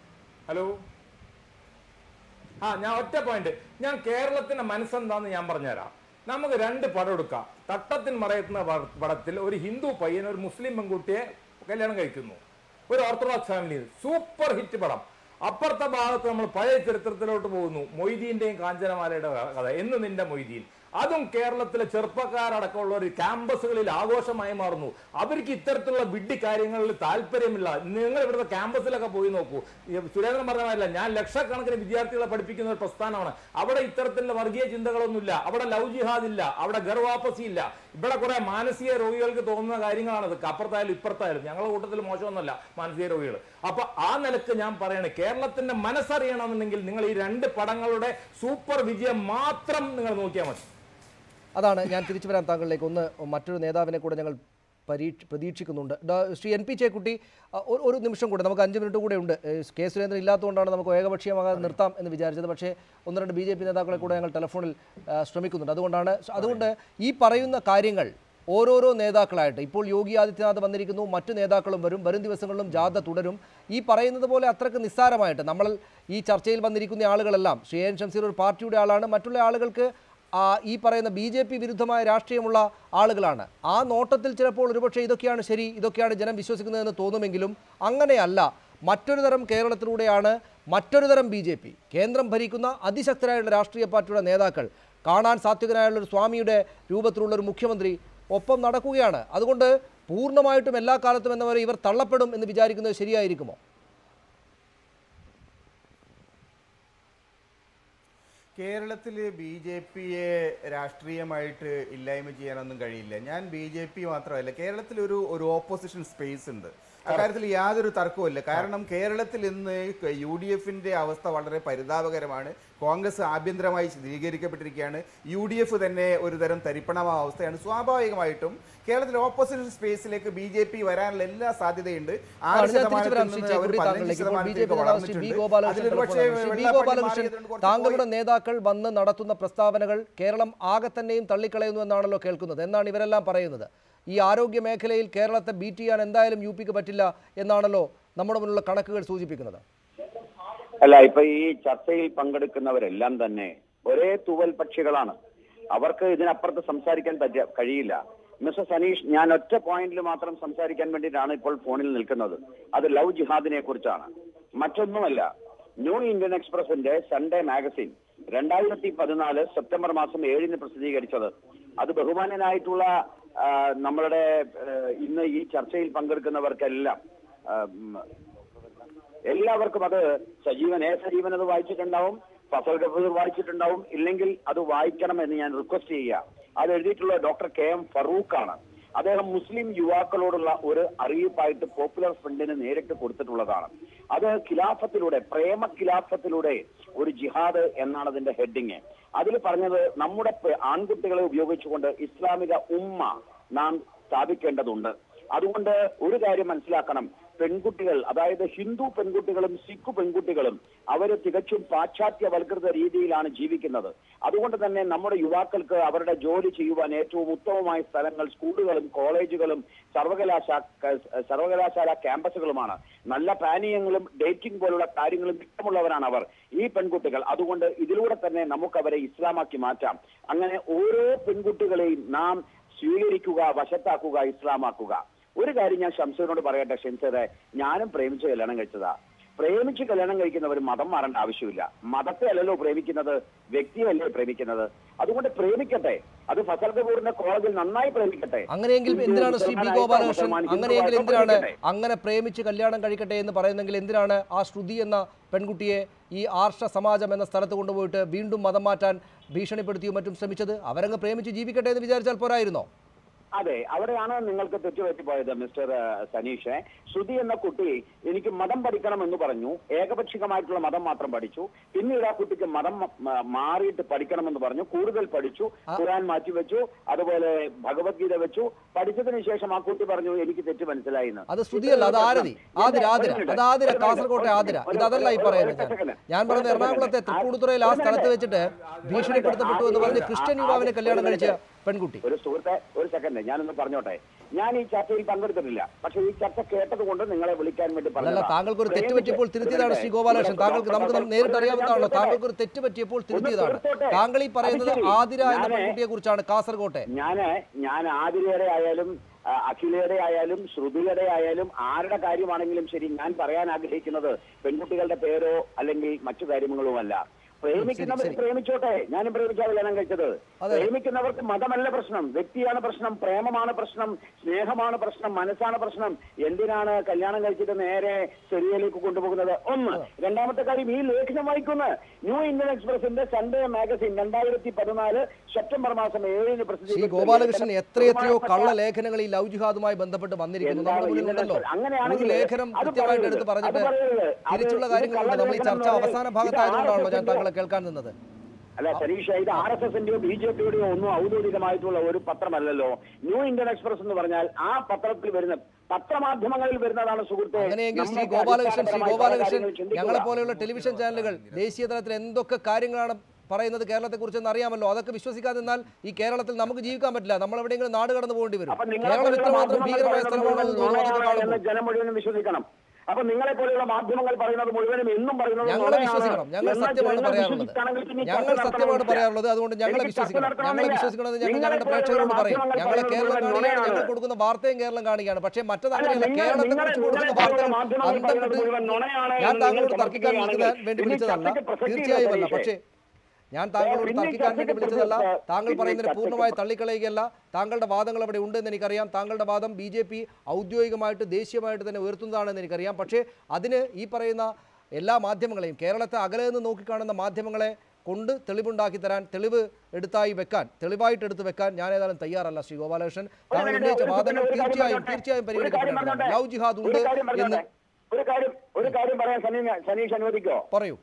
ഹലോ ആ ഞാൻ ഒറ്റ പോയിന്റ് ഞാൻ കേരളത്തിന്റെ മനസ്സെന്താന്ന് ഞാൻ പറഞ്ഞുതരാം നമുക്ക് രണ്ട് പടം എടുക്കാം തട്ടത്തിൻ മറയുന്ന പട- പടത്തിൽ ഒരു ഹിന്ദു പയ്യൻ ഒരു മുസ്ലിം പെൺകുട്ടിയെ കല്യാണം കഴിക്കുന്നു ഒരു ഓർത്തഡോക്സ് ഫാമിലിയിൽ സൂപ്പർ ഹിറ്റ് പടം അപ്പുറത്തെ ഭാഗത്ത് നമ്മൾ പഴയ ചരിത്രത്തിലോട്ട് പോകുന്നു മൊയ്തീന്റെയും കാഞ്ചനമാലയുടെ കഥ എന്ന് നിന്റെ മൊയ്തീൻ അതും കേരളത്തിലെ ചെറുപ്പക്കാരടക്കമുള്ള ഒരു ക്യാമ്പസുകളിൽ ആഘോഷമായി മാറുന്നു അവർക്ക് ഇത്തരത്തിലുള്ള വിഡ്ഢി കാര്യങ്ങളിൽ താല്പര്യമില്ല നിങ്ങൾ ഇവിടുത്തെ ക്യാമ്പസിലൊക്കെ പോയി നോക്കൂ ഈ സുരേന്ദ്രൻ പറഞ്ഞതല്ല ഞാൻ ലക്ഷക്കണക്കിന് വിദ്യാർത്ഥികളെ പഠിപ്പിക്കുന്ന ഒരു പ്രസ്ഥാനമാണ് അവിടെ ഇത്തരത്തിലുള്ള വർഗീയ ചിന്തകളൊന്നുമില്ല അവിടെ ലവ് ജിഹാദ് ഇല്ല അവിടെ ഗർവാപ്പസി ഇല്ല ഇവിടെ കുറെ മാനസിക രോഗികൾക്ക് തോന്നുന്ന കാര്യങ്ങളാണ് ഇത് അപ്പുറത്തായാലും ഇപ്പുറത്തായാലും ഞങ്ങളുടെ കൂട്ടത്തിൽ മോശമൊന്നുമല്ല മാനസിക രോഗികൾ അപ്പൊ ആ നിലക്ക് ഞാൻ പറയണേ കേരളത്തിന്റെ മനസ്സറിയണമെന്നുണ്ടെങ്കിൽ നിങ്ങൾ ഈ രണ്ട് പടങ്ങളുടെ സൂപ്പർ വിജയം മാത്രം നിങ്ങൾ നോക്കിയാൽ മതി അതാണ് ഞാൻ തിരിച്ചു വരാൻ താങ്കളിലേക്ക് ഒന്ന് മറ്റൊരു നേതാവിനെ കൂടെ ഞങ്ങൾ പരീക്ഷ പ്രതീക്ഷിക്കുന്നുണ്ട് ഡോ- ശ്രീ എൻ പി ചേക്കുട്ടി അ, ഒരു- ഒരു നിമിഷം കൂടെ നമുക്ക് അഞ്ച് മിനിറ്റ് കൂടെ ഉണ്ട് ഏഹ്, കെ സുരേന്ദ്രൻ ഇല്ലാത്തതുകൊണ്ടാണ് നമുക്ക് ഏകപക്ഷീയമാകാതെ നിർത്താം എന്ന് വിചാരിച്ചത് പക്ഷേ ഒന്ന് രണ്ട് ബി ജെ പി നേതാക്കളെ കൂടെ ഞങ്ങൾ ടെലിഫോണിൽ ആ, ശ്രമിക്കുന്നുണ്ട് അതുകൊണ്ടാണ് അതുകൊണ്ട് ഈ പറയുന്ന കാര്യങ്ങൾ ഓരോരോ നേതാക്കളായിട്ട് ഇപ്പോൾ യോഗി ആദിത്യനാഥ് വന്നിരിക്കുന്നു മറ്റു നേതാക്കളും വരും വരും ദിവസങ്ങളിലും ജാഥ തുടരും ഈ പറയുന്നത് പോലെ അത്രക്ക് നിസ്സാരമായിട്ട് നമ്മൾ ഈ ചർച്ചയിൽ വന്നിരിക്കുന്ന ആളുകളെല്ലാം ശ്രീ എൻ ഷംസീർ ഒരു പാർട്ടിയുടെ ആളാണ് മറ്റുള്ള ആളുകൾക്ക് ആ, ഈ പറയുന്ന ബി ജെ പി വിരുദ്ധമായ രാഷ്ട്രീയമുള്ള ആളുകളാണ് ആ നോട്ടത്തിൽ ചിലപ്പോൾ ഒരുപക്ഷെ ഇതൊക്കെയാണ് ശരി ഇതൊക്കെയാണ് ജനം വിശ്വസിക്കുന്നതെന്ന് തോന്നുമെങ്കിലും അങ്ങനെയല്ല മറ്റൊരു തരം കേരളത്തിലൂടെയാണ് മറ്റൊരു തരം ബി ജെ പി കേന്ദ്രം ഭരിക്കുന്ന അതിശക്തരായുള്ള രാഷ്ട്രീയ പാർട്ടിയുടെ നേതാക്കൾ കാണാൻ സാത്വികനായുള്ള ഒരു സ്വാമിയുടെ രൂപത്തിലുള്ള ഒരു മുഖ്യമന്ത്രി ഒപ്പം നടക്കുകയാണ് അതുകൊണ്ട് പൂർണ്ണമായിട്ടും എല്ലാ കാലത്തും എന്ന പോലെ ഇവർ തള്ളപ്പെടും എന്ന് വിചാരിക്കുന്നത് ശരിയായിരിക്കുമോ കേരളത്തിൽ ബി ജെ പിയെ രാഷ്ട്രീയമായിട്ട് ഇല്ലായ്മ ചെയ്യാനൊന്നും കഴിയില്ല ഞാൻ ബി ജെ പി മാത്രമല്ല കേരളത്തിൽ ഒരു ഒരു ഓപ്പോസിഷൻ സ്പേസ് ഉണ്ട് അക്കാര്യത്തിൽ യാതൊരു തർക്കവുമില്ല കാരണം കേരളത്തിൽ ഇന്ന് യു ഡി എഫിന്റെ അവസ്ഥ വളരെ പരിതാപകരമാണ് കോൺഗ്രസ് ആഭ്യന്തരമായി സ്ഥിരീകരിക്കപ്പെട്ടിരിക്കുകയാണ് യു ഡി എഫ് തന്നെ ഒരു തരം തരിപ്പണമായ അവസ്ഥയാണ് സ്വാഭാവികമായിട്ടും കേരളത്തിൽ ഓപ്പോസിഷൻ സ്പേസിലേക്ക് ബി ജെ പി വരാനുള്ള എല്ലാ സാധ്യതയുണ്ട് ആണ് ഞാൻ തിരിച്ചു വരാം ശ്രീ ചേക്കുട്ടി താങ്കളിലേക്ക് ഇപ്പോൾ ബി ജെ പി നേതാവ് ശ്രീ ബി ഗോപാലകൃഷ്ണൻ ടെലിഫോണിൽ. ശ്രീ ബി ഗോപാലകൃഷ്ണൻ താങ്കളുടെ നേതാക്കൾ വന്ന് നടത്തുന്ന പ്രസ്താവനകൾ കേരളം ആകെ തന്നെയും തള്ളിക്കളയുന്നു എന്നാണല്ലോ കേൾക്കുന്നത് എന്നാണ് ഇവരെല്ലാം പറയുന്നത് ഈ ആരോഗ്യ മേഖലയിൽ കേരളത്തെ ബീറ്റ് ചെയ്യാൻ എന്തായാലും യു പിക്ക് പറ്റില്ല എന്നാണല്ലോ നമ്മുടെ മുന്നിലുള്ള കണക്കുകൾ സൂചിപ്പിക്കുന്നത് അല്ല ഇപ്പൊ ഈ ചർച്ചയിൽ പങ്കെടുക്കുന്നവരെല്ലാം തന്നെ ഒരേ തൂവൽ പക്ഷികളാണ് അവർക്ക് ഇതിനപ്പുറത്ത് സംസാരിക്കാൻ പറ്റിയ കഴിയില്ല മിസ്റ്റർ സനീഷ് ഞാൻ ഒറ്റ പോയിന്റിൽ മാത്രം സംസാരിക്കാൻ വേണ്ടിയിട്ടാണ് ഇപ്പോൾ ഫോണിൽ നിൽക്കുന്നത് അത് ലവ് ജിഹാദിനെ കുറിച്ചാണ് മറ്റൊന്നുമല്ല ന്യൂ ഇന്ത്യൻ എക്സ്പ്രസിന്റെ സൺഡേ മാഗസിൻ രണ്ടായിരത്തി പതിനാല് സെപ്റ്റംബർ മാസം ഏഴിന് പ്രസിദ്ധീകരിച്ചത് അത് ബഹുമാന്യനായിട്ടുള്ള ആ, നമ്മളുടെ ആ, ഇന്ന് ഈ ചർച്ചയിൽ പങ്കെടുക്കുന്നവർക്കെല്ലാം ആ, ഉം, എല്ലാവർക്കും അത് സജീവൻ എ സജീവൻ അത് വായിച്ചിട്ടുണ്ടാവും ഫസൽ ഗഫൂർ വായിച്ചിട്ടുണ്ടാവും ഇല്ലെങ്കിൽ അത് വായിക്കണം എന്ന് ഞാൻ റിക്വസ്റ്റ് ചെയ്യുക അത് എഴുതിയിട്ടുള്ള ഡോക്ടർ കെ എം ഫറൂഖാണ് അദ്ദേഹം മുസ്ലിം യുവാക്കളോടുള്ള ഒരു അറിയിപ്പായിട്ട് പോപ്പുലർ ഫ്രണ്ടിന് നേരിട്ട് കൊടുത്തിട്ടുള്ളതാണ് അത് ഖിലാഫത്തിലൂടെ പ്രേമ ഖിലാഫത്തിലൂടെ ഒരു ജിഹാദ് എന്നാണ് അതിന്റെ ഹെഡിങ് അതിൽ പറഞ്ഞത് നമ്മുടെ പെ- ആൺകുട്ടികളെ ഉപയോഗിച്ചുകൊണ്ട് ഇസ്ലാമിക ഉമ്മ നാം സ്ഥാപിക്കേണ്ടതുണ്ട് അതുകൊണ്ട് ഒരു കാര്യം മനസ്സിലാക്കണം പെൺകുട്ടികൾ അതായത് ഹിന്ദു പെൺകുട്ടികളും സിഖ് പെൺകുട്ടികളും അവർ തികച്ചും പാശ്ചാത്യവൽകൃത രീതിയിലാണ് ജീവിക്കുന്നത് അതുകൊണ്ട് തന്നെ നമ്മുടെ യുവാക്കൾക്ക് അവരുടെ ജോലി ചെയ്യുവാൻ ഏറ്റവും ഉത്തമമായ സ്ഥലങ്ങൾ സ്കൂളുകളും കോളേജുകളും സർവകലാശാല സർവകലാശാല ക്യാമ്പസുകളുമാണ് നല്ല പാനീയങ്ങളും ഡേറ്റിംഗ് പോലുള്ള കാര്യങ്ങളും ഇഷ്ടമുള്ളവരാണ് അവർ ഈ പെൺകുട്ടികൾ അതുകൊണ്ട് ഇതിലൂടെ തന്നെ നമുക്ക് അവരെ ഇസ്ലാമാക്കി മാറ്റാം അങ്ങനെ ഓരോ പെൺകുട്ടികളെയും നാം സ്വീകരിക്കുക വശത്താക്കുക ഇസ്ലാമാക്കുക ഒരു കാര്യം ഞാൻ ഷംസൂരിനോട് പറയട്ടെ ഷംസൂറെ ഞാനും പ്രേമിച്ച് കല്യാണം കഴിച്ചതാ പ്രേമിച്ച് കല്യാണം കഴിക്കുന്നവർ മതം മാറേണ്ട ആവശ്യമില്ല മതത്തെ അല്ലല്ലോ പ്രേമിക്കുന്നത് വ്യക്തിയല്ലേ പ്രേമിക്കുന്നത് അതുകൊണ്ട് പ്രേമിക്കട്ടെ അത് ഫസൽ കപൂറിന്റെ കോളേജിൽ നന്നായി പ്രേമിക്കട്ടെ അങ്ങനെയെങ്കിൽ ഹിന്ദു എന്തിനാണ് ശ്രീ പി മുസൽമാനായിട്ടോ ഗോപാലകൃഷ്ണൻ മുസൽമാൻ അങ്ങനെയെങ്കിൽ ഹിന്ദുവായിട്ടോ എന്തിനാണ് പ്രേമിക്കട്ടെ. അങ്ങനെ പ്രേമിച്ച് കല്യാണം കഴിക്കട്ടെ എന്ന് പറയുന്നെങ്കിൽ എന്തിനാണ് ആ ശ്രുതി എന്ന പെൺകുട്ടിയെ ഈ ആർഷ സമാജം എന്ന സ്ഥലത്ത് കൊണ്ടുപോയിട്ട് വീണ്ടും മതം മാറ്റാൻ ഭീഷണിപ്പെടുത്തിയും മറ്റും ശ്രമിച്ചത് അവരങ്ങ് പ്രേമിച്ച് ജീവിക്കട്ടെ എന്ന് വിചാരിച്ചാൽ പോരായിരുന്നോ അതെ അവിടെയാണ് നിങ്ങൾക്ക് തെറ്റുപറ്റിപ്പോയത് മിസ്റ്റർ ഏഹ്, സനീഷ് ശ്രുതി എന്ന കുട്ടി എനിക്ക് മതം പഠിക്കണം എന്ന് പറഞ്ഞു ഏകപക്ഷീയമായിട്ടുള്ള മതം മാത്രം പഠിച്ചു പിന്നീട് ആ കുട്ടിക്ക് മതം മ- മ- മാറിയിട്ട് പഠിക്കണമെന്ന് പറഞ്ഞു കൂടുതൽ പഠിച്ചു ഖുറാൻ മാറ്റിവെച്ചു അതുപോലെ ഭഗവത്ഗീത വെച്ചു പഠിച്ചതിന് ശേഷം ആ കുട്ടി പറഞ്ഞു എനിക്ക് തെറ്റ് മനസ്സിലായി എന്ന് അത് ശ്രുതിയല്ല അത് ആരതി ആതിര ആതിര അത് ആതിര കാസർകോട്ടെ ആതിര ഇത് അതല്ല ഈ പറയുന്നത് ഞാൻ ഞാൻ പറഞ്ഞത് എറണാകുളത്തെ തൃപ്പൂണിത്തുറയിൽ ആ സ്ഥലത്ത് വെച്ചിട്ട് ഭീഷണിപ്പെടുത്തപ്പെട്ടു എന്ന് പറഞ്ഞ് ക്രിസ്ത്യൻ യുവാവിനെ കല്യാണം കഴിച്ച പെൺകുട്ടി ഒരു സുഹൃത്തെ ഒരു സെക്കൻഡ് ഞാനൊന്ന് പറഞ്ഞോട്ടെ ഞാൻ ഈ ചർച്ചയിൽ പങ്കെടുത്തിട്ടില്ല പക്ഷെ ഈ ചർച്ച കേട്ടത് കൊണ്ട് നിങ്ങളെ വിളിക്കാൻ വേണ്ടി അല്ലല്ല പറഞ്ഞതാ. താങ്കൾക്ക് ഒരു തെറ്റ് പറ്റിയപ്പോൾ തിരുത്തിയതാണ് ശ്രീ ഗോപാലകൃഷ്ണൻ താങ്കൾക്ക് നമുക്ക് നേരിട്ട് അറിയാവുന്നതാണല്ലോ താങ്കൾക്ക് ഒരു തെറ്റ് പറ്റിയപ്പോൾ തിരുത്തിയതാണ് താങ്കൾ ഈ പറയുന്നത് ആതിര എന്ന പെൺകുട്ടിയെ കുറിച്ചാണ് കാസർകോട്ടെ ഞാന് ഞാൻ ആതിരയുടെ ആയാലും ആ, അഖിലയുടെ ആയാലും ശ്രുതിയുടെ ആയാലും ആരുടെ കാര്യമാണെങ്കിലും ശരി ഞാൻ പറയാൻ ആഗ്രഹിക്കുന്നത് പെൺകുട്ടികളുടെ പേരോ അല്ലെങ്കിൽ മറ്റു കാര്യങ്ങളുമല്ല പ്രേമിക്കുന്നവർ ശരി. പ്രേമിച്ചോട്ടെ ഞാനും പ്രേമിച്ചാ കല്യാണം കഴിച്ചത് അതെ. പ്രേമിക്കുന്നവർക്ക് മതമല്ല പ്രശ്നം വ്യക്തിയാണ് പ്രശ്നം പ്രേമമാണ് പ്രശ്നം സ്നേഹമാണ് പ്രശ്നം മനസ്സാണ് പ്രശ്നം എന്തിനാണ് കല്യാണം കഴിച്ചിട്ട് നേരെ സെറിയയിലേക്ക് കൊണ്ടുപോകുന്നത് ഒന്ന് രണ്ടാമത്തെ കാര്യം ഈ ലേഖനം വായിക്കുന്ന ന്യൂ ഇന്ത്യൻ എക്സ്പ്രസിന്റെ സൺഡേ മാഗസിൻ രണ്ടായിരത്തി പതിനാല് സെപ്റ്റംബർ മാസം ഏഴിന് ശ്രീ പ്രസിദ്ധീകരിച്ച ഗോപാലകൃഷ്ണൻ ലേഖനം എത്രയെത്രയോ ബഹുമാനപ്പെട്ട- കള്ള ലേഖനങ്ങൾ ഈ ലവ് ജിഹാദുമായി ബന്ധപ്പെട്ട് വന്നിരിക്കുന്നു എന്താണ് നമ്മുടെ മുന്നിൽ ഉണ്ടല്ലോ ഇതിന്റെ അങ്ങനെയാണെങ്കിൽ ഒരു ലേഖനം അത് കൃത്യമായിട്ട് പറയരുത്. എടുത്ത് പറഞ്ഞിട്ട് അത് പറയരുത്. അത് തിരിച്ചുള്ള ഇത് കാര്യങ്ങളുണ്ട് നമ്മൾ ഈ കള്ള ചർച്ച ലേഖനം അവസാന ഇത് ഭാഗത്തായതുകൊണ്ടാണല്ലോ ഞാൻ ആർ.എസ്.എസിന്റെ താങ്കളെ കേൾക്കാൻ നിന്നത് അല്ല സരീഷ ഇത് ആർ എസ് എസിന്റെയോ ബി ജെ പിയുടെയോ ഒന്നും ഔദ്യോഗികമായിട്ടുള്ള ഒരു പത്രമല്ലല്ലോ ന്യൂ ഇന്ത്യൻ എക്സ്പ്രസ് എന്ന് പറഞ്ഞാൽ ആ പത്രത്തിൽ വരുന്ന പത്രമാധ്യമങ്ങളിൽ വരുന്നതാണ് സുഹൃത്തെ അങ്ങനെയെങ്കിൽ ശ്രീ നമ്മൾക്ക് ഗോപാലകൃഷ്ണൻ ശ്രീ അടിസ്ഥാനപരമായ ഗോപാലകൃഷ്ണൻ കാര്യങ്ങൾ ചിന്തിക്കുക. ഞങ്ങളെ പോലെയുള്ള ടെലിവിഷൻ ചാനലുകൾ ദേശീയ തലത്തിൽ എന്തൊക്കെ കാര്യങ്ങളാണ് പറയുന്നത് കേരളത്തെ കുറിച്ചെന്ന് അറിയാമല്ലോ അതൊക്കെ വിശ്വസിക്കാതെ നിന്നാൽ ഈ കേരളത്തിൽ നമുക്ക് ജീവിക്കാൻ പറ്റില്ല നമ്മൾ എവിടെയെങ്കിലും നാട് കടന്നു പോകേണ്ടി വരും അപ്പൊ നിങ്ങളെ കേരളം പോലെയുള്ള ഇത്രമാത്രം മാധ്യമങ്ങൾ ഭീകരമായ പറയുന്നത് സ്ഥലമാണെന്ന് മുഴുവൻ തോന്നുന്നു അതൊക്കെ നുണയാണ് എന്ന് കാണുമ്പോൾ ജനം മുഴുവനും വിശ്വസിക്കണം അപ്പൊ നിങ്ങളെ പോലെയുള്ള മാധ്യമങ്ങൾ പറയുന്നത് മുഴുവനും എന്നും പറയുന്നത് ഞങ്ങളെ നുണയാണ് വിശ്വസിക്കണം ഞങ്ങൾ എന്ന് സത്യമാണ് ജനങ്ങൾ പറയാറുള്ളത് വിശ്വസിക്കുകയാണെങ്കിൽ പിന്നെ ഈ ഞങ്ങൾ ചർച്ച സത്യമാണ് നടത്തണമെന്നില്ല. പറയാറുള്ളത് അതുകൊണ്ട് ഞങ്ങളെ എനിക്ക് ചർച്ച വിശ്വസിക്കണം ഞങ്ങളെ നടത്തണമെന്നില്ല. വിശ്വസിക്കണമെന്ന് ഞങ്ങൾ നിങ്ങളെ ഞങ്ങളുടെ പോലെയുള്ള പ്രേക്ഷകരോട് പറയും മാധ്യമങ്ങൾ ഞങ്ങളെ പറയുന്നത് കേരളം മുഴുവൻ കാണുകയാണ് ഞങ്ങൾ നുണയാണ്. കൊടുക്കുന്ന വാർത്തയും കേരളം കാണുകയാണ് പക്ഷേ മറ്റത് അല്ല, അങ്ങനെയല്ല നിങ്ങൾ- കേരളത്തെ നിങ്ങളെ- കുറിച്ച് കൊടുക്കുന്ന നിങ്ങളെ പോലെയുള്ള വാർത്തകൾ മാധ്യമങ്ങൾ അന്തം പറയുന്നത് വിട്ട് മുഴുവൻ നുണയാണ് ഞാൻ എന്ന് താങ്കളോട് നിങ്ങൾ തർക്കിക്കാൻ വിളിച്ചത് സമർത്ഥിക്കുകയാണെങ്കിൽ വേണ്ടി ഇനി വിളിച്ചതല്ല ചർച്ചയ്ക്ക് പ്രസക്തിയില്ല തീർച്ചയായും അല്ല സതീഷേ. പക്ഷേ ഞാൻ താങ്കളോട് പിന്നെ തർക്കിക്കാൻ വേണ്ടി ചർച്ചയ്ക്ക് വിളിച്ചതല്ല പ്രസക്തി- താങ്കൾ പിന്നെ പറയുന്നതിന് ചർച്ചയ്ക്ക് പൂർണ്ണമായി തള്ളിക്കളയുകയല്ല താങ്കളുടെ വാദങ്ങൾ അവിടെ ഉണ്ടെന്ന് എനിക്കറിയാം താങ്കളുടെ വാദം ബി ജെ പി ഔദ്യോഗികമായിട്ട് ദേശീയമായിട്ട് തന്നെ ഉയർത്തുന്നതാണെന്ന് എനിക്കറിയാം പക്ഷേ അതിന് ഈ പറയുന്ന എല്ലാ മാധ്യമങ്ങളെയും കേരളത്തെ അകലെ നിന്ന് നോക്കിക്കാണുന്ന മാധ്യമങ്ങളെ കൊണ്ട് തെളിവുണ്ടാക്കി തരാൻ തെളിവ് എടുത്തായി വെക്കാൻ തെളിവായിട്ട് എടുത്ത് വെക്കാൻ ഞാൻ ഏതായാലും തയ്യാറല്ല ശ്രീ ഗോപാലകൃഷ്ണൻ താങ്കൾ ഒരു ഉന്നയിച്ച കാര്യം വാദങ്ങൾ ഒരു കാര്യം തീർച്ചയായും പറഞ്ഞോട്ടെ. തീർച്ചയായും ഒരു കാര്യം പരിഗണിക്കപ്പെടേണ്ടതാണ് പറഞ്ഞോട്ടെ. ലവ് ജിഹാദ് ഉണ്ട് ഒരു കാര്യം എന്ന് പറഞ്ഞോട്ടെ. ഒരു കാര്യം ഒരു കാര്യം പറയാൻ സനീ- സനീഷ് അനുവദിക്കോ പറയൂ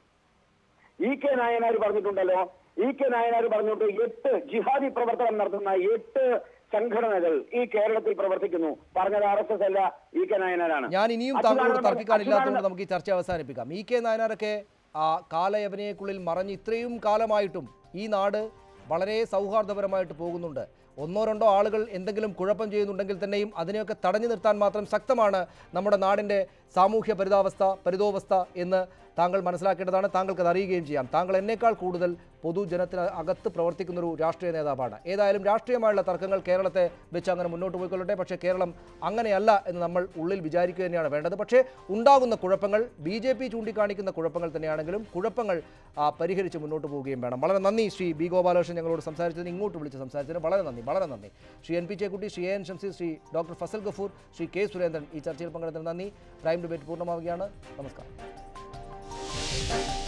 ഇ കെ നായനാർ പറഞ്ഞിട്ടുണ്ടല്ലോ ഇ കെ നായനാർ പറഞ്ഞിട്ട് എട്ട് ജിഹാദി പ്രവർത്തനം നടത്തുന്ന എട്ട് സംഘടനകൾ ഈ കേരളത്തിൽ പ്രവർത്തിക്കുന്നു പറഞ്ഞത് ആർ എസ് എസ് അല്ല ഇ കെ നായനാരാണ് ഞാൻ ഇനിയും താങ്കളോട് അച്യുതാനന്ദൻ- തർക്കിക്കാനില്ലാത്തതുകൊണ്ട് അച്യുതാനന്ദൻ- നമുക്ക് ഈ ചർച്ച അവസാനിപ്പിക്കാം ഇ കെ നായനാരൊക്കെ ആ കാലയവനയ്ക്കുള്ളിൽ മറഞ്ഞ് ഇത്രയും കാലമായിട്ടും ഈ നാട് വളരെ സൗഹാർദ്ദപരമായിട്ട് പോകുന്നുണ്ട് ഒന്നോ രണ്ടോ ആളുകൾ എന്തെങ്കിലും കുഴപ്പം ചെയ്യുന്നുണ്ടെങ്കിൽ തന്നെയും അതിനെയൊക്കെ തടഞ്ഞു നിർത്താൻ മാത്രം ശക്തമാണ് നമ്മുടെ നാടിൻ്റെ സാമൂഹ്യ പരിതാവസ്ഥ പരിതോവസ്ഥ എന്ന് താങ്കൾ മനസ്സിലാക്കേണ്ടതാണ് താങ്കൾക്ക് അത് അറിയുകയും ചെയ്യാം താങ്കൾ എന്നേക്കാൾ കൂടുതൽ പൊതുജനത്തിന് അകത്ത് പ്രവർത്തിക്കുന്ന ഒരു രാഷ്ട്രീയ നേതാവാണ് ഏതായാലും രാഷ്ട്രീയമായുള്ള തർക്കങ്ങൾ കേരളത്തെ വെച്ച് അങ്ങനെ മുന്നോട്ട് പോയിക്കൊള്ളട്ടെ പക്ഷേ കേരളം അങ്ങനെയല്ല എന്ന് നമ്മൾ ഉള്ളിൽ വിചാരിക്കുക തന്നെയാണ് വേണ്ടത് പക്ഷേ ഉണ്ടാകുന്ന കുഴപ്പങ്ങൾ ബി ജെ പി ചൂണ്ടിക്കാണിക്കുന്ന കുഴപ്പങ്ങൾ തന്നെയാണെങ്കിലും കുഴപ്പങ്ങൾ ആ, പരിഹരിച്ച് മുന്നോട്ട് പോവുകയും വേണം വളരെ നന്ദി ശ്രീ ബി ഗോപാലകൃഷ്ണൻ ഞങ്ങളോട് സംസാരിച്ചതിന് ഇങ്ങോട്ട് വിളിച്ച് സംസാരിച്ചതിന് വളരെ നന്ദി വളരെ നന്ദി Shri N P Chekkutty Shri A N Shamseer Shri doctor Fazal Gafoor Shri K Surendran ഈ ചർച്ചയിൽ പങ്കെടുത്തതിന് നന്ദി പ്രൈം ഡിബേറ്റ് പൂർണ്ണമാവുകയാണ് നമസ്കാരം